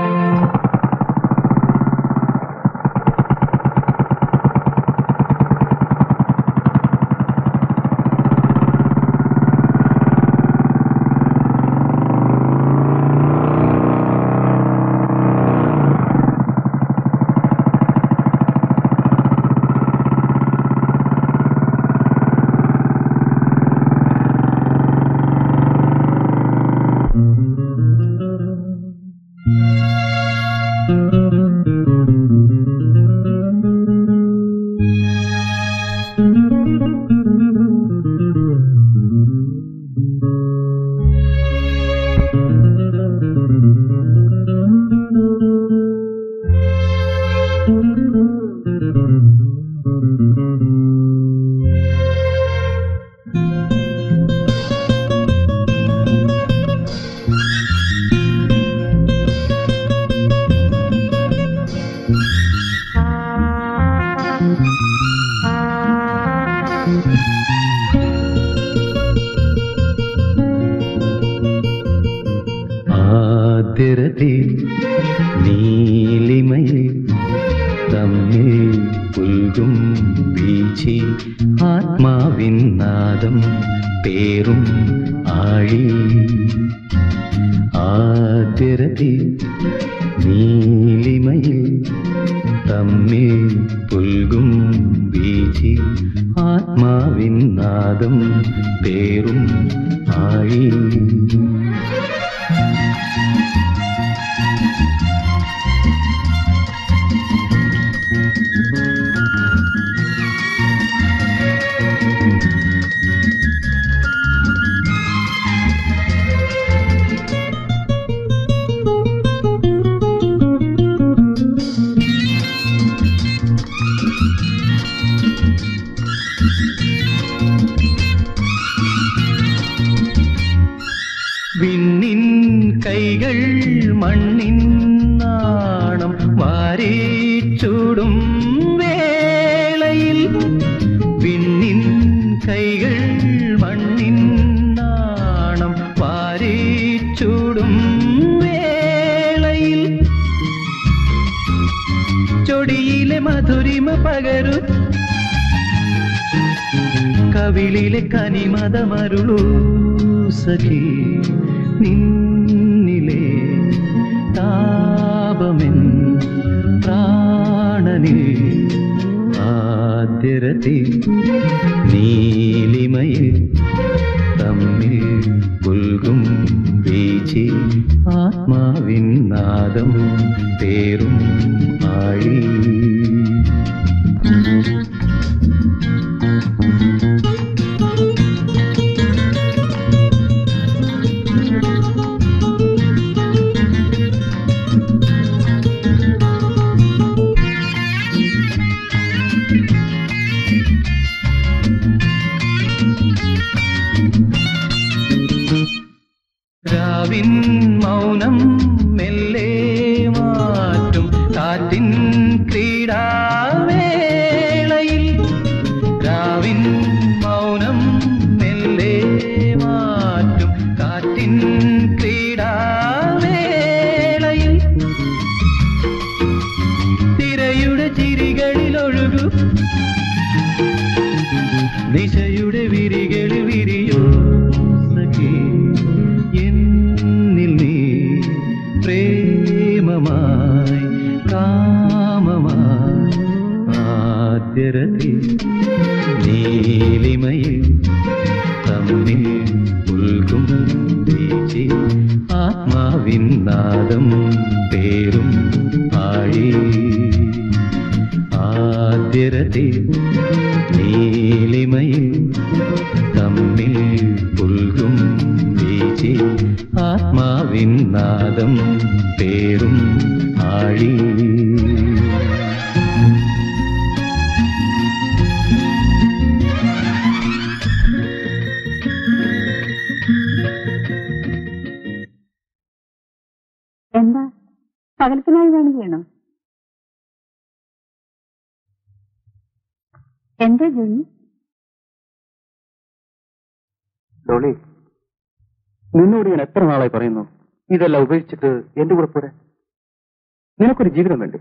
ആദ്യരതി നീലിമയിൽ തമ്മിൽ പുൽകും വീച്ചി ആത്മാവിൻ നാദം പേറും ആഴി ആദ്യരതി നീലിമയിൽ തമ്മിൽ പുൽകും വീച്ചി ആത്മാവിൻ നാദം പേറും ആഴി വിണ്ണിൻ കൈകൾ മണ്ണിൻ നാണം വാരിച്ചൂടും വേളയിൽ വിണ്ണിൻ കൈകൾ മണ്ണിൻ നാണം വാരിച്ചൂടും വേളയിൽ ചൊടിയിലെ മധുരിമ പകരു കവിളിലെ കനിമതമരുളൂ സഖി നിന്നിലെ താപമെൻ പ്രാണനിൽ ആദ്യരതി നീലിമയിൽ തമ്മിൽ പുൽകും വീച്ചി ആത്മാവിൻ നാദം പേറും ആഴി രാവിൻ മൗനം മെല്ലെ മാറ്റും കാറ്റിൻ ക്രീഡാവേളയിൽ രാവിൻ മൗനം മെല്ലെ മാറ്റും കാറ്റിൻ ക്രീഡാവേളയിൽ തിരയുടെ ചിരികളിൽ ഒഴുകു നിശയുടെ വിരികളിൽ വിരിയോ സഖി എന്നിൽ നീ പ്രേമമായി കാമമായി ആദ്യരതി നീലിമയിൽ തമ്മിൽ പുൽകും വീച്ചി ആത്മാവിൻ നാദം പേരും ആഴി ആദ്യരതി നീലിമയിൽ തമ്മിൽ പുൽകും വീച്ചി ആത്മാവിൻ നാദം പേരും ആഴി എന്താ പകൽപ്പനായി വേണം ചെയ്യണോ എന്താ ജോണി ഡോളി നിന്നോട് ഞാൻ എത്ര നാളായി പറയുന്നു ഇതെല്ലാം ഉപേക്ഷിച്ചിട്ട് എന്റെ കൂടെ പോരെ നിനക്കൊരു ജീവിതം വേണ്ടേ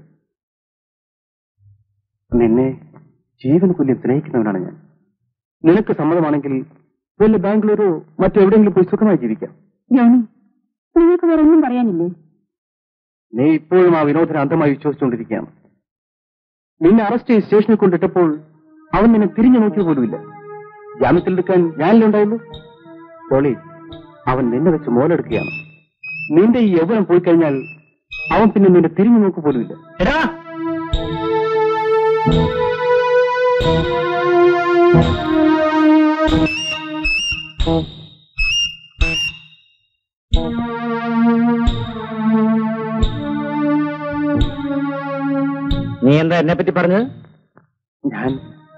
നിന്നെ ജീവൻ തുല്യം സ്നേഹിക്കുന്നവനാണ് ഞാൻ നിനക്ക് സമ്മതമാണെങ്കിൽ വല്ല ബാംഗ്ലൂരോ മറ്റെവിടെയെങ്കിലും പോയി സുഖമായി ജീവിക്കാം ജോണി നിങ്ങൾക്ക് വേറെ ഒന്നും പറയാനില്ലേ നീ ഇപ്പോഴും ആ വിനോദനെ അന്ധമായി വിശ്വസിച്ചുകൊണ്ടിരിക്കുകയാണ് നിന്നെ അറസ്റ്റ് ചെയ്ത് സ്റ്റേഷനിൽ കൊണ്ടിട്ടപ്പോൾ അവൻ നിന്നെ തിരിഞ്ഞു നോക്കിയ പോലുമില്ല ജാമ്യത്തിലെടുക്കാൻ ഞാനല്ലേ ഉണ്ടായുള്ളൂ ടോളി അവൻ നിന്നെ വെച്ച് മോലെടുക്കുകയാണ് നിന്റെ ഈ യൗവനം പോയി കഴിഞ്ഞാൽ അവൻ പിന്നെ നിന്നെ തിരിഞ്ഞു നോക്കു പോലുമില്ല എടാ നീ എന്താ എന്നെ പറ്റി പറഞ്ഞത് ഞാൻ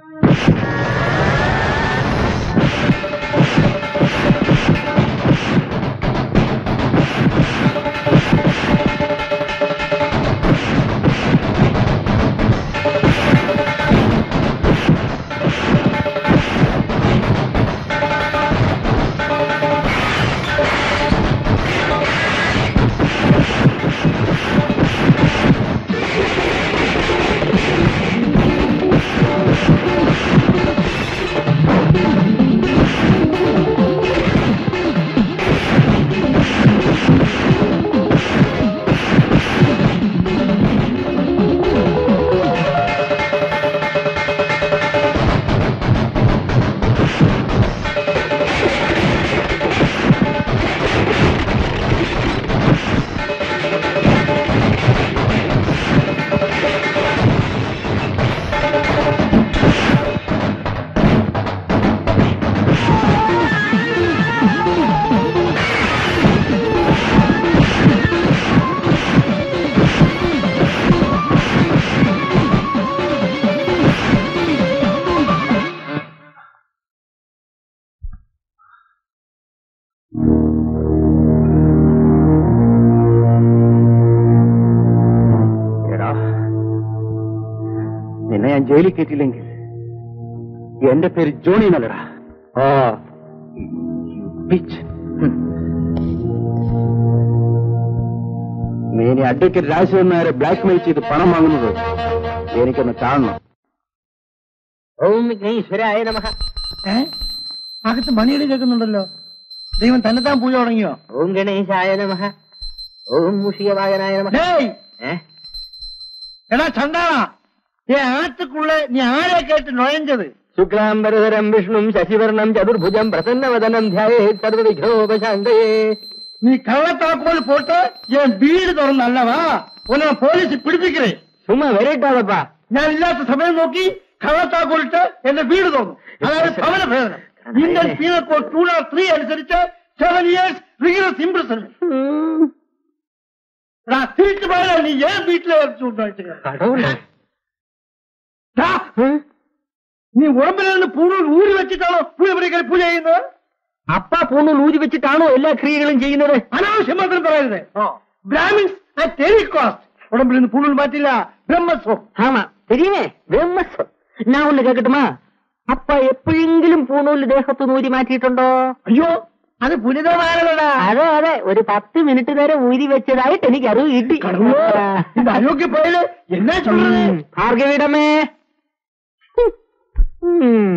എടാ നിന്നെ ഞാൻ ജയിലിൽ കയറ്റിയില്ലെങ്കിൽ എന്റെ പേര് ജോണി എന്നല്ലടാ ആ പിച്ച് നീ ഇനി അഡ്വക്കേറ്റ് രാജശേഖരൻ നായരെ ബ്ലാക്ക് മെയിൽ ചെയ്ത് പണം വാങ്ങുന്നത് എനിക്കൊന്ന് കാണണം ഓം വിഘ്നേശ്വരായ നമഃ ഏ അകത്ത് മണിയുടെ കേൾക്കുന്നുണ്ടല്ലോ ദൈവം തന്നെത്താൻ പൂജ തുടങ്ങിയോ ഓം ഗണേശായ നമഃ ഓം മുഷിയവായനായ നമഃ டேய் ഏ? എടാ ചണ്ടാളാ എൻ ആറ്റുക്കുള്ള നീ ആരെ കേട്ട് നുഴഞ്ഞത് ശുക്ലാംബരധരം വിഷ്ണും ശശിവർണം ചതുർഭുജം പ്രസന്നവദനം ധ്യായേ സർവവിഘ്നോപശാന്തയേ நீ கள்ளத்தாக்கும்போது போட்டு என் வீடு திறந்து அல்லவா உன்னை நான் போலீஸ் பிடிப்பிக்கிறேன் ചുമ്മാ വരട്ടാളപ്പാ ഞാൻ ഇല്ലാത്ത സമയം നോക്കി കള്ളത്താക്കോലിട്ട് എന്റെ വീട് തോന്നും അതായത് ഭവന ഭേദനം Indian penal code two nought three അനുസരിച്ച് സെവൻ ഇയേഴ്സ് റിഗറസ് ഇംപ്രസൺമെന്റ് തിരിച്ചു പോയാൽ നീ ഏൻ വീട്ടിലെ കടവുള്ള നീ ഉടമ്പിൽ നിന്ന് പൂണൂൽ ഊരി വെച്ചിട്ടാണോ പൂജപ്പടിക്കൽ പൂജ ചെയ്യുന്നത് അപ്പ പൂണൂൽ ഊരി വെച്ചിട്ടാണോ എല്ലാ ക്രിയകളും ചെയ്യുന്നത് അനാവശ്യം മാത്രം പറയരുത് ബ്രാഹ്മിൻസ് അറ്റ് എനി കോസ്റ്റ് ഉടമ്പിൽ നിന്ന് പൂണൂൽ മാറ്റില്ല ബ്രഹ്മസ്വം ஆமா தெரியுமே பிரம்மஸ்வம் நான் ஒண்ணு கேட்கட்டுமா அப்பா எப்பொழுங்கிലും പൂണൂല് ദേഹത്ത് നൂരി മാറ്റിയിട്ടുണ്ടോ അയ്യോ അത് പുനിതമാനല്ലടാ അതെ അതെ ഒരു പത്ത് മിനിറ്റ് നേരം ഊരി വെച്ചതായിട്ട് എനിക്ക് അറിവ് കിട്ടി கடவுளே, இந்த அயோக்கிய பயல என்ன சொல்றது ഉം. ഭാർഗവിയിടമേ ഉം.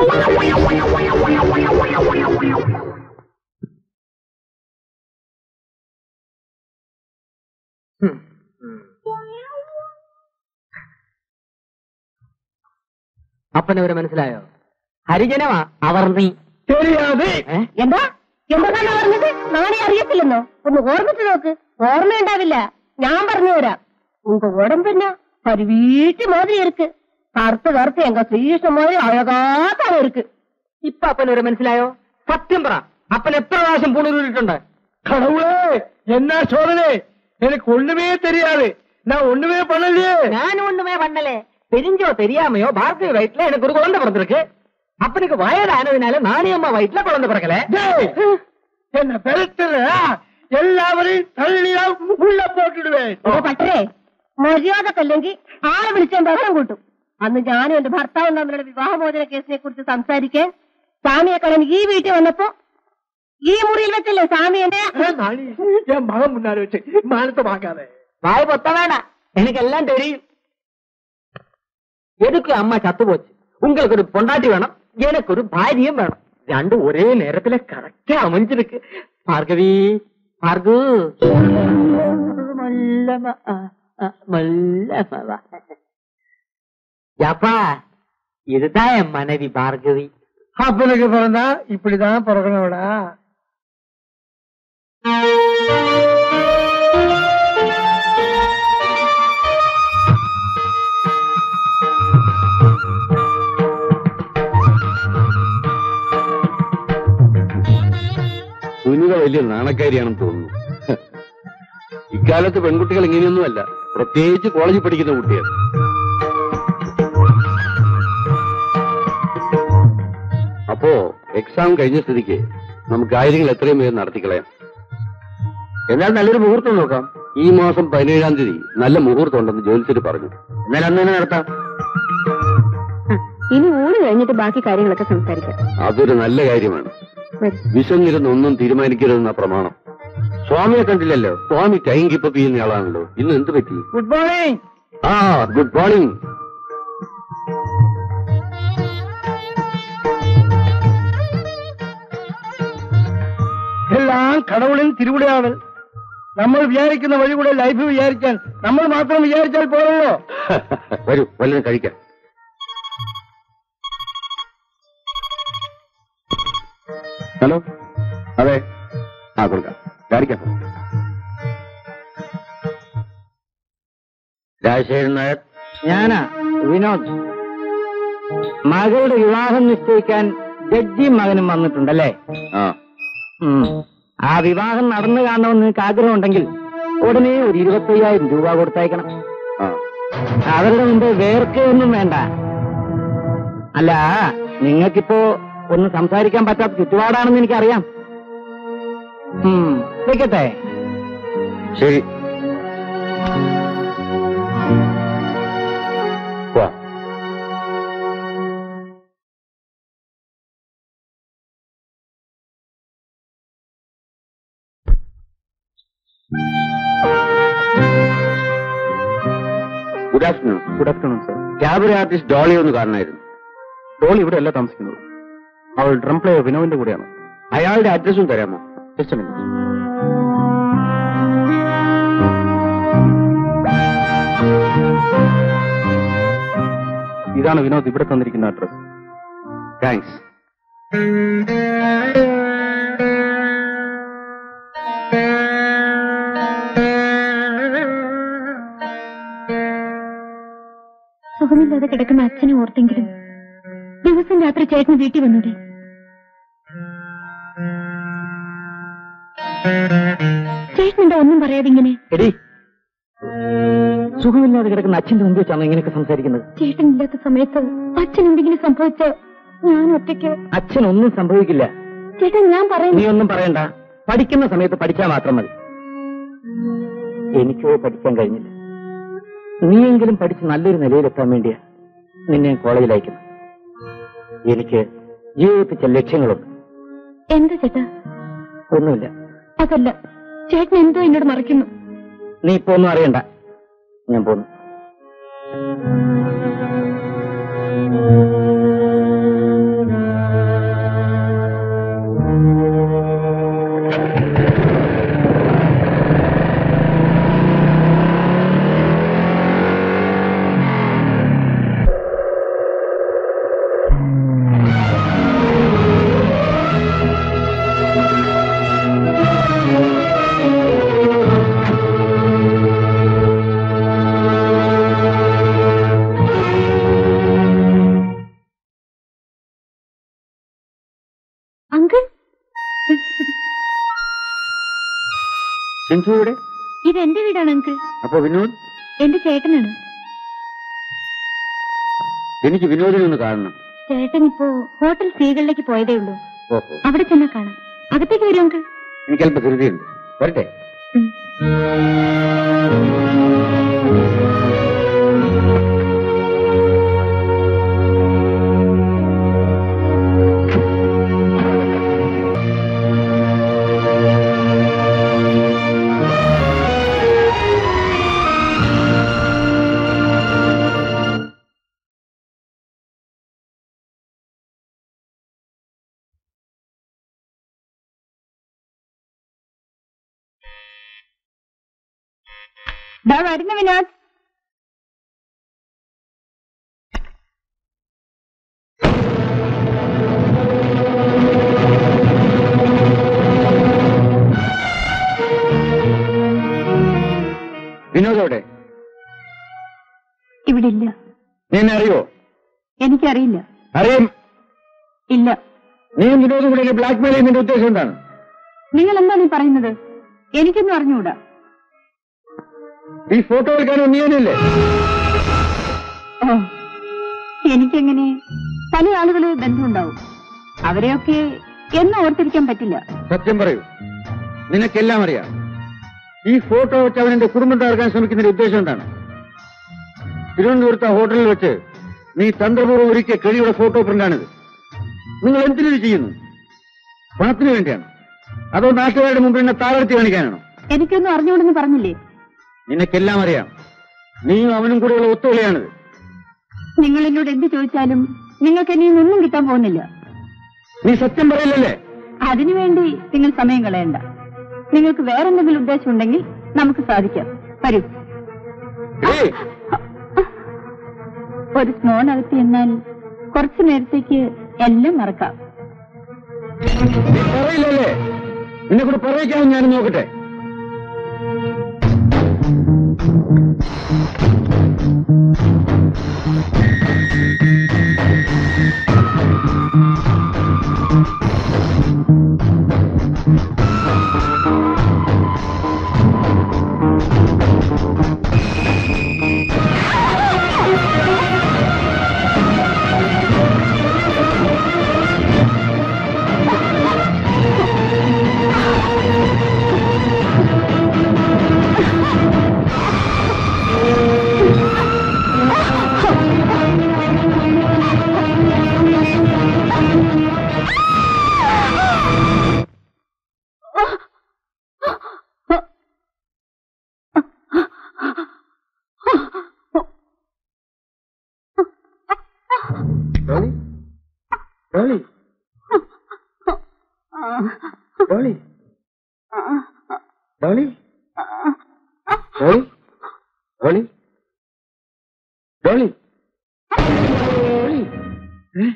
അപ്പനവരെ മനസ്സിലായോ ഹരിജനമാ അവർ നീ தெரியாது ഏ? എന്താ എന്താണ് പറഞ്ഞത് നാണെ അറിയത്തില്ലെന്നോ ഒന്ന് ഓർമ്മിച്ച് നോക്ക് ഓർമ്മയുണ്ടാവില്ല ഞാൻ പറഞ്ഞു തരാം உங்க உடம்புன்னா ஒரு வீட்டு மாதிரி இருக்கு கருத்து கருத்து எங்க ஸ்ரீகிருஷ்ண மாதிரி அழகாத்தான் இருக்கு ഇപ്പൊ അപ്പനവരെ മനസ്സിലായോ സത്യം പറ അപ്പൻ എത്ര പ്രാവശ്യം പൂണൂരിട്ടുണ്ട് கடவுளே என்ன சோதனை எனக்கு ஒண்ணுமே தெரியாது நான் ஒண்ணுமே பண்ணலையே நானும் ஒண்ணுமே பண்ணல தெரிஞ்சோ தெரியாமையோ பார்கவி வயிற்றுல எனக்கு ஒரு குழந்தை பிறந்திருக்கு அப்பனுக்கு வயதானதுனால நாணியம்மா வயிற்றுல குழந்தை பிறக்கல டேய், என்ன பெருத்துல எல்லாவரையும் தள்ளிதான் உள்ள போட்டுடுவேன் ഓ പട്ടേ മര്യാദക്കല്ലെങ്കിൽ ആളെ വിളിച്ചാൽ ബഹളം കൂട്ടും അന്ന് ഞാനും എന്റെ ഭർത്താവും തമ്മിലുള്ള വിവാഹമോചന കേസിനെ കുറിച്ച് സംസാരിക്കാൻ സ്വാമിയെ കാണാൻ ഈ വീട്ടിൽ വന്നപ്പോ ഈ മുറിയിൽ വെച്ചല്ലേ സ്വാമി എന്നെ என் மகன் முன்னாடி வச்சு மானத்தை வாங்காத വായ പൊത്ത വേണ്ട എനിക്കെല്ലാം തെരിയും എതുക്ക് അമ്മ ചത്തുപോச்சு உங்களுக்கு ஒரு பொண்டாட்டி வேணும் எனக்கு ஒரு பாரியம் வேணும் രണ്ടും ഒരേ നേരത്തിലെ കറക്റ്റ് അമഞ്ചിருக்கு ഭാർഗവി ഭാർഗു யப்பா இதுதான் என் மனைவி பார்கவி அப்பனுக்கு பிறந்தா இப்படிதான் பிறக்கணும்டா സുനിത വലിയ നാണക്കാരിയാണെന്ന് തോന്നുന്നു ഇക്കാലത്ത് പെൺകുട്ടികൾ ഇങ്ങനെയൊന്നുമല്ല പ്രത്യേകിച്ച് കോളേജിൽ പഠിക്കുന്ന കുട്ടികൾ അപ്പോ എക്സാം കഴിഞ്ഞ സ്ഥിതിക്ക് നമുക്ക് കാര്യങ്ങൾ എത്രയും വേഗം നടത്തിക്കളയാം എന്നാൽ നല്ലൊരു മുഹൂർത്തം നോക്കാം ഈ മാസം പതിനേഴാം തീയതി നല്ല മുഹൂർത്തം ഉണ്ടെന്ന് ജോലിച്ചർ പറഞ്ഞു എന്നാൽ അന്ന് തന്നെ നടത്താം ഇനി ഊണ് കഴിഞ്ഞിട്ട് ബാക്കി കാര്യങ്ങളൊക്കെ സംസാരിക്കാം അതൊരു നല്ല കാര്യമാണ് വരും. വിശന്നിരുന്ന് ഒന്നും തീരുമാനിക്കരുതെന്ന പ്രമാണം സ്വാമിയെ കണ്ടില്ലല്ലോ സ്വാമി ടൈം കീപ്പ് ചെയ്യുന്ന ആളാണല്ലോ ഇന്ന് എന്ത് പറ്റി குட் மார்னிங் ആ ഗുഡ് മോർണിംഗ് എല്ലാം കടവുളിൻ തിരുവിടയാടൽ നമ്മൾ വിചാരിക്കുന്ന വഴി കൂടെ ലൈഫ് വിചാരിക്കാൻ നമ്മൾ മാത്രം വിചാരിച്ചാൽ പോരല്ലോ വരൂ വല്ലതും കഴിക്കാം ഹലോ അതെ ആ കൊടുക്കാം കഴിക്കാം രാജശേഖരൻ നായർ ഞാനാ വിനോദ് മകളുടെ വിവാഹം നിശ്ചയിക്കാൻ ജഡ്ജിയും മകനും വന്നിട്ടുണ്ടല്ലേ ആ ഉം. ആ വിവാഹം നടന്നു കാണണമെന്ന് നിങ്ങൾക്ക് ആഗ്രഹമുണ്ടെങ്കിൽ ഉടനെ ഒരു ഇരുപത്തയ്യായിരം രൂപ കൊടുത്തയക്കണം ആ അവരുടെ മുമ്പ് വേർക്കുകയൊന്നും വേണ്ട അല്ല നിങ്ങൾക്കിപ്പോ ഒന്ന് സംസാരിക്കാൻ പറ്റാത്ത ചുറ്റുപാടാണെന്ന് എനിക്കറിയാം ഉം. വെക്കട്ടെ ശരി വാ good afternoon good afternoon sir cabaret artist Dolly ഒന്ന് കാണണമായിരുന്നു ഡോൾ ഇവിടെ അല്ല താമസിക്കുന്നത് അവൾ ഡ്രം പ്ലെയർ വിനോവിന്റെ കൂടെയാണ് അയാളുടെ അഡ്രസ്സും തരാമോ ജസ്റ്റ് മിനിറ്റ് ഇതാണ് വിനോദ് ഇവിടെ തന്നിരിക്കുന്ന അഡ്രസ് താങ്ക്സ് സുഖമില്ലാതെ കിടക്കുന്ന അച്ഛനെ ഓർത്തെങ്കിലും ദിവസം രാത്രി ചേട്ടന് വീട്ടിൽ വന്നൂടെ ചേട്ടൻ എന്താ ഒന്നും പറയാതെ ഇങ്ങനെ എടി സുഖമില്ലാതെ കിടക്കുന്ന അച്ഛന്റെ മുമ്പ് വെച്ചാണ് ഇങ്ങനെയൊക്കെ സംസാരിക്കുന്നത് ചേട്ടൻ ഇല്ലാത്ത സമയത്ത് അച്ഛൻ എന്തെങ്കിലും സംഭവിച്ച ഞാൻ ഒറ്റയ്ക്ക് അച്ഛൻ ഒന്നും സംഭവിക്കില്ല ചേട്ടൻ ഞാൻ നീ പറയുന്നു ഒന്നും പറയണ്ട പഠിക്കുന്ന സമയത്ത് പഠിച്ചാൽ മാത്രം മതി എനിക്കോ പഠിക്കാൻ കഴിഞ്ഞില്ല നീയെങ്കിലും പഠിച്ച് നല്ലൊരു നിലയിലെത്താൻ വേണ്ടിയാ നിന്നെ കോളേജിൽ അയക്കുന്നു എനിക്ക് ജീവിതത്തിൽ ചില ലക്ഷ്യങ്ങളുണ്ട് എന്താ ചേട്ടാ ഒന്നുമില്ല അതല്ല ചേട്ടൻ എന്തോ എന്നോട് മറയ്ക്കുന്നു നീ ഇപ്പൊ ഒന്നും അറിയണ്ട ഞാൻ പോന്നു അങ്കിൾ സിന്ധു ഇവിടെ ഇത് എന്റെ വീടാണ് അങ്കിൾ അപ്പൊ വിനോദ് എന്റെ ചേട്ടനാണ് എനിക്ക് വിനോദിനെ ഒന്ന് കാണണം ചേട്ടൻ ഇപ്പോ ഹോട്ടൽ സ്ത്രീകളിലേക്ക് പോയതേ ഉള്ളൂ ഓഹോ അവിടെ ചെന്നാ കാണാം അകത്തേക്ക് വരും അങ്കിൾ എനിക്ക് അല്പം ധൃതിയുണ്ട് വരട്ടെ ഉം. ദാ വരുന്നു വിനോദ് വിനോദ് എവിടെ ഇവിടെ ഇല്ല നീ എന്നെ അറിയോ എനിക്കറിയില്ല അറിയാം ഇല്ല നീ വിനോദം കൂടെ ബ്ലാക്ക് മെയിൽ ചെയ്യുന്നതിന്റെ ഉദ്ദേശം എന്താണ് നിങ്ങൾ എന്താണ് ഈ പറയുന്നത് എനിക്കൊന്നും അറിഞ്ഞുകൂടാ ഈ ഫോട്ടോ എടുക്കാനും നീ തന്നെയല്ലേ ഓ എനിക്കെങ്ങനെ പല ആളുകളെ ബന്ധമുണ്ടാവും അവരെയൊക്കെ എന്നും ഓർത്തിരിക്കാൻ പറ്റില്ല സത്യം പറയൂ നിനക്കെല്ലാം അറിയാം ഈ ഫോട്ടോ വെച്ച് അവൻ എന്റെ കുടുംബം തകർക്കാൻ ശ്രമിക്കുന്നതിന്റെ ഉദ്ദേശം എന്താണ് തിരുവനന്തപുരത്ത് ആ ഹോട്ടലിൽ വെച്ച് നീ തന്ത്രപൂർവ്വം ഒരുക്കിയ കെണിയുടെ ഫോട്ടോ പ്രിന്റാണിത് നിങ്ങൾ എന്തിനു ചെയ്യുന്നു പണത്തിന് വേണ്ടിയാണ് അതോ നാട്ടുകാരുടെ മുമ്പിൽ എന്നെ താഴെത്തി കാണിക്കാനാണോ എനിക്കൊന്നും അറിഞ്ഞുകൂടെന്ന് പറഞ്ഞില്ലേ നിനക്കെല്ലാം അറിയാം നീയും അവനും കൂടെയുള്ള ഒത്തുകളിയാണിത് നിങ്ങൾ എന്നോട് എന്ത് ചോദിച്ചാലും നിങ്ങൾക്ക് എന്നെ ഒന്നും കിട്ടാൻ പോകുന്നില്ല നീ സത്യം പറയില്ലല്ലേ അതിനുവേണ്ടി നിങ്ങൾ സമയം കളയണ്ട നിങ്ങൾക്ക് വേറെന്തെങ്കിലും ഉദ്ദേശം ഉണ്ടെങ്കിൽ നമുക്ക് സാധിക്കാം വരൂ ഏയ് ഒരു സ്മോണകത്ത് എന്നാൽ കുറച്ചു നേരത്തേക്ക് എല്ലാം മറക്കാം നീ പറയില്ലല്ലേ നിന്നെ കൂടെ പറയിക്കാമെന്ന് ഞാൻ നോക്കട്ടെ ഡോളി ഡോളി ഡോളി ഡോളി ഡോളി ഡോളി ഡോളി ഡോളി ഏ?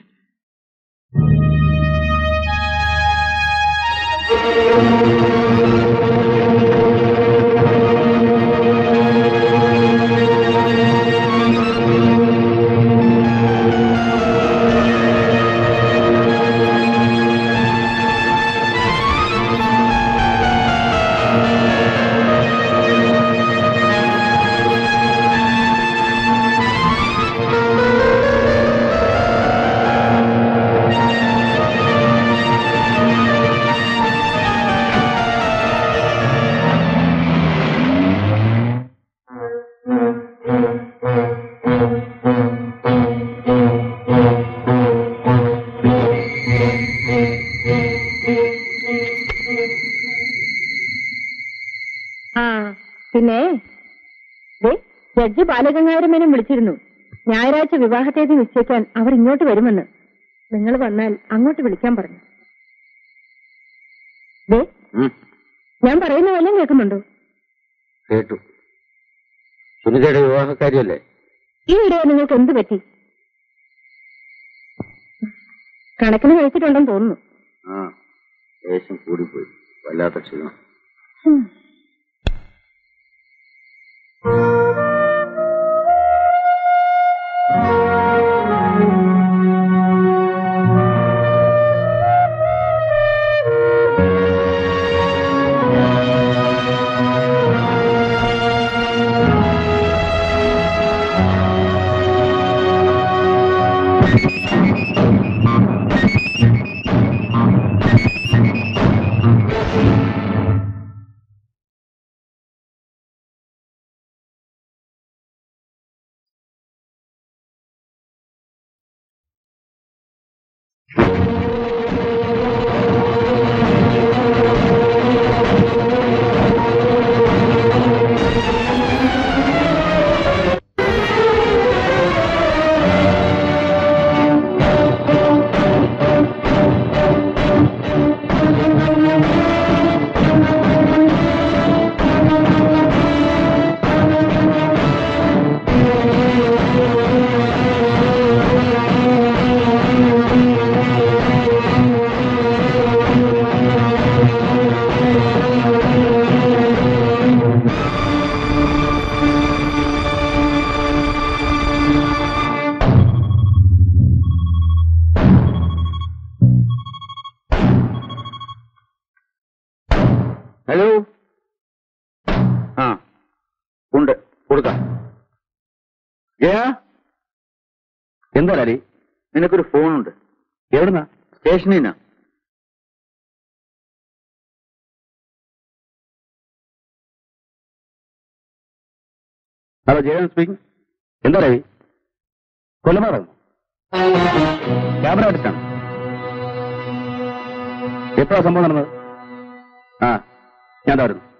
ആ പിന്നെ ദേ, ജഡ്ജി ബാലഗംഗാധരമേനെ വിളിച്ചിരുന്നു ഞായറാഴ്ച വിവാഹത്തേതി നിശ്ചയിക്കാൻ അവർ ഇങ്ങോട്ട് വരുമെന്ന് നിങ്ങൾ വന്നാൽ അങ്ങോട്ട് വിളിക്കാൻ പറഞ്ഞു ദേ ഉം, ഞാൻ പറയുന്ന വല്ലതും കേൾക്കുന്നുണ്ടോ കേട്ടു സുനിതയുടെ വിവാഹക്കാരിയല്ലേ ഈ ഇടയെ നിങ്ങൾക്ക് എന്ത് പറ്റി കണക്കിന് കഴിച്ചിട്ടുണ്ടെന്ന് തോന്നുന്നു ആ ലേശം കൂടിപ്പോയി വല്ലാത്ത ക്ഷീണം കൊടുക്കാം ജയ എന്താ ഡാഡി നിനക്കൊരു ഫോണുണ്ട് എവിടുന്നാ സ്റ്റേഷനിൽ നിന്നാ ഹലോ ജയൻ സ്പീക്കിംഗ് എന്താ രവി കൊല്ലമാറാണ് ക്യാമറ ആർട്ടിസ്റ്റാണ് എപ്പോഴാ സംഭവം നടന്നത് ആ ഞാൻ ദാ വരുന്നു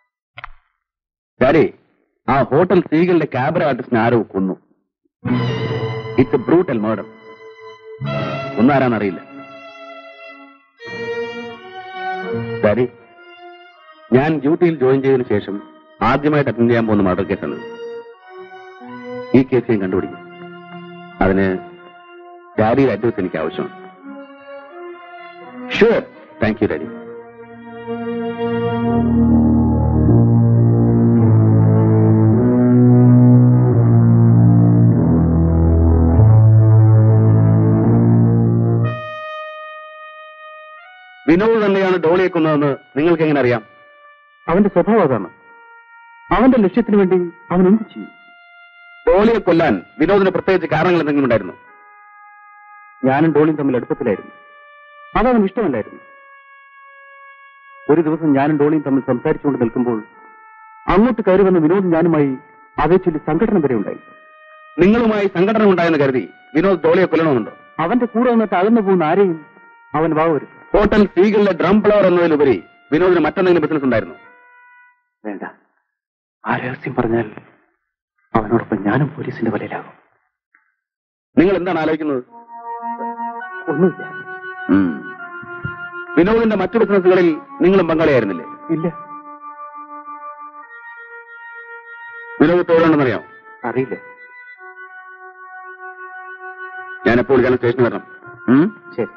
ഡാഡി ആ ഹോട്ടൽ സ്ത്രീകളുടെ ക്യാമറ ആർട്ടിസ്റ്റിനെ ആരോ കൊന്നു ഇറ്റ്സ് എ ബ്രൂട്ടൽ മേർഡർ ഒന്നാരാന്നറിയില്ല ഡാഡി ഞാൻ ഡ്യൂട്ടിയിൽ ജോയിൻ ചെയ്തതിനു ശേഷം ആദ്യമായിട്ട് അറ്റൻഡ് ചെയ്യാൻ പോകുന്ന മർഡർ കേസാണ് ഈ കേസ് ഞാൻ കണ്ടുപിടിക്കും അതിന് ഡാഡിയുടെ അഡ്വൈസ് എനിക്ക് ആവശ്യമാണ് sure thank you daddy Vinod തന്നെയാണ് ഡോളിയെ കൊന്നതെന്ന് നിങ്ങൾക്ക് എങ്ങനെ അറിയാം അവന്റെ സ്വഭാവം അതാണ് അവന്റെ ലക്ഷ്യത്തിന് വേണ്ടി അവൻ എന്ത് ചെയ്യും ഡോളിയെ കൊല്ലാൻ വിനോദിന് പ്രത്യേകിച്ച് കാരണങ്ങൾ എന്തെങ്കിലും ഉണ്ടായിരുന്നു ഞാനും ഡോളിയും തമ്മിൽ അടുപ്പത്തിലായിരുന്നു അതവന് ഇഷ്ടമല്ലായിരുന്നു ഒരു ദിവസം ഞാനും ഡോളിയും തമ്മിൽ സംസാരിച്ചുകൊണ്ട് നിൽക്കുമ്പോൾ അങ്ങോട്ട് കയറി വന്ന വിനോദ് ഞാനുമായി അതേ ചൊല്ലി സംഘടന വരെ ഉണ്ടായി നിങ്ങളുമായി സംഘടന ഉണ്ടായെന്ന് കരുതി വിനോദ് ഡോളിയെ കൊല്ലണമെന്നുണ്ടോ അവന്റെ കൂടെ വന്നിട്ട് അകന്നു പോകുന്ന ആരെയും അവൻ വാവരുത് ഹോട്ടൽ സ്ത്രീകളിലെ ഡ്രം ഫ്ലവർ എന്നതിലുപരി വിനോദിന് മറ്റെന്തെങ്കിലും ബിസിനസ് ഉണ്ടായിരുന്നു വേണ്ട ആ രഹസ്യം പറഞ്ഞാൽ അവനോടൊപ്പം ഞാനും പോലീസിന്റെ വലയിലാകും നിങ്ങൾ എന്താണ് ആലോചിക്കുന്നത് ഒന്നുമില്ല വിനോദിന്റെ മറ്റു ബിസിനസ്സുകളിൽ നിങ്ങളും പങ്കാളിയായിരുന്നില്ലേ ഇല്ല വിനോദ് തോന്നുണ്ടെന്നറിയാം അറിയില്ല ഞാൻ എപ്പോൾ വിളിച്ചാലും സ്റ്റേഷനിൽ വരണം ഉം? ശരി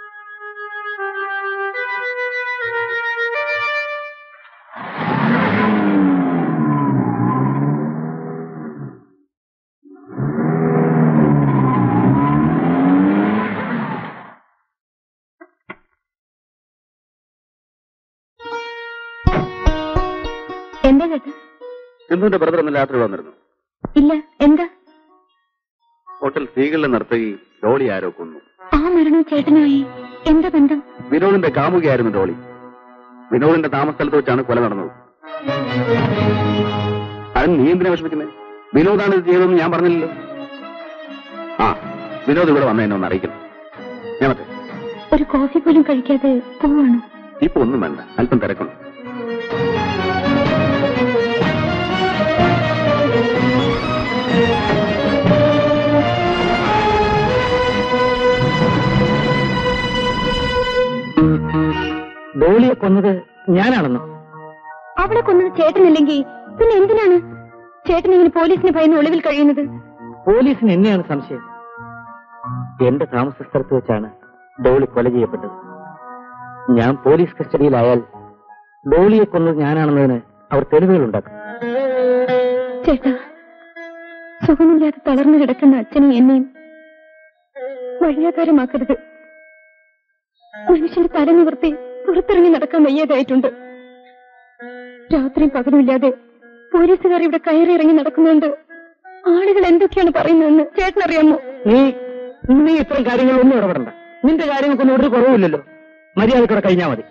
എന്താ ചേട്ടാ സിന്ധുവിന്റെ ബ്രദർ ഇന്ന് രാത്രി വന്നിരുന്നു ഇല്ല എന്താ ഹോട്ടൽ സ്ത്രീകളിലെ നർത്തകി ഡോളി ആരോ കൊന്നു ആ മരണവും ചേട്ടനുമായി എന്താ ബന്ധം വിനോദിന്റെ കാമുകയായിരുന്നു ഡോളി വിനോദിന്റെ താമസ സ്ഥലത്ത് വെച്ചാണ് കൊല നടന്നത് അതിന് നീ എന്തിനാ വിഷമിക്കുന്നത് വിനോദാണ് ഇത് ചെയ്തതെന്ന് ഞാൻ പറഞ്ഞില്ലല്ലോ ആ വിനോദ് ഇവിടെ വന്ന എന്നെ ഒന്ന് അറിയിക്കണം ഞാൻ മറ്റേ ഒരു കോഫി പോലും കഴിക്കാതെ പോവാണോ ഇപ്പൊ ഒന്നും വേണ്ട അല്പം തിരക്കണം ഡോളിയെ കൊന്നത് ഞാനാണെന്നോ അവളെ കൊന്നത് ചേട്ടനില്ലെങ്കിൽ പിന്നെ എന്തിനാണ് ചേട്ടൻ ഇങ്ങനെ പോലീസിന് ഭയന്ന് ഒളിവിൽ കഴിയുന്നത് പോലീസിന് എന്നെയാണ് സംശയം എന്റെ താമസ സ്ഥലത്ത് വെച്ചാണ് ഡോളി കൊല ചെയ്യപ്പെട്ടത് ഞാൻ പോലീസ് കസ്റ്റഡിയിലായാൽ ഡോളിയെ കൊന്നത് ഞാനാണെന്നതിന് അവർ തെളിവുകൾ ഉണ്ടാക്കും ചേട്ടാ സുഖമില്ലാതെ തളർന്നു കിടക്കുന്ന അച്ഛനെയും എന്നെയും വഴിയാധാരമാക്കരുത് മനുഷ്യന്റെ തല നിവർത്തി പുറത്തിറങ്ങി നടക്കാൻ വയ്യാതായിട്ടുണ്ട് രാത്രിയും പകലുമില്ലാതെ പോലീസുകാർ ഇവിടെ കയറി ഇറങ്ങി നടക്കുന്നുണ്ട് ആളുകൾ എന്തൊക്കെയാണ് പറയുന്നതെന്ന് ചേട്ടനറിയാമോ നീ നീ ഇത്തരം കാര്യങ്ങളൊന്നും ഇടപെടണ്ട നിന്റെ കാര്യങ്ങൾക്കൊന്നും ഒരു കുറവില്ലല്ലോ മര്യാദക്കൂടെ കഴിഞ്ഞാൽ മതി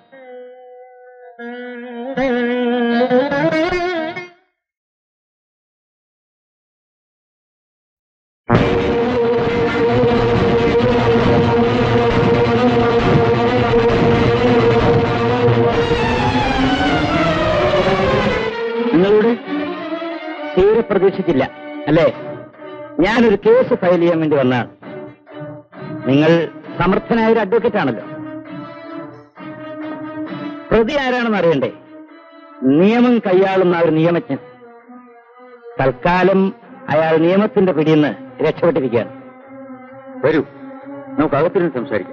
നിങ്ങളുടെ തീരെ പ്രതീക്ഷിച്ചില്ല അല്ലേ ഞാനൊരു കേസ് ഫയൽ ചെയ്യാൻ വേണ്ടി വന്നതാണ് നിങ്ങൾ സമർത്ഥനായ ഒരു അഡ്വക്കേറ്റ് ആണല്ലോ പ്രതി ആരാണെന്ന് അറിയണ്ടേ നിയമം കൈയാളുന്ന ഒരു നിയമജ്ഞൻ തൽക്കാലം അയാൾ നിയമത്തിന്റെ പിടിയിൽ നിന്ന് രക്ഷപ്പെട്ടിരിക്കുകയാണ് വരൂ നമുക്ക് അകത്തിരുന്ന് സംസാരിക്കാം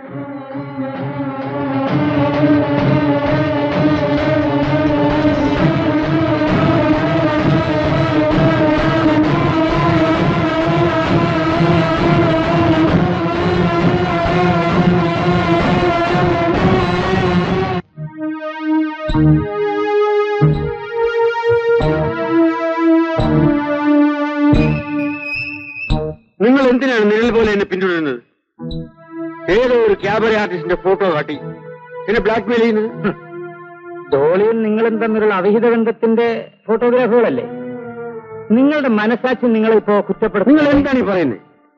നിങ്ങൾ എന്തിനാണ് നിഴൽ പോലെ എന്നെ പിന്തുടരുന്നത് ഏതോ ഒരു ക്യാബറെ ആർട്ടിസ്റ്റിന്റെ ഫോട്ടോ കാട്ടി എന്നെ ബ്ലാക്ക്മെയിൽ ചെയ്യുന്നത് ഡോളിയും നിങ്ങളും തമ്മിലുള്ള അവിഹിത ബന്ധത്തിന്റെ ഫോട്ടോഗ്രാഫുകളല്ലേ നിങ്ങളുടെ മനസാക്ഷി നിങ്ങളെ ഇപ്പോ കുറ്റപ്പെടുത്തും നിങ്ങൾ എന്താണ് ഈ പറയുന്നത്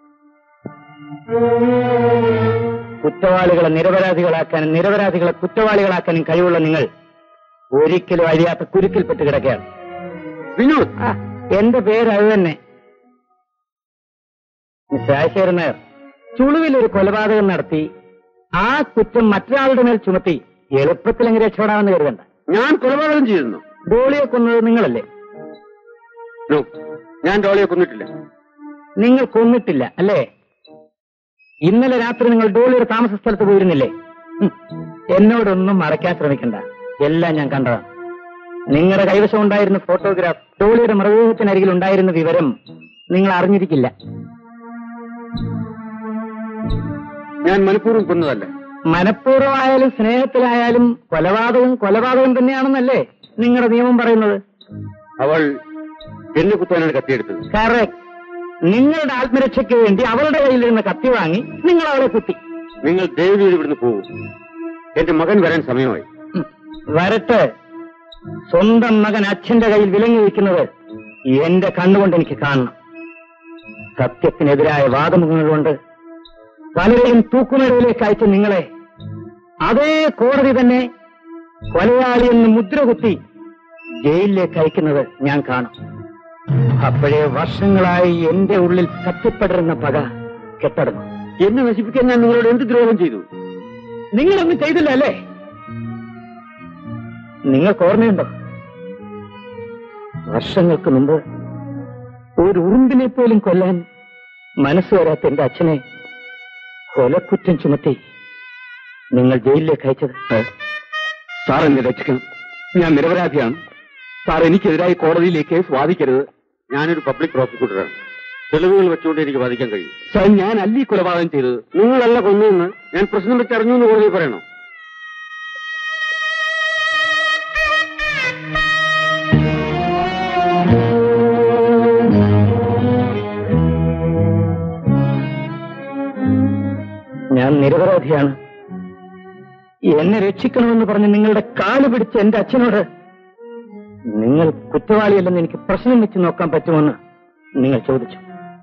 കുറ്റവാളികളെ നിരപരാധികളാക്കാനും നിരപരാധികളെ കുറ്റവാളികളാക്കാനും കഴിവുള്ള നിങ്ങൾ ഒരിക്കലും അഴിയാത്ത കുരുക്കിൽപ്പെട്ട് കിടക്കുകയാണ് വിനോദ് ആ, എന്റെ പേര് അത് തന്നെ രാജശേഖരൻ നായർ ചുളുവിൽ ഒരു കൊലപാതകം നടത്തി ആ കുറ്റം മറ്റൊരാളുടെ മേൽ ചുമത്തി എളുപ്പത്തിൽ അങ്ങ് രക്ഷപ്പെടാമെന്ന് കരുതണ്ട ഞാൻ കൊലപാതകം ചെയ്തിരുന്നു ഡോളിയെ കൊന്നത് നിങ്ങളല്ലേ നോ ഞാൻ ഡോളിയെ കൊന്നിട്ടില്ല നിങ്ങൾ കൊന്നിട്ടില്ല അല്ലേ ഇന്നലെ രാത്രി നിങ്ങൾ ഡോളിയുടെ താമസ സ്ഥലത്ത് പോയിരുന്നില്ലേ ഹും, എന്നോടൊന്നും മറയ്ക്കാൻ ശ്രമിക്കണ്ട എല്ലാം ഞാൻ കണ്ടതാണ് നിങ്ങളുടെ കൈവശം ഉണ്ടായിരുന്ന ഫോട്ടോഗ്രാഫ് ഡോളിയുടെ മൃതദേഹത്തിനരികിൽ ഉണ്ടായിരുന്ന വിവരം നിങ്ങൾ അറിഞ്ഞിരിക്കില്ല ഞാൻ മനഃപൂർവ്വം കൊന്നതല്ല മനഃപൂർവ്വമായാലും സ്നേഹത്തിലായാലും കൊലപാതകം കൊലപാതകം തന്നെയാണെന്നല്ലേ നിങ്ങളുടെ നിയമം പറയുന്നത് അവൾ എന്നെ കുത്താനാണ് കത്തിയെടുത്തത് കറക്റ്റ് നിങ്ങളുടെ ആത്മരക്ഷയ്ക്ക് വേണ്ടി അവളുടെ കയ്യിലിരുന്ന കത്തി വാങ്ങി നിങ്ങൾ അവളെ കുത്തി നിങ്ങൾ ദയവ് ചെയ്ത് ഇവിടുന്ന് പോകും എന്റെ മകൻ വരാൻ സമയമായി ഉം. വരട്ടെ സ്വന്തം മകൻ അച്ഛന്റെ കയ്യിൽ വിലങ്ങി വയ്ക്കുന്നത് എന്റെ കണ്ണുകൊണ്ട് എനിക്ക് കാണണം സത്യത്തിനെതിരായ വാദമുഖങ്ങൾ കൊണ്ട് പലരെയും തൂക്കുമേടയിലേക്ക് അയച്ച നിങ്ങളെ അതേ കോടതി തന്നെ കൊലയാളി എന്ന് മുദ്ര കുത്തി ജയിലിലേക്ക് അയക്കുന്നത് ഞാൻ കാണും അപ്പോഴേ വർഷങ്ങളായി എന്റെ ഉള്ളിൽ കത്തിപ്പടരുന്ന പക കെട്ടടങ്ങും എന്നെ നശിപ്പിക്കാൻ ഞാൻ നിങ്ങളോട് എന്ത് ദ്രോഹം ചെയ്തു നിങ്ങളൊന്നും ചെയ്തില്ല അല്ലേ നിങ്ങൾക്ക് ഓർമ്മയുണ്ടോ വർഷങ്ങൾക്ക് മുമ്പ് ഒരു ഉറുമ്പിനെ പോലും കൊല്ലാൻ മനസ്സ് വരാത്ത എന്റെ അച്ഛനെ കൊലക്കുറ്റം ചുമത്തി നിങ്ങൾ ജയിലിലേക്ക് അയച്ചത് സാർ എന്നെ രക്ഷിക്കണം ഞാൻ നിരപരാധിയാണ് സാർ എനിക്കെതിരായി കോടതിയിൽ ഈ കേസ് വാദിക്കരുത് ഞാനൊരു പബ്ലിക് പ്രോസിക്യൂട്ടറാണ് തെളിവുകൾ വെച്ചുകൊണ്ട് എനിക്ക് വാദിക്കാൻ കഴിയും സാർ ഞാൻ അല്ലി കൊലപാതകം ചെയ്തത് നിങ്ങളല്ല കൊന്നെന്ന് ഞാൻ പ്രശ്നം വെച്ച് അറിഞ്ഞു എന്ന് കോടതി പറയണോ ഞാൻ നിരപരാധിയാണ് എന്നെ രക്ഷിക്കണമെന്ന് പറഞ്ഞ് നിങ്ങളുടെ കാല് പിടിച്ച് എന്റെ അച്ഛനോട് നിങ്ങൾ കുറ്റവാളിയല്ലെന്ന് എനിക്ക് പ്രശ്നം വെച്ച് നോക്കാൻ പറ്റുമെന്ന് നിങ്ങൾ ചോദിച്ചു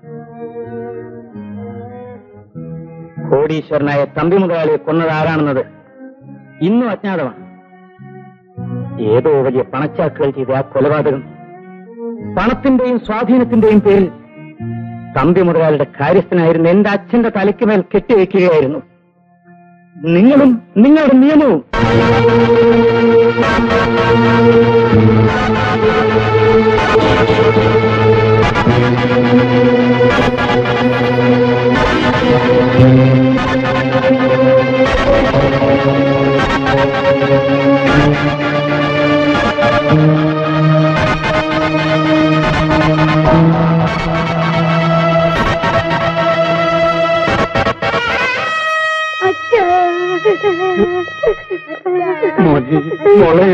കോടീശ്വരനായ തമ്പി മുതലാളിയെ കൊന്നത് ആരാണെന്നത് ഇന്നും അജ്ഞാതമാണ് ഏതോ വലിയ പണച്ചാക്കുകൾ ചെയ്ത ആ കൊലപാതകം പണത്തിന്റെയും സ്വാധീനത്തിന്റെയും പേരിൽ തമ്പി മുതലാളിയുടെ കാര്യസ്ഥനായിരുന്ന എന്റെ അച്ഛന്റെ തലയ്ക്ക് മേൽ കെട്ടിവെക്കുകയായിരുന്നു നിങ്ങളും നിങ്ങളുടെ നിയമവും മോനെ മോളെ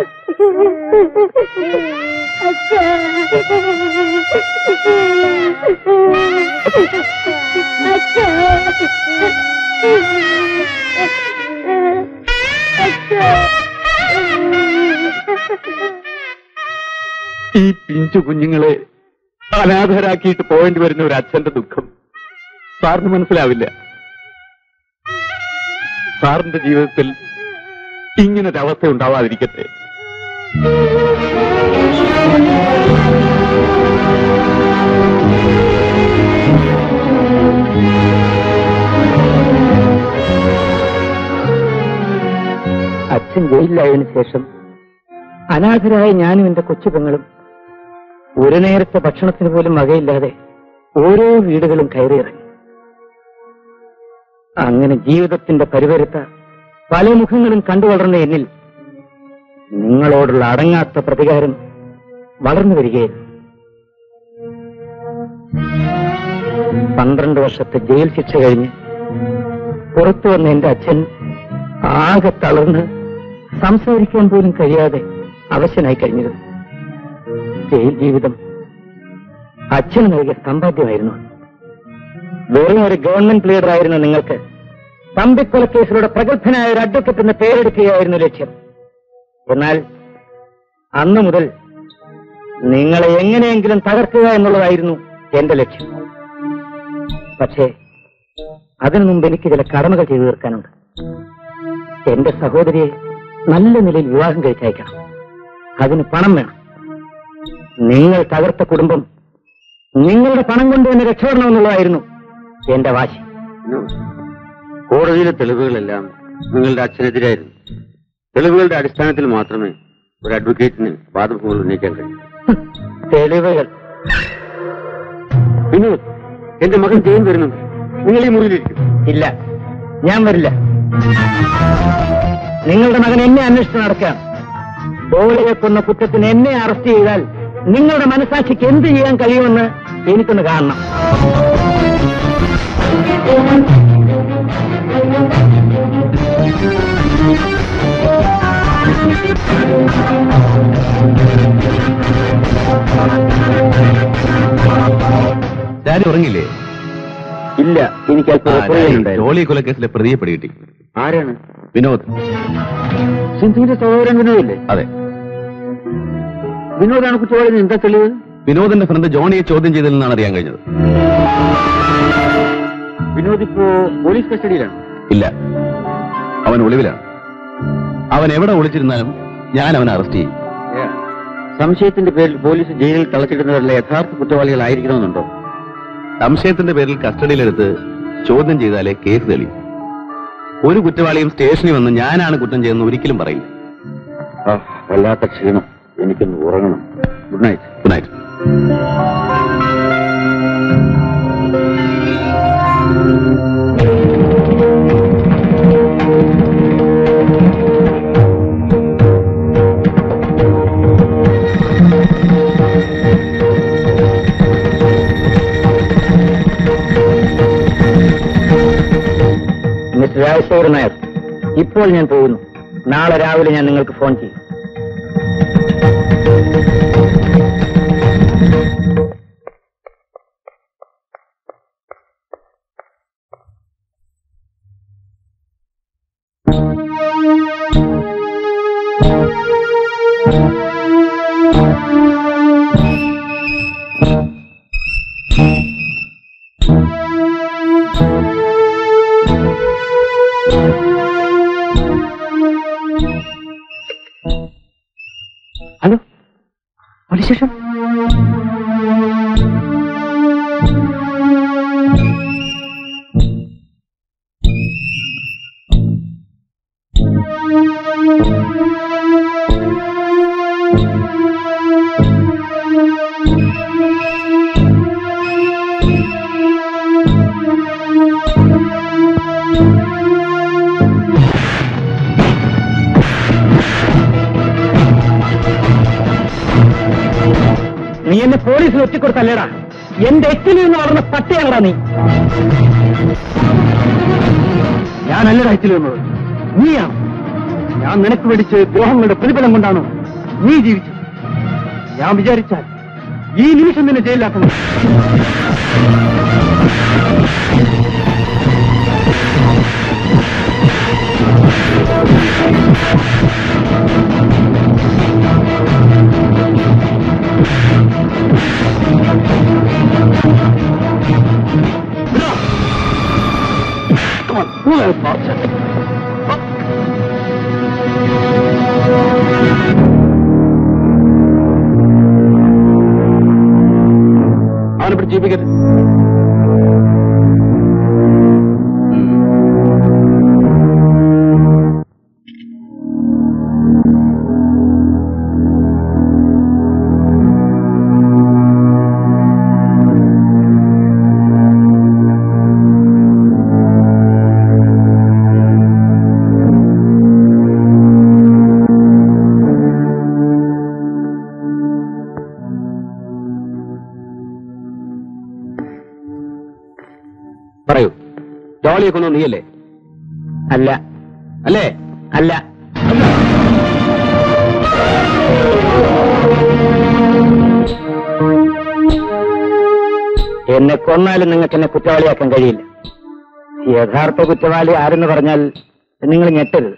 ഈ പിഞ്ചു കുഞ്ഞുങ്ങളെ അനാഥരാക്കിയിട്ട് പോകേണ്ടി വരുന്ന ഒരു അച്ഛന്റെ ദുഃഖം സാറിന് മനസ്സിലാവില്ല സാറിന്റെ ജീവിതത്തിൽ ഇങ്ങനൊരു അവസ്ഥ ഉണ്ടാവാതിരിക്കട്ടെ അച്ഛൻ ജയിലിലായതിനു ശേഷം അനാഥരായ ഞാനും എന്റെ കൊച്ചു പെങ്ങളും ഒരു നേരത്തെ ഭക്ഷണത്തിന് പോലും വകയില്ലാതെ ഓരോ വീടുകളും കയറിയിറങ്ങി അങ്ങനെ ജീവിതത്തിന്റെ പരിവരുത്ത പല മുഖങ്ങളും കണ്ടു വളർന്ന എന്നിൽ നിങ്ങളോടുള്ള അടങ്ങാത്ത പ്രതികാരം വളർന്നു വരികയായിരുന്നു പന്ത്രണ്ട് വർഷത്തെ ജയിൽ ശിക്ഷ കഴിഞ്ഞ് പുറത്തു വന്ന എന്റെ അച്ഛൻ ആകെ തളർന്ന് സംസാരിക്കാൻ പോലും കഴിയാതെ അവശനായി കഴിഞ്ഞിരുന്നു ജയിൽ ജീവിതം അച്ഛന് നൽകിയ സമ്പാദ്യമായിരുന്നു വെറും ഒരു ഗവൺമെന്റ് ലീഡർ ആയിരുന്ന നിങ്ങൾക്ക് തമ്പിക്കൊലക്കേസിലൂടെ പ്രഗത്ഭനായ ഒരു അഡ്വക്കറ്റ് എന്ന് പേരെടുക്കുകയായിരുന്നു ലക്ഷ്യം എന്നാൽ അന്നു മുതൽ നിങ്ങളെ എങ്ങനെയെങ്കിലും തകർക്കുക എന്നുള്ളതായിരുന്നു എന്റെ ലക്ഷ്യം പക്ഷേ അതിനു മുമ്പ് എനിക്ക് ചില കടമകൾ ചെയ്തു തീർക്കാനുണ്ട് എന്റെ സഹോദരിയെ നല്ല നിലയിൽ വിവാഹം കഴിച്ചയക്കണം അതിന് പണം വേണം നിങ്ങൾ തകർത്ത കുടുംബം നിങ്ങളുടെ പണം കൊണ്ട് തന്നെ രക്ഷപ്പെടണമെന്നുള്ളതായിരുന്നു എന്റെ വാശി കോടതിയിലെ തെളിവുകളെല്ലാം നിങ്ങളുടെ അച്ഛനെതിരായിരുന്നു തെളിവുകളുടെ അടിസ്ഥാനത്തിൽ മാത്രമേ ഒരു അഡ്വക്കേറ്റിന് വാദമുകൾ ഉന്നയിക്കാൻ കഴിയൂ തെളിവുകൾ വിനോദ് എന്റെ മകൻ ജയൻ വരുന്നുണ്ട് നിങ്ങൾ ഈ മുറിയിലിരിക്കും ഇല്ല ഞാൻ വരില്ല നിങ്ങളുടെ മകൻ എന്നെ അന്വേഷിച്ച് നടക്കുകയാണ് ഡോളിയെ കൊന്ന കുറ്റത്തിന് എന്നെ അറസ്റ്റ് ചെയ്താൽ നിങ്ങളുടെ മനസാക്ഷിക്ക് എന്ത് ചെയ്യാൻ കഴിയുമെന്ന് എനിക്കൊന്ന് കാണണം ഡാഡി ഉറങ്ങില്ലേ ഇല്ല എനിക്ക് ആ, അല്പം ഡാഡി, ഒപ്പുകയുണ്ടായിരുന്നു. ജോളി കൊലക്കേസിലെ പ്രതിയെ പിടികിട്ടി ആരാണ് വിനോദ് സിന്ധുവിന്റെ സഹോദരൻ വിനോദല്ലേ അതെ വിനോദാണ് കുറ്റവാളി എന്താ തെളിവ് വിനോദിന്റെ ഫ്രണ്ട് ജോണിയെ ചോദ്യം ചെയ്തതിൽ നിന്നാണ് അറിയാൻ കഴിഞ്ഞത് വിനോദ് ഇപ്പോ പോലീസ് കസ്റ്റഡിയിലാണ് ഇല്ല അവൻ ഒളിവിലാണ് അവൻ എവിടെ ഒളിച്ചിരുന്നാലും ഞാൻ അവനെ അറസ്റ്റ് ചെയ്യും സംശയത്തിന്റെ പേരിൽ പോലീസ് ജയിലിൽ തളച്ചിടുന്നവരല്ല യഥാർത്ഥ കുറ്റവാളികളായിരിക്കണമെന്നുണ്ടോ സംശയത്തിന്റെ പേരിൽ കസ്റ്റഡിയിലെടുത്ത് ചോദ്യം ചെയ്താലേ കേസ് തെളിയും ഒരു കുറ്റവാളിയും സ്റ്റേഷനിൽ വന്ന് ഞാനാണ് കുറ്റം ചെയ്യുന്നത് ഒരിക്കലും പറയില്ല ആ, വല്ലാത്ത ക്ഷീണം എനിക്കൊന്ന് ഉറങ്ങണം good night good night mister Rajasekharan Nair ഇപ്പോൾ ഞാൻ പോകുന്നു നാളെ രാവിലെ ഞാൻ നിങ്ങൾക്ക് ഫോൺ ചെയ്യും ഹലോ പോലീസ് സ്റ്റേഷൻ നീ എന്നെ പോലീസിൽ ഒറ്റിക്കൊടുത്തല്ലേടാ എന്റെ എച്ചിൽ നിന്ന് വളർന്ന പട്ടിയാണടാ നീ ഞാനല്ലടാ എച്ചിൽ വന്നത് നീയാണ് ഞാൻ നിനക്ക് മേടിച്ച് ദ്രോഹങ്ങളുടെ പ്രതിഫലം കൊണ്ടാണ് നീ ജീവിച്ചത് ഞാൻ വിചാരിച്ചാൽ ഈ നിമിഷം നിന്നെ ജയിലിലാക്കണം Come on, pull out, bastard. അവനെ പിടിച്ച് ജീവിക്കരുത് പറയൂ ജോളിയെ കൊന്നു നീയല്ലേ അല്ല അല്ലേ അല്ല എന്നെ കൊന്നാലും നിങ്ങൾക്ക് എന്നെ കുറ്റവാളിയാക്കാൻ കഴിയില്ല യഥാർത്ഥ കുറ്റവാളി ആരെന്ന് പറഞ്ഞാൽ നിങ്ങൾ ഞെട്ടരുത്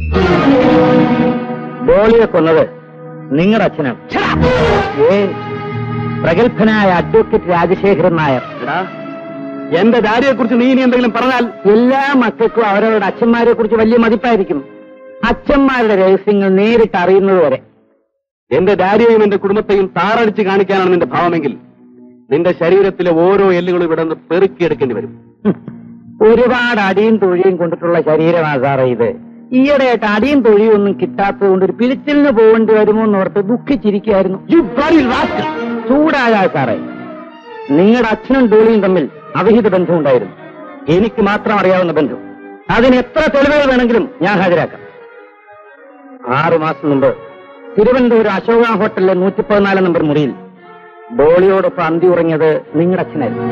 ഡോളിയെ കൊന്നത് നിങ്ങളുടെ അച്ഛനാണ് ഏ പ്രഗത്ഭനായ അഡ്വക്കേറ്റ് രാജശേഖരൻ നായർ എന്റെ ഡാഡിയെ കുറിച്ച് നീ ഇനി എന്തെങ്കിലും പറഞ്ഞാൽ എല്ലാ മക്കൾക്കും അവരവരുടെ അച്ഛന്മാരെ കുറിച്ച് വലിയ മതിപ്പായിരിക്കും അച്ഛന്മാരുടെ രഹസ്യങ്ങൾ നേരിട്ട് അറിയുന്നത് വരെ എന്റെ ഡാഡിയെയും എന്റെ കുടുംബത്തെയും താറടിച്ച് കാണിക്കാനാണ് നിന്റെ ഭാവമെങ്കിൽ നിന്റെ ശരീരത്തിലെ ഓരോ എല്ലുകളും ഇവിടെ നിന്ന് പെറുക്കിയെടുക്കേണ്ടി വരും ഹും. ഒരുപാട് അടിയും തൊഴിയും കൊണ്ടിട്ടുള്ള ശരീരമാണ് സാറേ ഇത് ഈയിടെയായിട്ട് അടിയും തൊഴിയും ഒന്നും കിട്ടാത്തത് കൊണ്ട് ഒരു പിളിച്ചിലിന് പോകേണ്ടി വരുമോ എന്ന് ഓർത്ത് ദുഃഖിച്ചിരിക്കുകയായിരുന്നു ചൂടാകാ സാറേ നിങ്ങളുടെ അച്ഛനും ഡോളിയും തമ്മിൽ അവിഹിത ബന്ധമുണ്ടായിരുന്നു എനിക്ക് മാത്രം അറിയാവുന്ന ബന്ധം അതിന് എത്ര തെളിവുകൾ വേണമെങ്കിലും ഞാൻ ഹാജരാക്കാം ആറു മാസം മുമ്പ് തിരുവനന്തപുരം അശോക ഹോട്ടലിലെ നൂറ്റി പതിനാല് നമ്പർ മുറിയിൽ ഡോളിയോടൊപ്പം അന്തി ഉറങ്ങിയത് നിങ്ങളുടെ അച്ഛനായിരുന്നു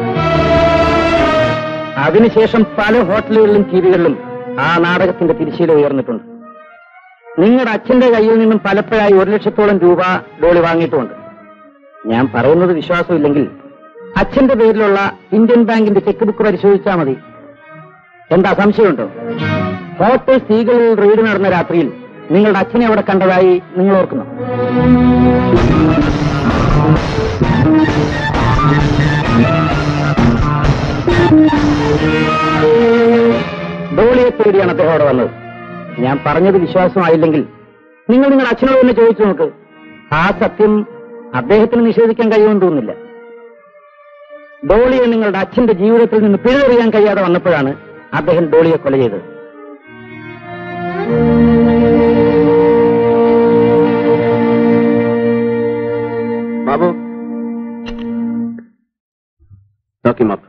അതിനുശേഷം പല ഹോട്ടലുകളിലും ടിവികളിലും ആ നാടകത്തിന്റെ തിരിശീല ഉയർന്നിട്ടുണ്ട് നിങ്ങളുടെ അച്ഛന്റെ കയ്യിൽ നിന്നും പലപ്പോഴായി ഒരു ലക്ഷത്തോളം രൂപ ഡോളി വാങ്ങിയിട്ടുമുണ്ട് ഞാൻ പറയുന്നത് വിശ്വാസമില്ലെങ്കിൽ അച്ഛന്റെ പേരിലുള്ള ഇന്ത്യൻ ബാങ്കിന്റെ ചെക്ക് ബുക്ക് പരിശോധിച്ചാൽ മതി എന്താ സംശയമുണ്ടോ ഹോട്ടൽ സീകളിൽ റെയ്ഡ് നടന്ന രാത്രിയിൽ നിങ്ങളുടെ അച്ഛനെ അവിടെ കണ്ടതായി നിങ്ങൾ ഓർക്കുന്നു ഡോളിയെ തേടിയാണ് അദ്ദേഹം അവിടെ വന്നത് ഞാൻ പറഞ്ഞത് വിശ്വാസമായില്ലെങ്കിൽ നിങ്ങൾ നിങ്ങളുടെ അച്ഛനോട് തന്നെ ചോദിച്ചു നോക്ക് ആ സത്യം അദ്ദേഹത്തിന് നിഷേധിക്കാൻ കഴിയുമെന്ന് തോന്നുന്നില്ല ഡോളിയെ നിങ്ങളുടെ അച്ഛന്റെ ജീവിതത്തിൽ നിന്ന് പിഴുതെറിയാൻ കഴിയാതെ വന്നപ്പോഴാണ് അദ്ദേഹം ഡോളിയെ കൊല ചെയ്തത് ബാബു ഡോക്യുമെന്റ്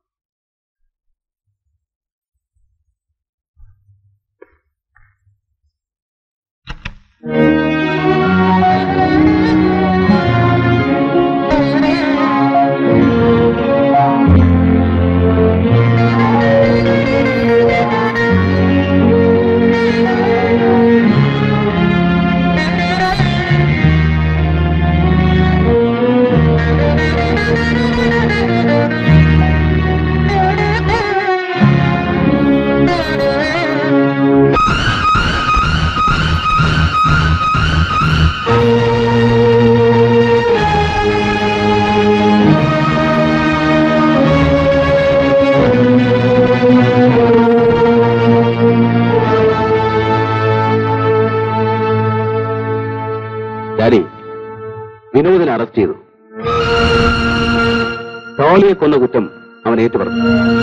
ഡാഡി വിനോദിനെ അറസ്റ്റ് ചെയ്തു ടോളിയെ കൊന്ന കുറ്റം അവൻ ഏറ്റുപറഞ്ഞു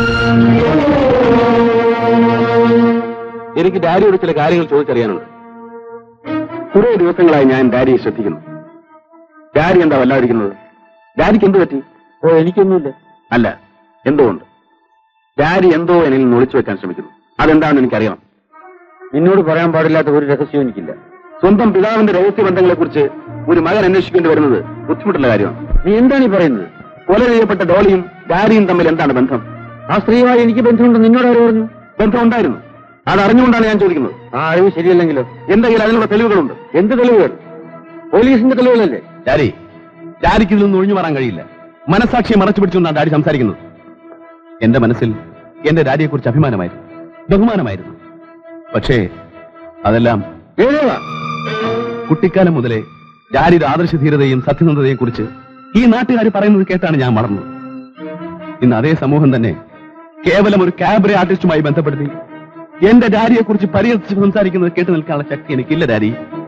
എനിക്ക് ഡാഡിയോട് ചില കാര്യങ്ങൾ ചോദിച്ചറിയാനുണ്ട് കുറെ ദിവസങ്ങളായി ഞാൻ ഡാഡിയെ ശ്രദ്ധിക്കുന്നു ഡാഡി എന്താ വല്ലാതിരിക്കുന്നത് ഡാഡിക്ക് എന്ത് പറ്റി ഓ എനിക്കൊന്നുമില്ല അല്ല എന്തോ ഉണ്ട് ഡാഡി എന്തോ എന്നിൽ നിന്ന് ഒളിച്ചു വെക്കാൻ ശ്രമിക്കുന്നു അതെന്താണെന്ന് എനിക്കറിയണം നിന്നോട് പറയാൻ പാടില്ലാത്ത ഒരു രഹസ്യവും എനിക്കില്ല സ്വന്തം പിതാവിന്റെ രഹസ്യബന്ധങ്ങളെ കുറിച്ച് ഒരു മകൻ അന്വേഷിക്കേണ്ടി വരുന്നത് ബുദ്ധിമുട്ടുള്ള കാര്യമാണ് നീ എന്താണ് ഈ പറയുന്നത് കൊല ചെയ്യപ്പെട്ട ഡോളിയും ഡാഡിയും തമ്മിൽ എന്താണ് ബന്ധം ആ സ്ത്രീയുമായി എനിക്ക് ബന്ധമുണ്ട് നിന്നോട് ആര് പറഞ്ഞു ബന്ധം ഉണ്ടായിരുന്നു അത് അറിഞ്ഞുകൊണ്ടാണ് ഞാൻ ചോദിക്കുന്നത് ആ അറിവ് ശരിയല്ലെങ്കിലോ എന്തെങ്കിലും അതിനുള്ള തെളിവുകളുണ്ട് എന്ത് തെളിവുകൾ പോലീസിന്റെ തെളിവുകളല്ലേ ഡാഡി ഡാഡിക്ക് ഇതിൽ നിന്ന് ഒഴിഞ്ഞു മാറാൻ കഴിയില്ല മനസാക്ഷിയെ മറച്ചു പിടിച്ചുകൊണ്ടാണ് ഡാഡി സംസാരിക്കുന്നത് എന്റെ മനസ്സിൽ എന്റെ ഡാഡിയെ കുറിച്ച് അഭിമാനമായിരുന്നു ബഹുമാനമായിരുന്നു പക്ഷേ അതെല്ലാം ഏതേവാ കുട്ടിക്കാലം മുതലേ ഡാഡിയുടെ ആദർശധീരതയും സത്യസന്ധതയും കുറിച്ച് ഈ നാട്ടുകാർ പറയുന്നത് കേട്ടാണ് ഞാൻ വളർന്നത് ഇന്ന് അതേ സമൂഹം തന്നെ കേവലം ഒരു ക്യാബറെ ആർട്ടിസ്റ്റുമായി ബന്ധപ്പെടുത്തി എന്റെ ഡാഡിയെ കുറിച്ച് പരിഹസിച്ച് സംസാരിക്കുന്നത് കേട്ട് നിൽക്കാനുള്ള ശക്തി എനിക്കില്ല ഡാഡി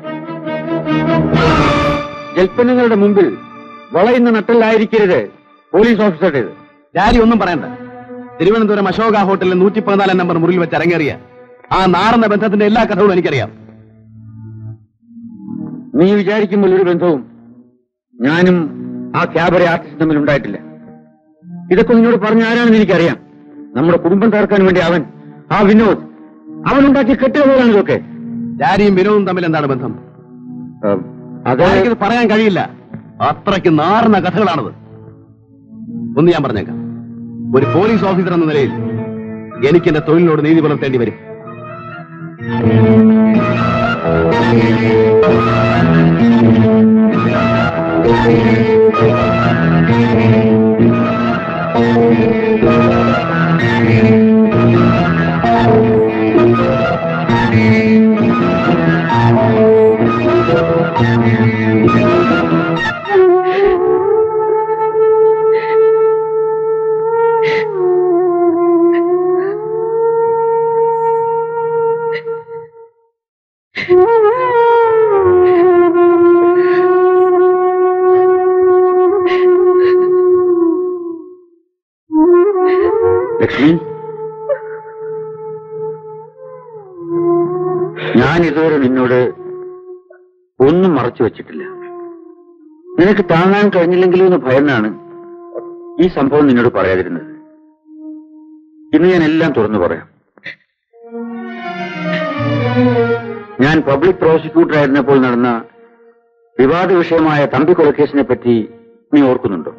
ജൽപ്പനങ്ങളുടെ മുമ്പിൽ വളയുന്ന നട്ടല്ലായിരിക്കരുത് പോലീസ് ഓഫീസറുടേത് ഡാഡി ഒന്നും പറയണ്ട തിരുവനന്തപുരം അശോക ഹോട്ടലിൽ നൂറ്റി പതിനാലാം നമ്പർ മുറിയിൽ വെച്ച് അരങ്ങേറിയ ആ നാറന്ന ബന്ധത്തിന്റെ എല്ലാ കഥകളും എനിക്കറിയാം നീ വിചാരിക്കുമ്പോൾ ഒരു ബന്ധവും ഞാനും ആ ക്യാബറെ ആർട്ടിസ്റ്റ് തമ്മിൽ ഉണ്ടായിട്ടില്ല ഇതൊക്കെ നിന്നോട് പറഞ്ഞ ആരാണെന്ന് എനിക്കറിയാം നമ്മുടെ കുടുംബം തകർക്കാൻ വേണ്ടി അവൻ ആ വിനോദ് അവനുണ്ടാക്കിയ കെട്ടുകഥകളാണ് ഇതൊക്കെ ഡാഡിയും വിനോദും തമ്മിൽ എന്താണ് ബന്ധം അത് എനിക്കിത് പറയാൻ കഴിയില്ല അത്രയ്ക്ക് നാറുന്ന കഥകളാണത് ഒന്ന് ഞാൻ പറഞ്ഞേക്കാം ഒരു പോലീസ് ഓഫീസർ എന്ന നിലയിൽ എനിക്ക് എന്റെ തൊഴിലിനോട് നീതി പുലർത്തേണ്ടി വരും ലക്ഷ്മി ഞാൻ ഇതുവരെ നിന്നോട് ഒന്നും മറച്ചു വെച്ചിട്ടില്ല നിനക്ക് താങ്ങാൻ കഴിഞ്ഞില്ലെങ്കിലോ എന്ന് ഭയന്നാണ് ഈ സംഭവം നിന്നോട് പറയാതിരുന്നത് ഇന്ന് ഞാൻ എല്ലാം തുറന്നു പറയാം ഞാൻ പബ്ലിക് പ്രോസിക്യൂട്ടർ ആയിരുന്നപ്പോൾ നടന്ന വിവാദ വിഷയമായ തമ്പി കൊലക്കേസിനെ പറ്റി നീ ഓർക്കുന്നുണ്ടോ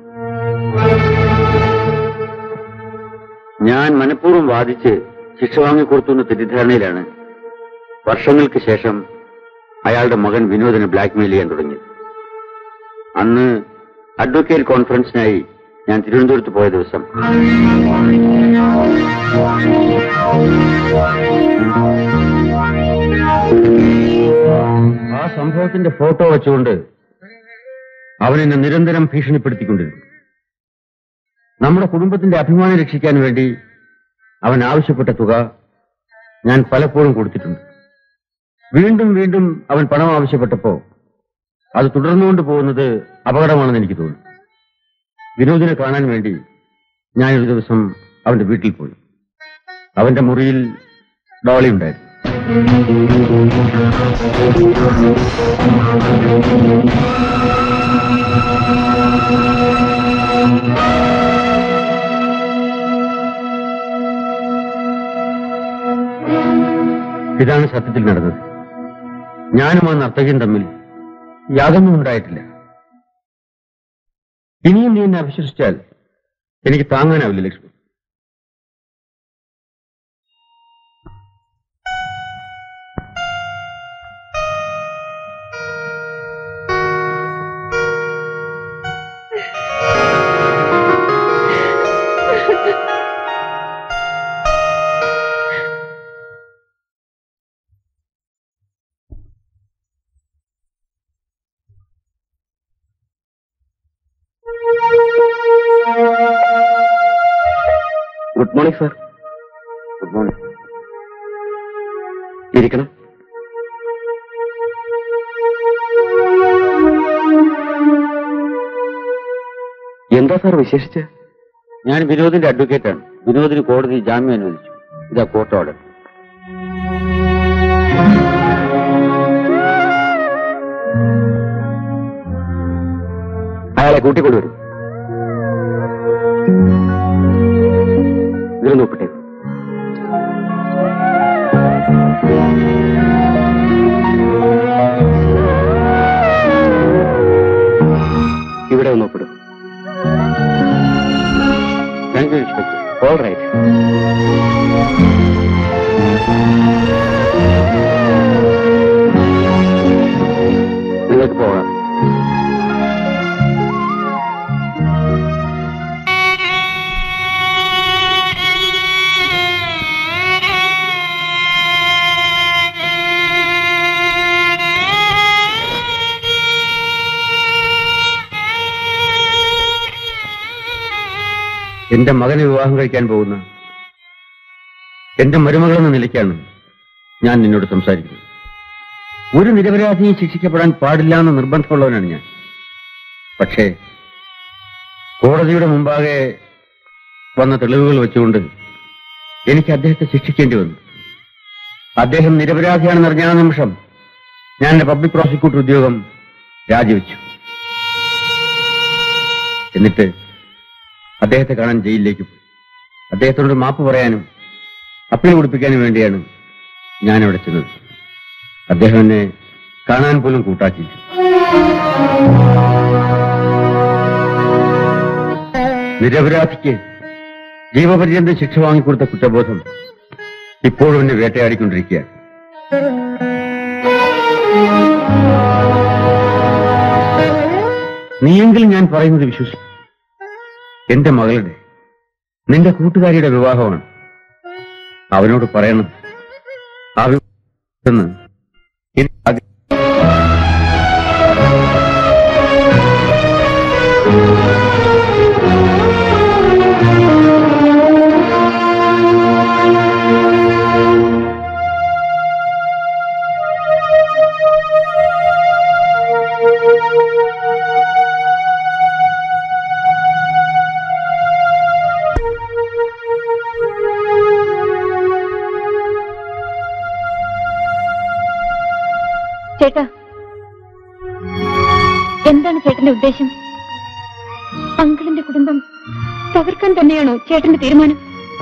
ഞാൻ മനഃപൂർവ്വം വാദിച്ച് ശിക്ഷ വാങ്ങിക്കൊടുത്തു എന്ന തെറ്റിദ്ധാരണയിലാണ് വർഷങ്ങൾക്ക് ശേഷം അയാളുടെ മകൻ വിനോദിനെ ബ്ലാക്ക്മെയിൽ ചെയ്യാൻ തുടങ്ങിയത് അന്ന് അഡ്വക്കേറ്റ് കോൺഫറൻസിനായി ഞാൻ തിരുവനന്തപുരത്ത് പോയ ദിവസം ആ സംഭവത്തിന്റെ ഫോട്ടോ വെച്ചുകൊണ്ട് അവൻ എന്നെ നിരന്തരം ഭീഷണിപ്പെടുത്തിക്കൊണ്ടിരുന്നു നമ്മുടെ കുടുംബത്തിന്റെ അഭിമാനം രക്ഷിക്കാൻ വേണ്ടി അവൻ ആവശ്യപ്പെട്ട തുക ഞാൻ പലപ്പോഴും കൊടുത്തിട്ടുണ്ട് വീണ്ടും വീണ്ടും അവൻ പണം ആവശ്യപ്പെട്ടപ്പോ അത് തുടർന്നുകൊണ്ട് പോകുന്നത് അപകടമാണെന്ന് എനിക്ക് തോന്നി വിനോദിനെ കാണാൻ വേണ്ടി ഞാൻ ഒരു ദിവസം അവന്റെ വീട്ടിൽ പോയി അവന്റെ മുറിയിൽ ഡോളി ഉണ്ടായിരുന്നു ഇതാണ് സത്യത്തിൽ നടന്നത് ഞാനും ആ നർത്തകയും തമ്മിൽ യാതൊന്നും ഉണ്ടായിട്ടില്ല ഇനിയും നീ എന്നെ അവിശ്വസിച്ചാൽ എനിക്ക് താങ്ങാനാവില്ല Lakshmi good morning sir good morning ഇരിക്കണം എന്താ സാർ വിശേഷിച്ച് ഞാൻ വിനോദിന്റെ അഡ്വക്കേറ്റാണ് വിനോദിന് കോടതി ജാമ്യം അനുവദിച്ചു ഇതാ കോർട്ട് ഓർഡർ അയാളെ കൂട്ടിക്കൊണ്ടുവരും ഇതിൽ നോക്കട്ടെ ഇവിടെ ഒന്ന് ഒപ്പിടും thank you inspector all right നിങ്ങൾക്ക് പോകാം എന്റെ മകനെ വിവാഹം കഴിക്കാൻ പോകുന്ന എന്റെ മരുമകളെന്ന നിലയ്ക്കാണ് ഞാൻ നിന്നോട് സംസാരിക്കുന്നത് ഒരു നിരപരാധിയും ശിക്ഷിക്കപ്പെടാൻ പാടില്ല എന്ന നിർബന്ധമുള്ളവനാണ് ഞാൻ പക്ഷേ കോടതിയുടെ മുമ്പാകെ വന്ന തെളിവുകൾ വെച്ചുകൊണ്ട് എനിക്ക് അദ്ദേഹത്തെ ശിക്ഷിക്കേണ്ടി വന്നു അദ്ദേഹം നിരപരാധിയാണെന്ന് അറിഞ്ഞ ആ നിമിഷം ഞാൻ എന്റെ പബ്ലിക് പ്രോസിക്യൂട്ടർ ഉദ്യോഗം രാജിവെച്ചു എന്നിട്ട് അദ്ദേഹത്തെ കാണാൻ ജയിലിലേക്ക് പോയി അദ്ദേഹത്തോട് മാപ്പ് പറയാനും അപ്പീൽ കൊടുപ്പിക്കാനും വേണ്ടിയാണ് ഞാൻ അവിടെ ചെന്നത് അദ്ദേഹം എന്നെ കാണാൻ പോലും കൂട്ടാക്കിയില്ല നിരപരാധിക്ക് ജീവപര്യന്തം ശിക്ഷ വാങ്ങിക്കൊടുത്ത കുറ്റബോധം ഇപ്പോഴും എന്നെ വേട്ടയാടിക്കൊണ്ടിരിക്കുകയാണ് നീയെങ്കിലും ഞാൻ പറയുന്നത് വിശ്വസിക്കും എന്റെ മകളുടെ നിന്റെ കൂട്ടുകാരിയുടെ വിവാഹമാണ് അവനോട് പറയണം ആ വിവാഹത്തിന് എനിക്ക് ആഗ്ര- എന്താണ് ചേട്ടന്റെ ഉദ്ദേശം അങ്കിളിന്റെ കുടുംബം തകർക്കാൻ തന്നെയാണോ ചേട്ടന്റെ തീരുമാനം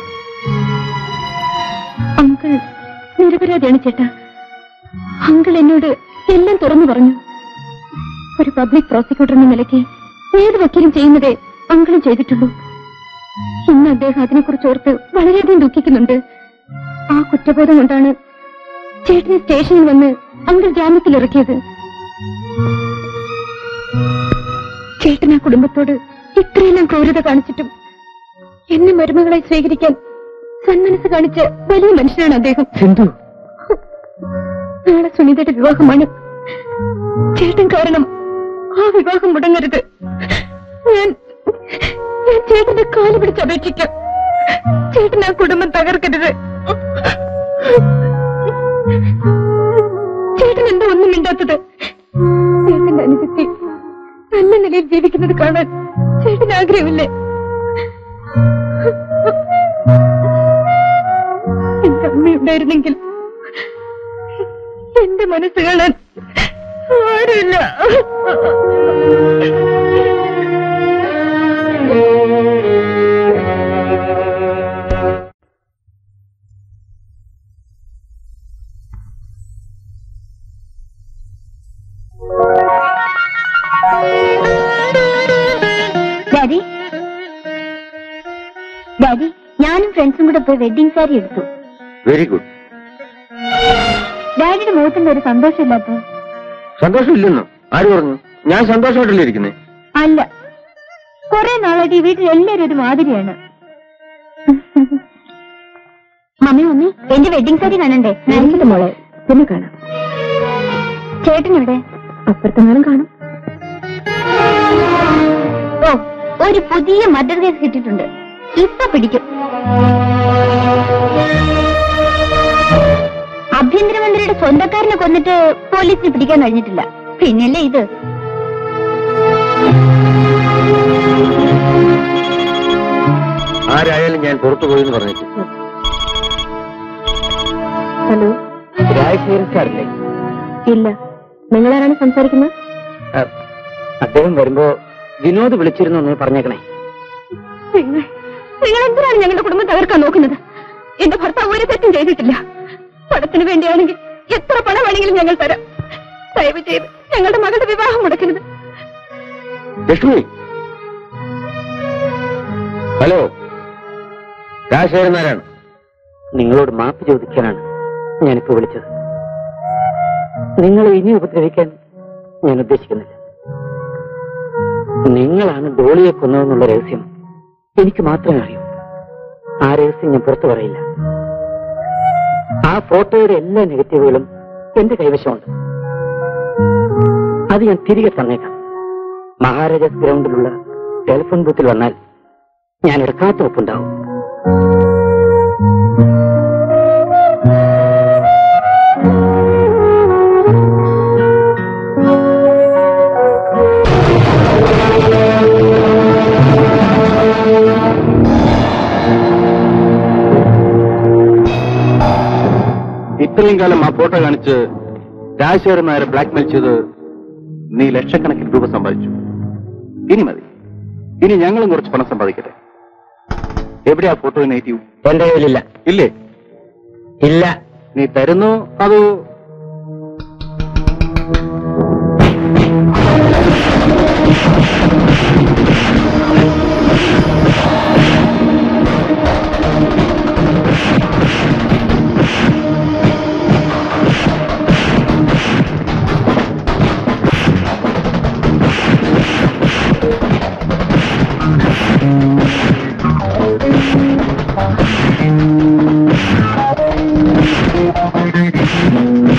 അങ്കിൾ നിരപരാധിയാണ് ചേട്ടാ അങ്കിൾ എന്നോട് എല്ലാം തുറന്നു പറഞ്ഞു ഒരു പബ്ലിക് പ്രോസിക്യൂട്ടർ എന്ന നിലയ്ക്ക് ഏത് വക്കീലും ചെയ്യുന്നതേ അങ്കിളും ചെയ്തിട്ടുള്ളൂ ഇന്ന് അദ്ദേഹം അതിനെക്കുറിച്ച് ഓർത്ത് വളരെയധികം ദുഃഖിക്കുന്നുണ്ട് ആ കുറ്റബോധം കൊണ്ടാണ് ചേട്ടനെ സ്റ്റേഷനിൽ വന്ന് അങ്കിൾ ജാമ്യത്തിൽ ഇറക്കിയത് ചേട്ടൻ ആ കുടുംബത്തോട് ഇത്രയെല്ലാം ക്രൂരത കാണിച്ചിട്ടും എന്നെ മരുമകളായി സ്വീകരിക്കാൻ സന്മനസ് കാണിച്ച വലിയ മനുഷ്യനാണ് അദ്ദേഹം സിന്ധു നാളെ സുനിതയുടെ വിവാഹമാണ് ചേട്ടൻ കാരണം ആ വിവാഹം മുടങ്ങരുത് ഞാൻ ഞാൻ ചേട്ടന്റെ കാല് പിടിച്ച് അപേക്ഷിക്കാം ചേട്ടൻ ആ കുടുംബം തകർക്കരുത് ചേട്ടൻ എന്താ ഒന്നും മിണ്ടാത്തത് ചേട്ടന്റെ അനുജത്തി നല്ല നിലയിൽ ജീവിക്കുന്നത് കാണാൻ ചേട്ടൻ ആഗ്രഹമില്ലേ എന്റെ അമ്മയുണ്ടായിരുന്നെങ്കിൽ എന്റെ മനസ്സ് കാണാൻ ആരുമില്ല ഡാഡി ഡാഡി ഞാനും ഫ്രണ്ട്സും കൂടെ പോയി വെഡിങ് സാരി എടുത്തു വെരി ഗുഡ് ഡാഡിയുടെ മുഖത്തിന്റെ ഒരു സന്തോഷമില്ലാത്ത സന്തോഷമില്ലെന്നോ ആര് പറഞ്ഞു ഞാൻ സന്തോഷമായിട്ടല്ലേ ഇരിക്കുന്നേ അല്ല കുറെ നാളായിട്ട് ഈ വീട്ടിൽ എല്ലാരും ഒരു മാതിരിയാണ് മമ്മി മമ്മി എന്റെ വെഡിങ് സാരി കാണണ്ടേ നനച്ചിട്ട് മോളെ പിന്നെ കാണാം ചേട്ടനെവിടെ അപ്പുറത്തെങ്ങാനും കാണും ഓ ഒരു പുതിയ മർഡർ കേസ് കിട്ടിയിട്ടുണ്ട് ഇപ്പൊ പിടിക്കും ആഭ്യന്തരമന്ത്രിയുടെ സ്വന്തക്കാരനെ കൊന്നിട്ട് പോലീസിന് പിടിക്കാൻ കഴിഞ്ഞിട്ടില്ല പിന്നല്ലേ ഇത് ആരായാലും ഞാൻ പുറത്തു പോയി എന്ന് പറഞ്ഞേക്കും ഹലോ രാജശേഖരൻ സാറല്ലേ ഇല്ല നിങ്ങളാരാണ് സംസാരിക്കുന്നത് ആ, അദ്ദേഹം വരുമ്പോ വിനോദ് വിളിച്ചിരുന്നു എന്ന് പറഞ്ഞേക്കണേ നിങ്ങൾ നിങ്ങൾ എന്തിനാണ് ഞങ്ങളുടെ കുടുംബം തകർക്കാൻ നോക്കുന്നത് എന്റെ ഭർത്താവ് ഒരു തെറ്റും ചെയ്തിട്ടില്ല പണത്തിന് വേണ്ടിയാണെങ്കിൽ എത്ര പണം വേണമെങ്കിലും ഞങ്ങൾ തരാം ദയവ് ചെയ്ത് ഞങ്ങളുടെ മകളുടെ വിവാഹം മുടക്കരുത് ലക്ഷ്മി ഹലോ രാജശേഖരൻ നാരായണൻ നിങ്ങളോട് മാപ്പ് ചോദിക്കാനാണ് ഞാനിപ്പോ വിളിച്ചത് നിങ്ങളെ ഇനി ഉപദ്രവിക്കാൻ ഞാൻ ഉദ്ദേശിക്കുന്നില്ല നിങ്ങളാണ് ഡോളിയെ കൊന്നതെന്നുള്ള രഹസ്യം എനിക്ക് മാത്രമേ അറിയൂ ആ രഹസ്യം ഞാൻ പുറത്തു പറയില്ല ആ ഫോട്ടോയുടെ എല്ലാ നെഗറ്റീവുകളും എന്റെ കൈവശമുണ്ട് അത് ഞാൻ തിരികെ തന്നേക്കാം മഹാരാജാസ് ഗ്രൗണ്ടിലുള്ള ടെലിഫോൺ ബൂത്തിൽ വന്നാൽ ഞാൻ എടുക്കാത്ത ഒപ്പുണ്ടാവും ഇത്രയും കാലം ആ ഫോട്ടോ കാണിച്ച് രാജശേഖരൻ നായരെ ബ്ലാക്ക്മെയിൽ ചെയ്ത് നീ ലക്ഷക്കണക്കിന് രൂപ സമ്പാദിച്ചു ഇനി മതി ഇനി ഞങ്ങളും കുറച്ച് പണം സമ്പാദിക്കട്ടെ എവിടെയാ ഫോട്ടോ നെഗറ്റീവ് എന്റെ കയ്യിലില്ല ഇല്ലേ ഇല്ല നീ തരുന്നു അതോ ആ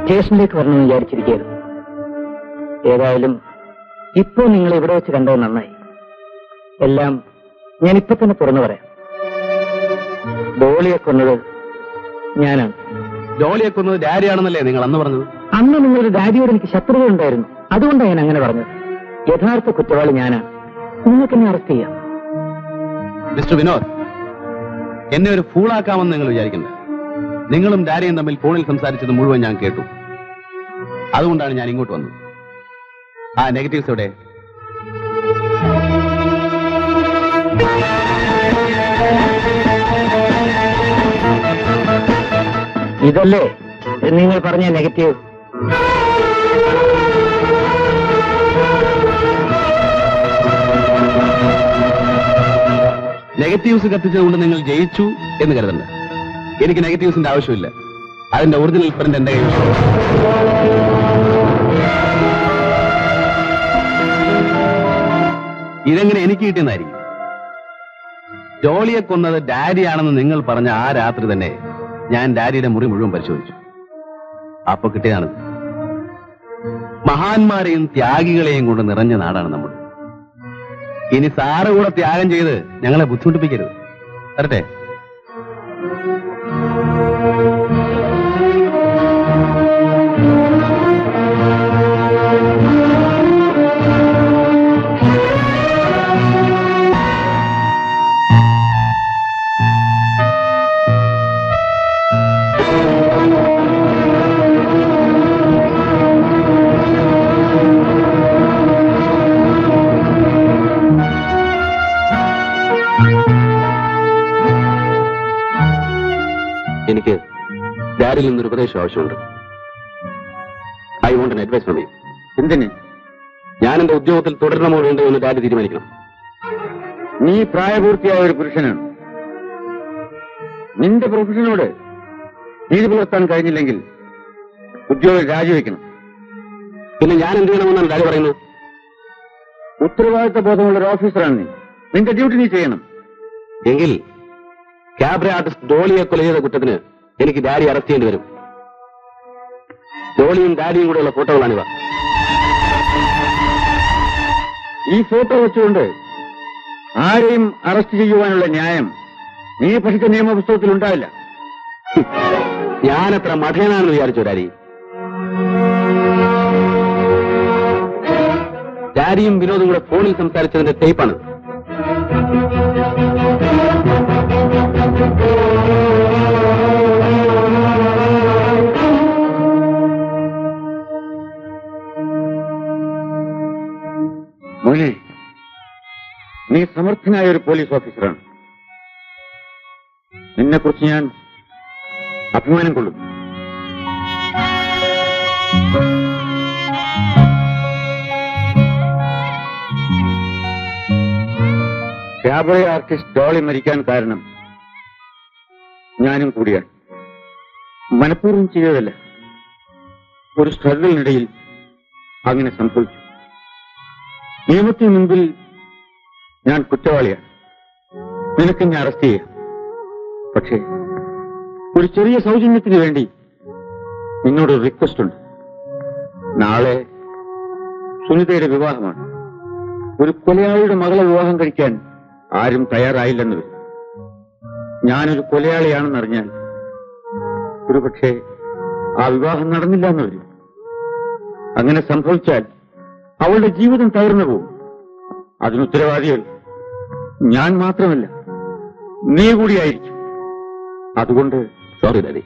സ്റ്റേഷനിലേക്ക് വരണമെന്ന് വിചാരിച്ചിരിക്കുകയായിരുന്നു ഏതായാലും ഇപ്പോ നിങ്ങൾ ഇവിടെ വെച്ച് കണ്ടത് നന്നായി എല്ലാം ഞാൻ ഇപ്പൊ തന്നെ തുറന്നു പറയാം ഡോളിയെ കൊന്നത് ഞാനാണ് ജോളിയെ കൊന്നത് ഡാഡിയാണെന്നല്ലേ നിങ്ങൾ അന്ന് പറഞ്ഞത് അന്ന് നിങ്ങളുടെ ഡാഡിയോട് എനിക്ക് ശത്രുത ഉണ്ടായിരുന്നു അതുകൊണ്ടാണ് ഞാൻ അങ്ങനെ പറഞ്ഞത് യഥാർത്ഥ കുറ്റവാളി ഞാനാണ് നിങ്ങൾക്ക് എന്നെ അറസ്റ്റ് ചെയ്യാം മിസ്റ്റർ വിനോദ് എന്നെ ഒരു ഫൂളാക്കാമെന്ന് നിങ്ങൾ വിചാരിക്കണ്ട നിങ്ങളും ഡാഡിയും തമ്മിൽ ഫോണിൽ സംസാരിച്ചത് മുഴുവൻ ഞാൻ കേട്ടു അതുകൊണ്ടാണ് ഞാൻ ഇങ്ങോട്ട് വന്നത് ആ നെഗറ്റീവ്സ് എവിടെ ഇതല്ലേ നിങ്ങൾ പറഞ്ഞ നെഗറ്റീവ് നെഗറ്റീവ്സ് കത്തിച്ചതുകൊണ്ട് നിങ്ങൾ ജയിച്ചു എന്ന് കരുതണ്ട എനിക്ക് നെഗറ്റീവ്സിന്റെ ആവശ്യമില്ല അതിന്റെ ഒറിജിനൽ പ്രിന്റ് എന്റെ കയ്യിൽ ഇതെങ്ങനെ എനിക്ക് കിട്ടിയെന്നായിരിക്കും ജോളിയെ കൊന്നത് ഡാഡിയാണെന്ന് നിങ്ങൾ പറഞ്ഞ ആ രാത്രി തന്നെ ഞാൻ ഡാഡിയുടെ മുറി മുഴുവൻ പരിശോധിച്ചു അപ്പൊ കിട്ടിയതാണിത് മഹാന്മാരെയും ത്യാഗികളെയും കൊണ്ട് നിറഞ്ഞ നാടാണ് നമ്മൾ ഇനി സാറ് കൂടെ ത്യാഗം ചെയ്ത് ഞങ്ങളെ ബുദ്ധിമുട്ടിപ്പിക്കരുത് തരട്ടെ എനിക്ക് ഡാഡിൽ നിന്നൊരു ഉപദേശം ആവശ്യമുണ്ട് I want an advice from you എന്തിന് ഞാൻ എന്റെ ഉദ്യോഗത്തിൽ തുടരണമോ വേണ്ടോ എന്ന് ഡാഡി തീരുമാനിക്കണം നീ പ്രായപൂർത്തിയായ ഒരു പുരുഷനാണ് നിന്റെ പ്രൊഫഷനോട് നീതി പുലർത്താൻ കഴിഞ്ഞില്ലെങ്കിൽ ഉദ്യോഗം രാജിവെക്കണം പിന്നെ ഞാൻ എന്ത് ചെയ്യണമെന്നാണ് ഡാഡി പറയുന്നത് ഉത്തരവാദിത്ത ബോധമുള്ള ഒരു ഓഫീസറാണ് നീ നിന്റെ ഡ്യൂട്ടി നീ ചെയ്യണം എങ്കിൽ ക്യാബ്ര ആർട്ടിസ്റ്റ് ഡോളിയെ കൊല ചെയ്ത കുറ്റത്തിന് എനിക്ക് ഡാഡി അറസ്റ്റ് ചെയ്യേണ്ടി വരും ഡോളിയും ഡാഡിയും കൂടെയുള്ള ഫോട്ടോകളാണിവ ഈ ഫോട്ടോ വെച്ചുകൊണ്ട് ആരെയും അറസ്റ്റ് ചെയ്യുവാനുള്ള ന്യായം നീ പഠിച്ച നിയമപുസ്തകത്തിൽ ഉണ്ടാവില്ല ഞാനത്ര മഠേനാണെന്ന് വിചാരിച്ചു ഡാഡി ഡാഡിയും വിനോദും കൂടെ ഫോണിൽ സംസാരിച്ചതിന്റെ ടേപ്പാണ് മോനെ നീ സമർത്ഥനായ ഒരു പോലീസ് ഓഫീസറാണ് നിന്നെക്കുറിച്ച് ഞാൻ അഭിമാനം കൊള്ളുന്നു ക്യാബറേ ആർട്ടിസ്റ്റ് ഡോളി മരിക്കാൻ കാരണം ഞാനും കൂടിയാണ് മനഃപൂർവ്വം ചെയ്തതല്ല ഒരു സ്ട്രഗിളിനിടയിൽ അങ്ങനെ സംഭവിച്ചു നിയമത്തിന് മുൻപിൽ ഞാൻ കുറ്റവാളിയാണ് നിനക്ക് എന്നെ അറസ്റ്റ് ചെയ്യാം പക്ഷേ ഒരു ചെറിയ സൗജന്യത്തിന് വേണ്ടി നിന്നോട് ഒരു റിക്വസ്റ്റ് ഉണ്ട് നാളെ സുനിതയുടെ വിവാഹമാണ് ഒരു കൊലയാളിയുടെ മകളെ വിവാഹം കഴിക്കാൻ ആരും തയ്യാറായില്ലെന്ന് വരും ഞാനൊരു കൊലയാളിയാണെന്നറിഞ്ഞാൽ ഒരുപക്ഷെ ആ വിവാഹം നടന്നില്ല എന്ന് വരും അങ്ങനെ സംഭവിച്ചാൽ അവളുടെ ജീവിതം തകർന്നു പോകും അതിന് ഉത്തരവാദികൾ ഞാൻ മാത്രമല്ല നീ കൂടിയായിരിക്കും അതുകൊണ്ട് സോറി ഡാഡി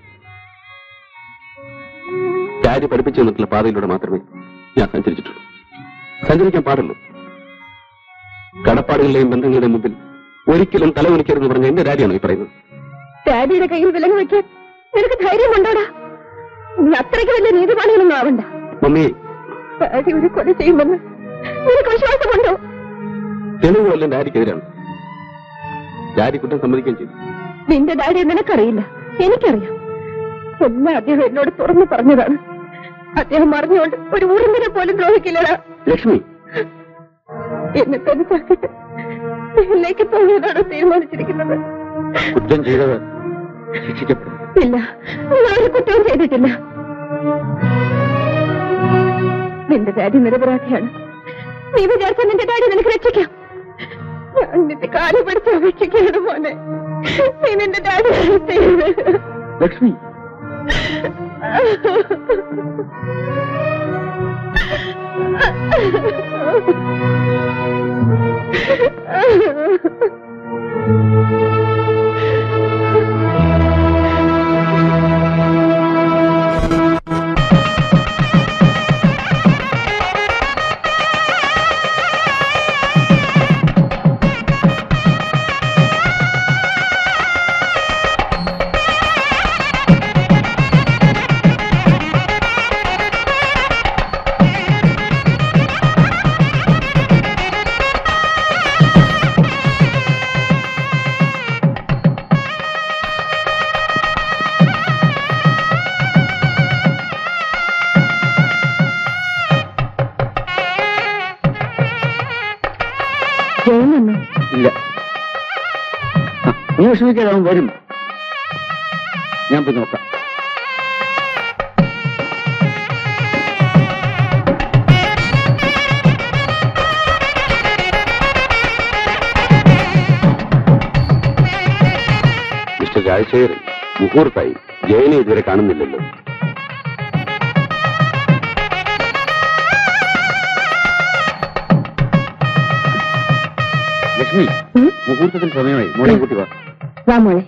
ഡാഡി പഠിപ്പിച്ചു തന്നിട്ടുള്ള പാതയിലൂടെ മാത്രമേ ഞാൻ സഞ്ചരിച്ചിട്ടുള്ളൂ സഞ്ചരിക്കാൻ പാടുള്ളൂ കടപ്പാടുകളുടെയും ബന്ധങ്ങളുടെയും മുമ്പിൽ ഒരിക്കലും തലകുനിക്കരുതെന്ന് പറഞ്ഞ എന്റെ ഡാഡിയാണോ ഈ പറയുന്നത് ഡാഡിയുടെ കയ്യിൽ വിലങ്ങ് വെക്കാൻ നിനക്ക് ധൈര്യമുണ്ടോടാ നീ അത്രയ്ക്ക് വലിയ നീതിപാണികളൊന്നും ആവണ്ട മമ്മി ഡാഡി ഒരു കൊല ചെയ്യുമെന്ന് നിനക്ക് വിശ്വാസമുണ്ടോ തെളിവുകളെല്ലാം ഡാഡിക്കെതിരാണ് ഡാഡി കുറ്റം സമ്മതിക്കുകയും ചെയ്തു നിന്റെ ഡാഡിയെ നിനക്കറിയില്ല എനിക്കറിയാം എല്ലാം അദ്ദേഹം എന്നോട് തുറന്നു പറഞ്ഞതാണ് അദ്ദേഹം അറിഞ്ഞുകൊണ്ട് ഒരു ഉറുമ്പിനെ പോലും ദ്രോഹിക്കില്ലടാ ലക്ഷ്മി എന്നെ തനിച്ചാക്കിട്ട് ജയിലിലേക്ക് പോകാനാണ് തീരുമാനിച്ചിരിക്കുന്നത് കുറ്റം ചെയ്തവർ ശിക്ഷിക്കപ്പെടും ഇല്ല നിങ്ങൾ ഒരു കുറ്റവും ചെയ്തിട്ടില്ല നിന്റെ ഡാഡി നിരപരാധിയാണ് നീ വിചാരിച്ച നിന്റെ ഡാഡി നിനക്ക് രക്ഷിക്കാം ഞാൻ നിന്റെ കാല് പിടിച്ച് അപേക്ഷിക്കുകയാണ് മോനെ നീ നിന്റെ ഡാഡി അറസ്റ്റ് ചെയ്യരുത്. ലക്ഷ്മി ജയൻ വന്നു ഇല്ല ആ, നീ വിഷമിക്കാതെ അവൻ വരും ഞാൻ പോയി നോക്കാം മിസ്റ്റർ രാജശേഖരൻ മുഹൂർത്തായി ജയനെ ഇതുവരെ കാണുന്നില്ലല്ലോ ലക്ഷ്മി ഉം? മുഹൂർത്തത്തിന് സമയമായി മോളെ കൂട്ടി വാ വാ മോളെ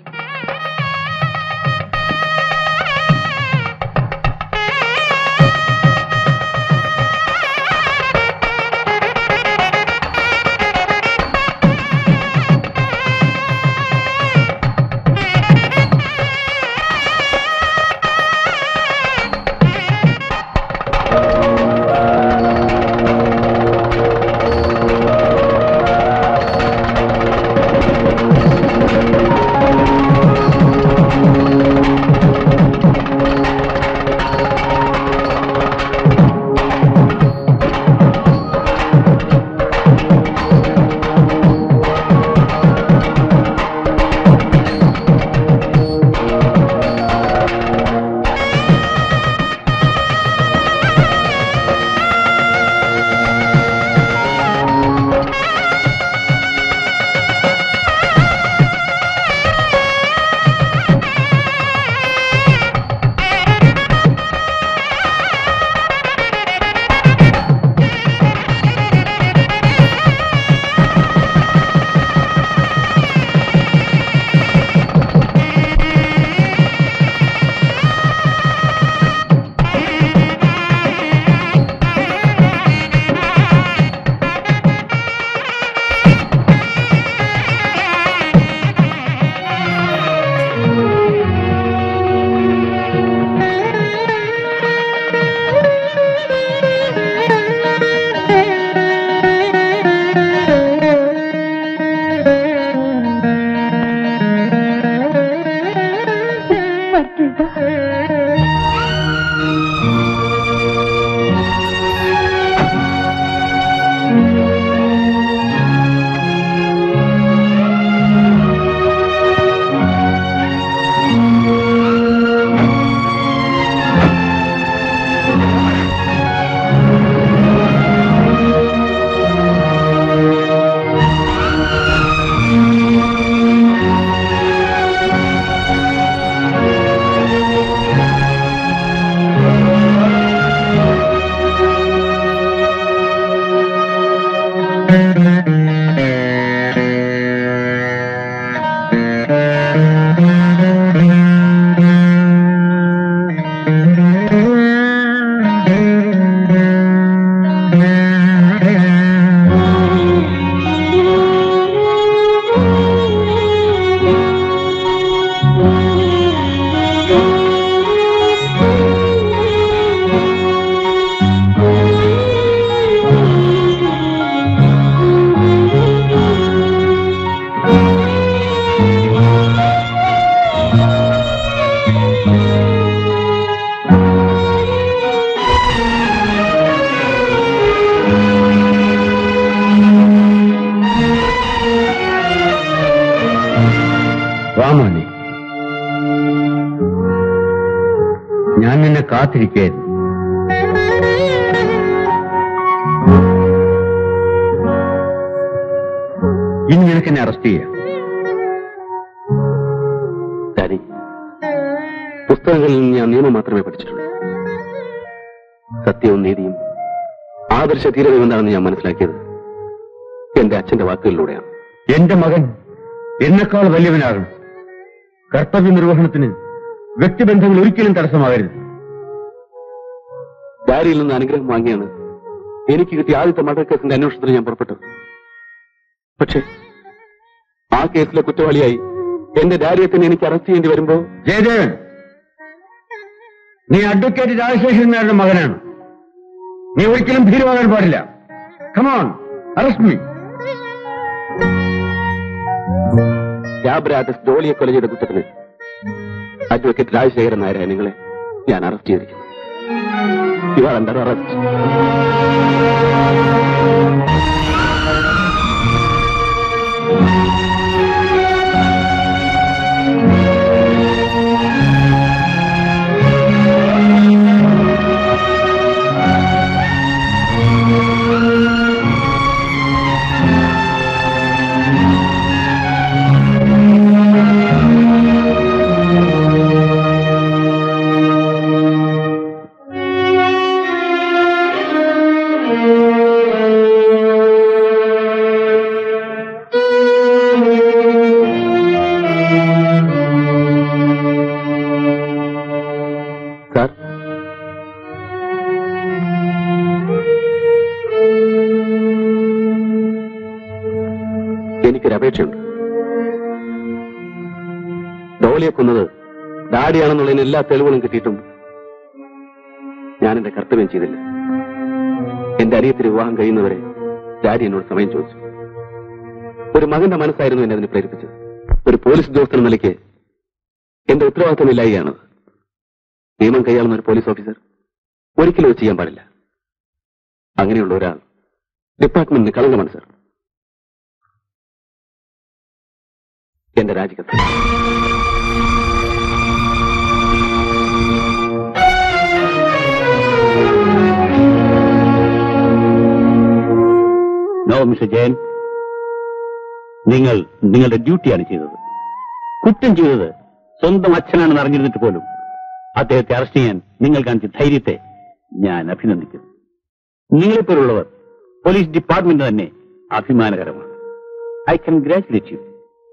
വാമോനെ ഞാൻ നിന്നെ കാത്തിരിക്കുകയായിരുന്നു ഇനി നിനക്ക് എന്നെ അറസ്റ്റ് ചെയ്യാം ഡാഡി പുസ്തകങ്ങളിൽ നിന്ന് ഞാൻ നിയമം മാത്രമേ പഠിച്ചിട്ടുള്ളൂ സത്യവും നീതിയും ആദർശ ധീരതയും എന്താണെന്ന് ഞാൻ മനസ്സിലാക്കിയത് എന്റെ അച്ഛന്റെ വാക്കുകളിലൂടെയാണ് എന്റെ മകൻ എന്നെക്കാൾ വലിയവനാകണം കർത്തവ്യ നിർവഹണത്തിന് വ്യക്തിബന്ധങ്ങൾ ഒരിക്കലും തടസ്സമാകരുത് ഡാഡിയിൽ നിന്ന് അനുഗ്രഹം വാങ്ങിയാണ് എനിക്ക് കിട്ടിയ ആദ്യത്തെ മർഡർ കേസിന്റെ അന്വേഷണത്തിന് ഞാൻ പുറപ്പെട്ടു പക്ഷേ ആ കേസിലെ കുറ്റവാളിയായി എന്റെ ഡാഡിയെ തന്നെ എനിക്ക് അറസ്റ്റ് ചെയ്യേണ്ടി വരുമ്പോ ജയദേവൻ നീ അഡ്വക്കേറ്റ് രാജശേഖരൻ നായരുടെ മകനാണ് നീ ഒരിക്കലും ഭീരുവാകാൻ പാടില്ല കമോൺ അറസ്റ്റ് മീ ലാബ്രാറ്റസ് ജോളിയെ കൊല ചെയ്ത കുറ്റത്തിന് അഡ്വക്കേറ്റ് രാജശേഖരൻ നായരെ നിങ്ങളെ ഞാൻ അറസ്റ്റ് ചെയ്തിരിക്കുന്നു you are under arrest sir എനിക്കൊരു അപേക്ഷയുണ്ട് ഡോളിയെ കൊന്നത് ഡാഡിയാണെന്നുള്ളതിന് എല്ലാ തെളിവുകളും കിട്ടിയിട്ടും ഞാൻ എന്റെ കർത്തവ്യം ചെയ്തില്ല എന്റെ അനിയത്തിന് വിവാഹം കഴിയുന്നവരെ ഡാഡി എന്നോട് സമയം ചോദിച്ചു ഒരു മകന്റെ മനസ്സായിരുന്നു എന്നെ അതിന് പ്രേരിപ്പിച്ചത് ഒരു പോലീസ് ഉദ്യോഗസ്ഥൻ എന്ന നിലയ്ക്ക് എന്റെ ഉത്തരവാദിത്തമില്ലായികയാണത് നിയമം കൈയാളുന്ന ഒരു പോലീസ് ഓഫീസർ ഒരിക്കലും അത് ചെയ്യാൻ പാടില്ല അങ്ങനെയുള്ള ഒരാൾ ഡിപ്പാർട്ട്മെന്റിന് കളങ്കമാണ് സർ എന്റെ രാജിക്കത്ത് നോ മിസ്റ്റർ ജയൻ നിങ്ങൾ നിങ്ങളുടെ ഡ്യൂട്ടിയാണ് ചെയ്തത് കുറ്റം ചെയ്തത് സ്വന്തം അച്ഛനാണെന്ന് അറിഞ്ഞിരുന്നിട്ട് പോലും അദ്ദേഹത്തെ അറസ്റ്റ് ചെയ്യാൻ നിങ്ങൾ കാണിച്ച ധൈര്യത്തെ ഞാൻ അഭിനന്ദിക്കുന്നു നിങ്ങളെപ്പോലുള്ളവർ പോലീസ് ഡിപ്പാർട്ട്മെന്റ് തന്നെ അഭിമാനകരമാണ് ഐ കൺഗ്രാറ്റുലേറ്റ് യു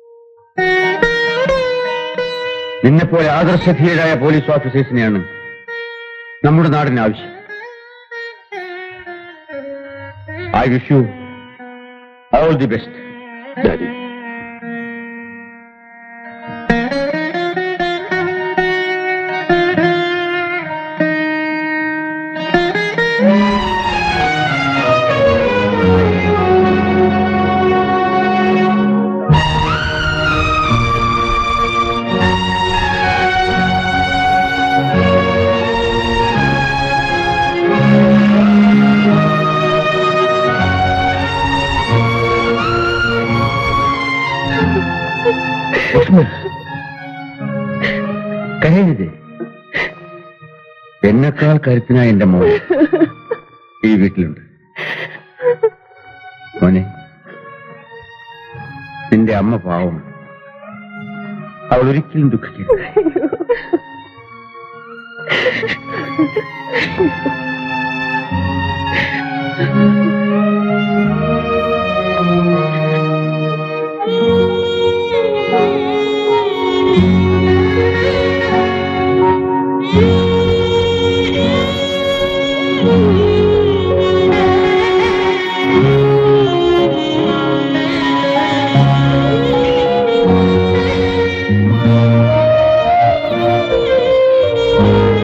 നിന്നെപ്പോലെ ആദർശധീരായ പോലീസ് ഓഫീസേഴ്സിനെയാണ് നമ്മുടെ നാടിന് ആവശ്യം I wish you all the best daddy കരയരുത് എന്നെക്കാൾ കരുത്തിനായ എന്റെ മോൻ ഈ വീട്ടിലുണ്ട് മോനെ നിന്റെ അമ്മ പാവമാണ് അവൾ ഒരിക്കലും ദുഃഖിക്കരുത് അയ്യോ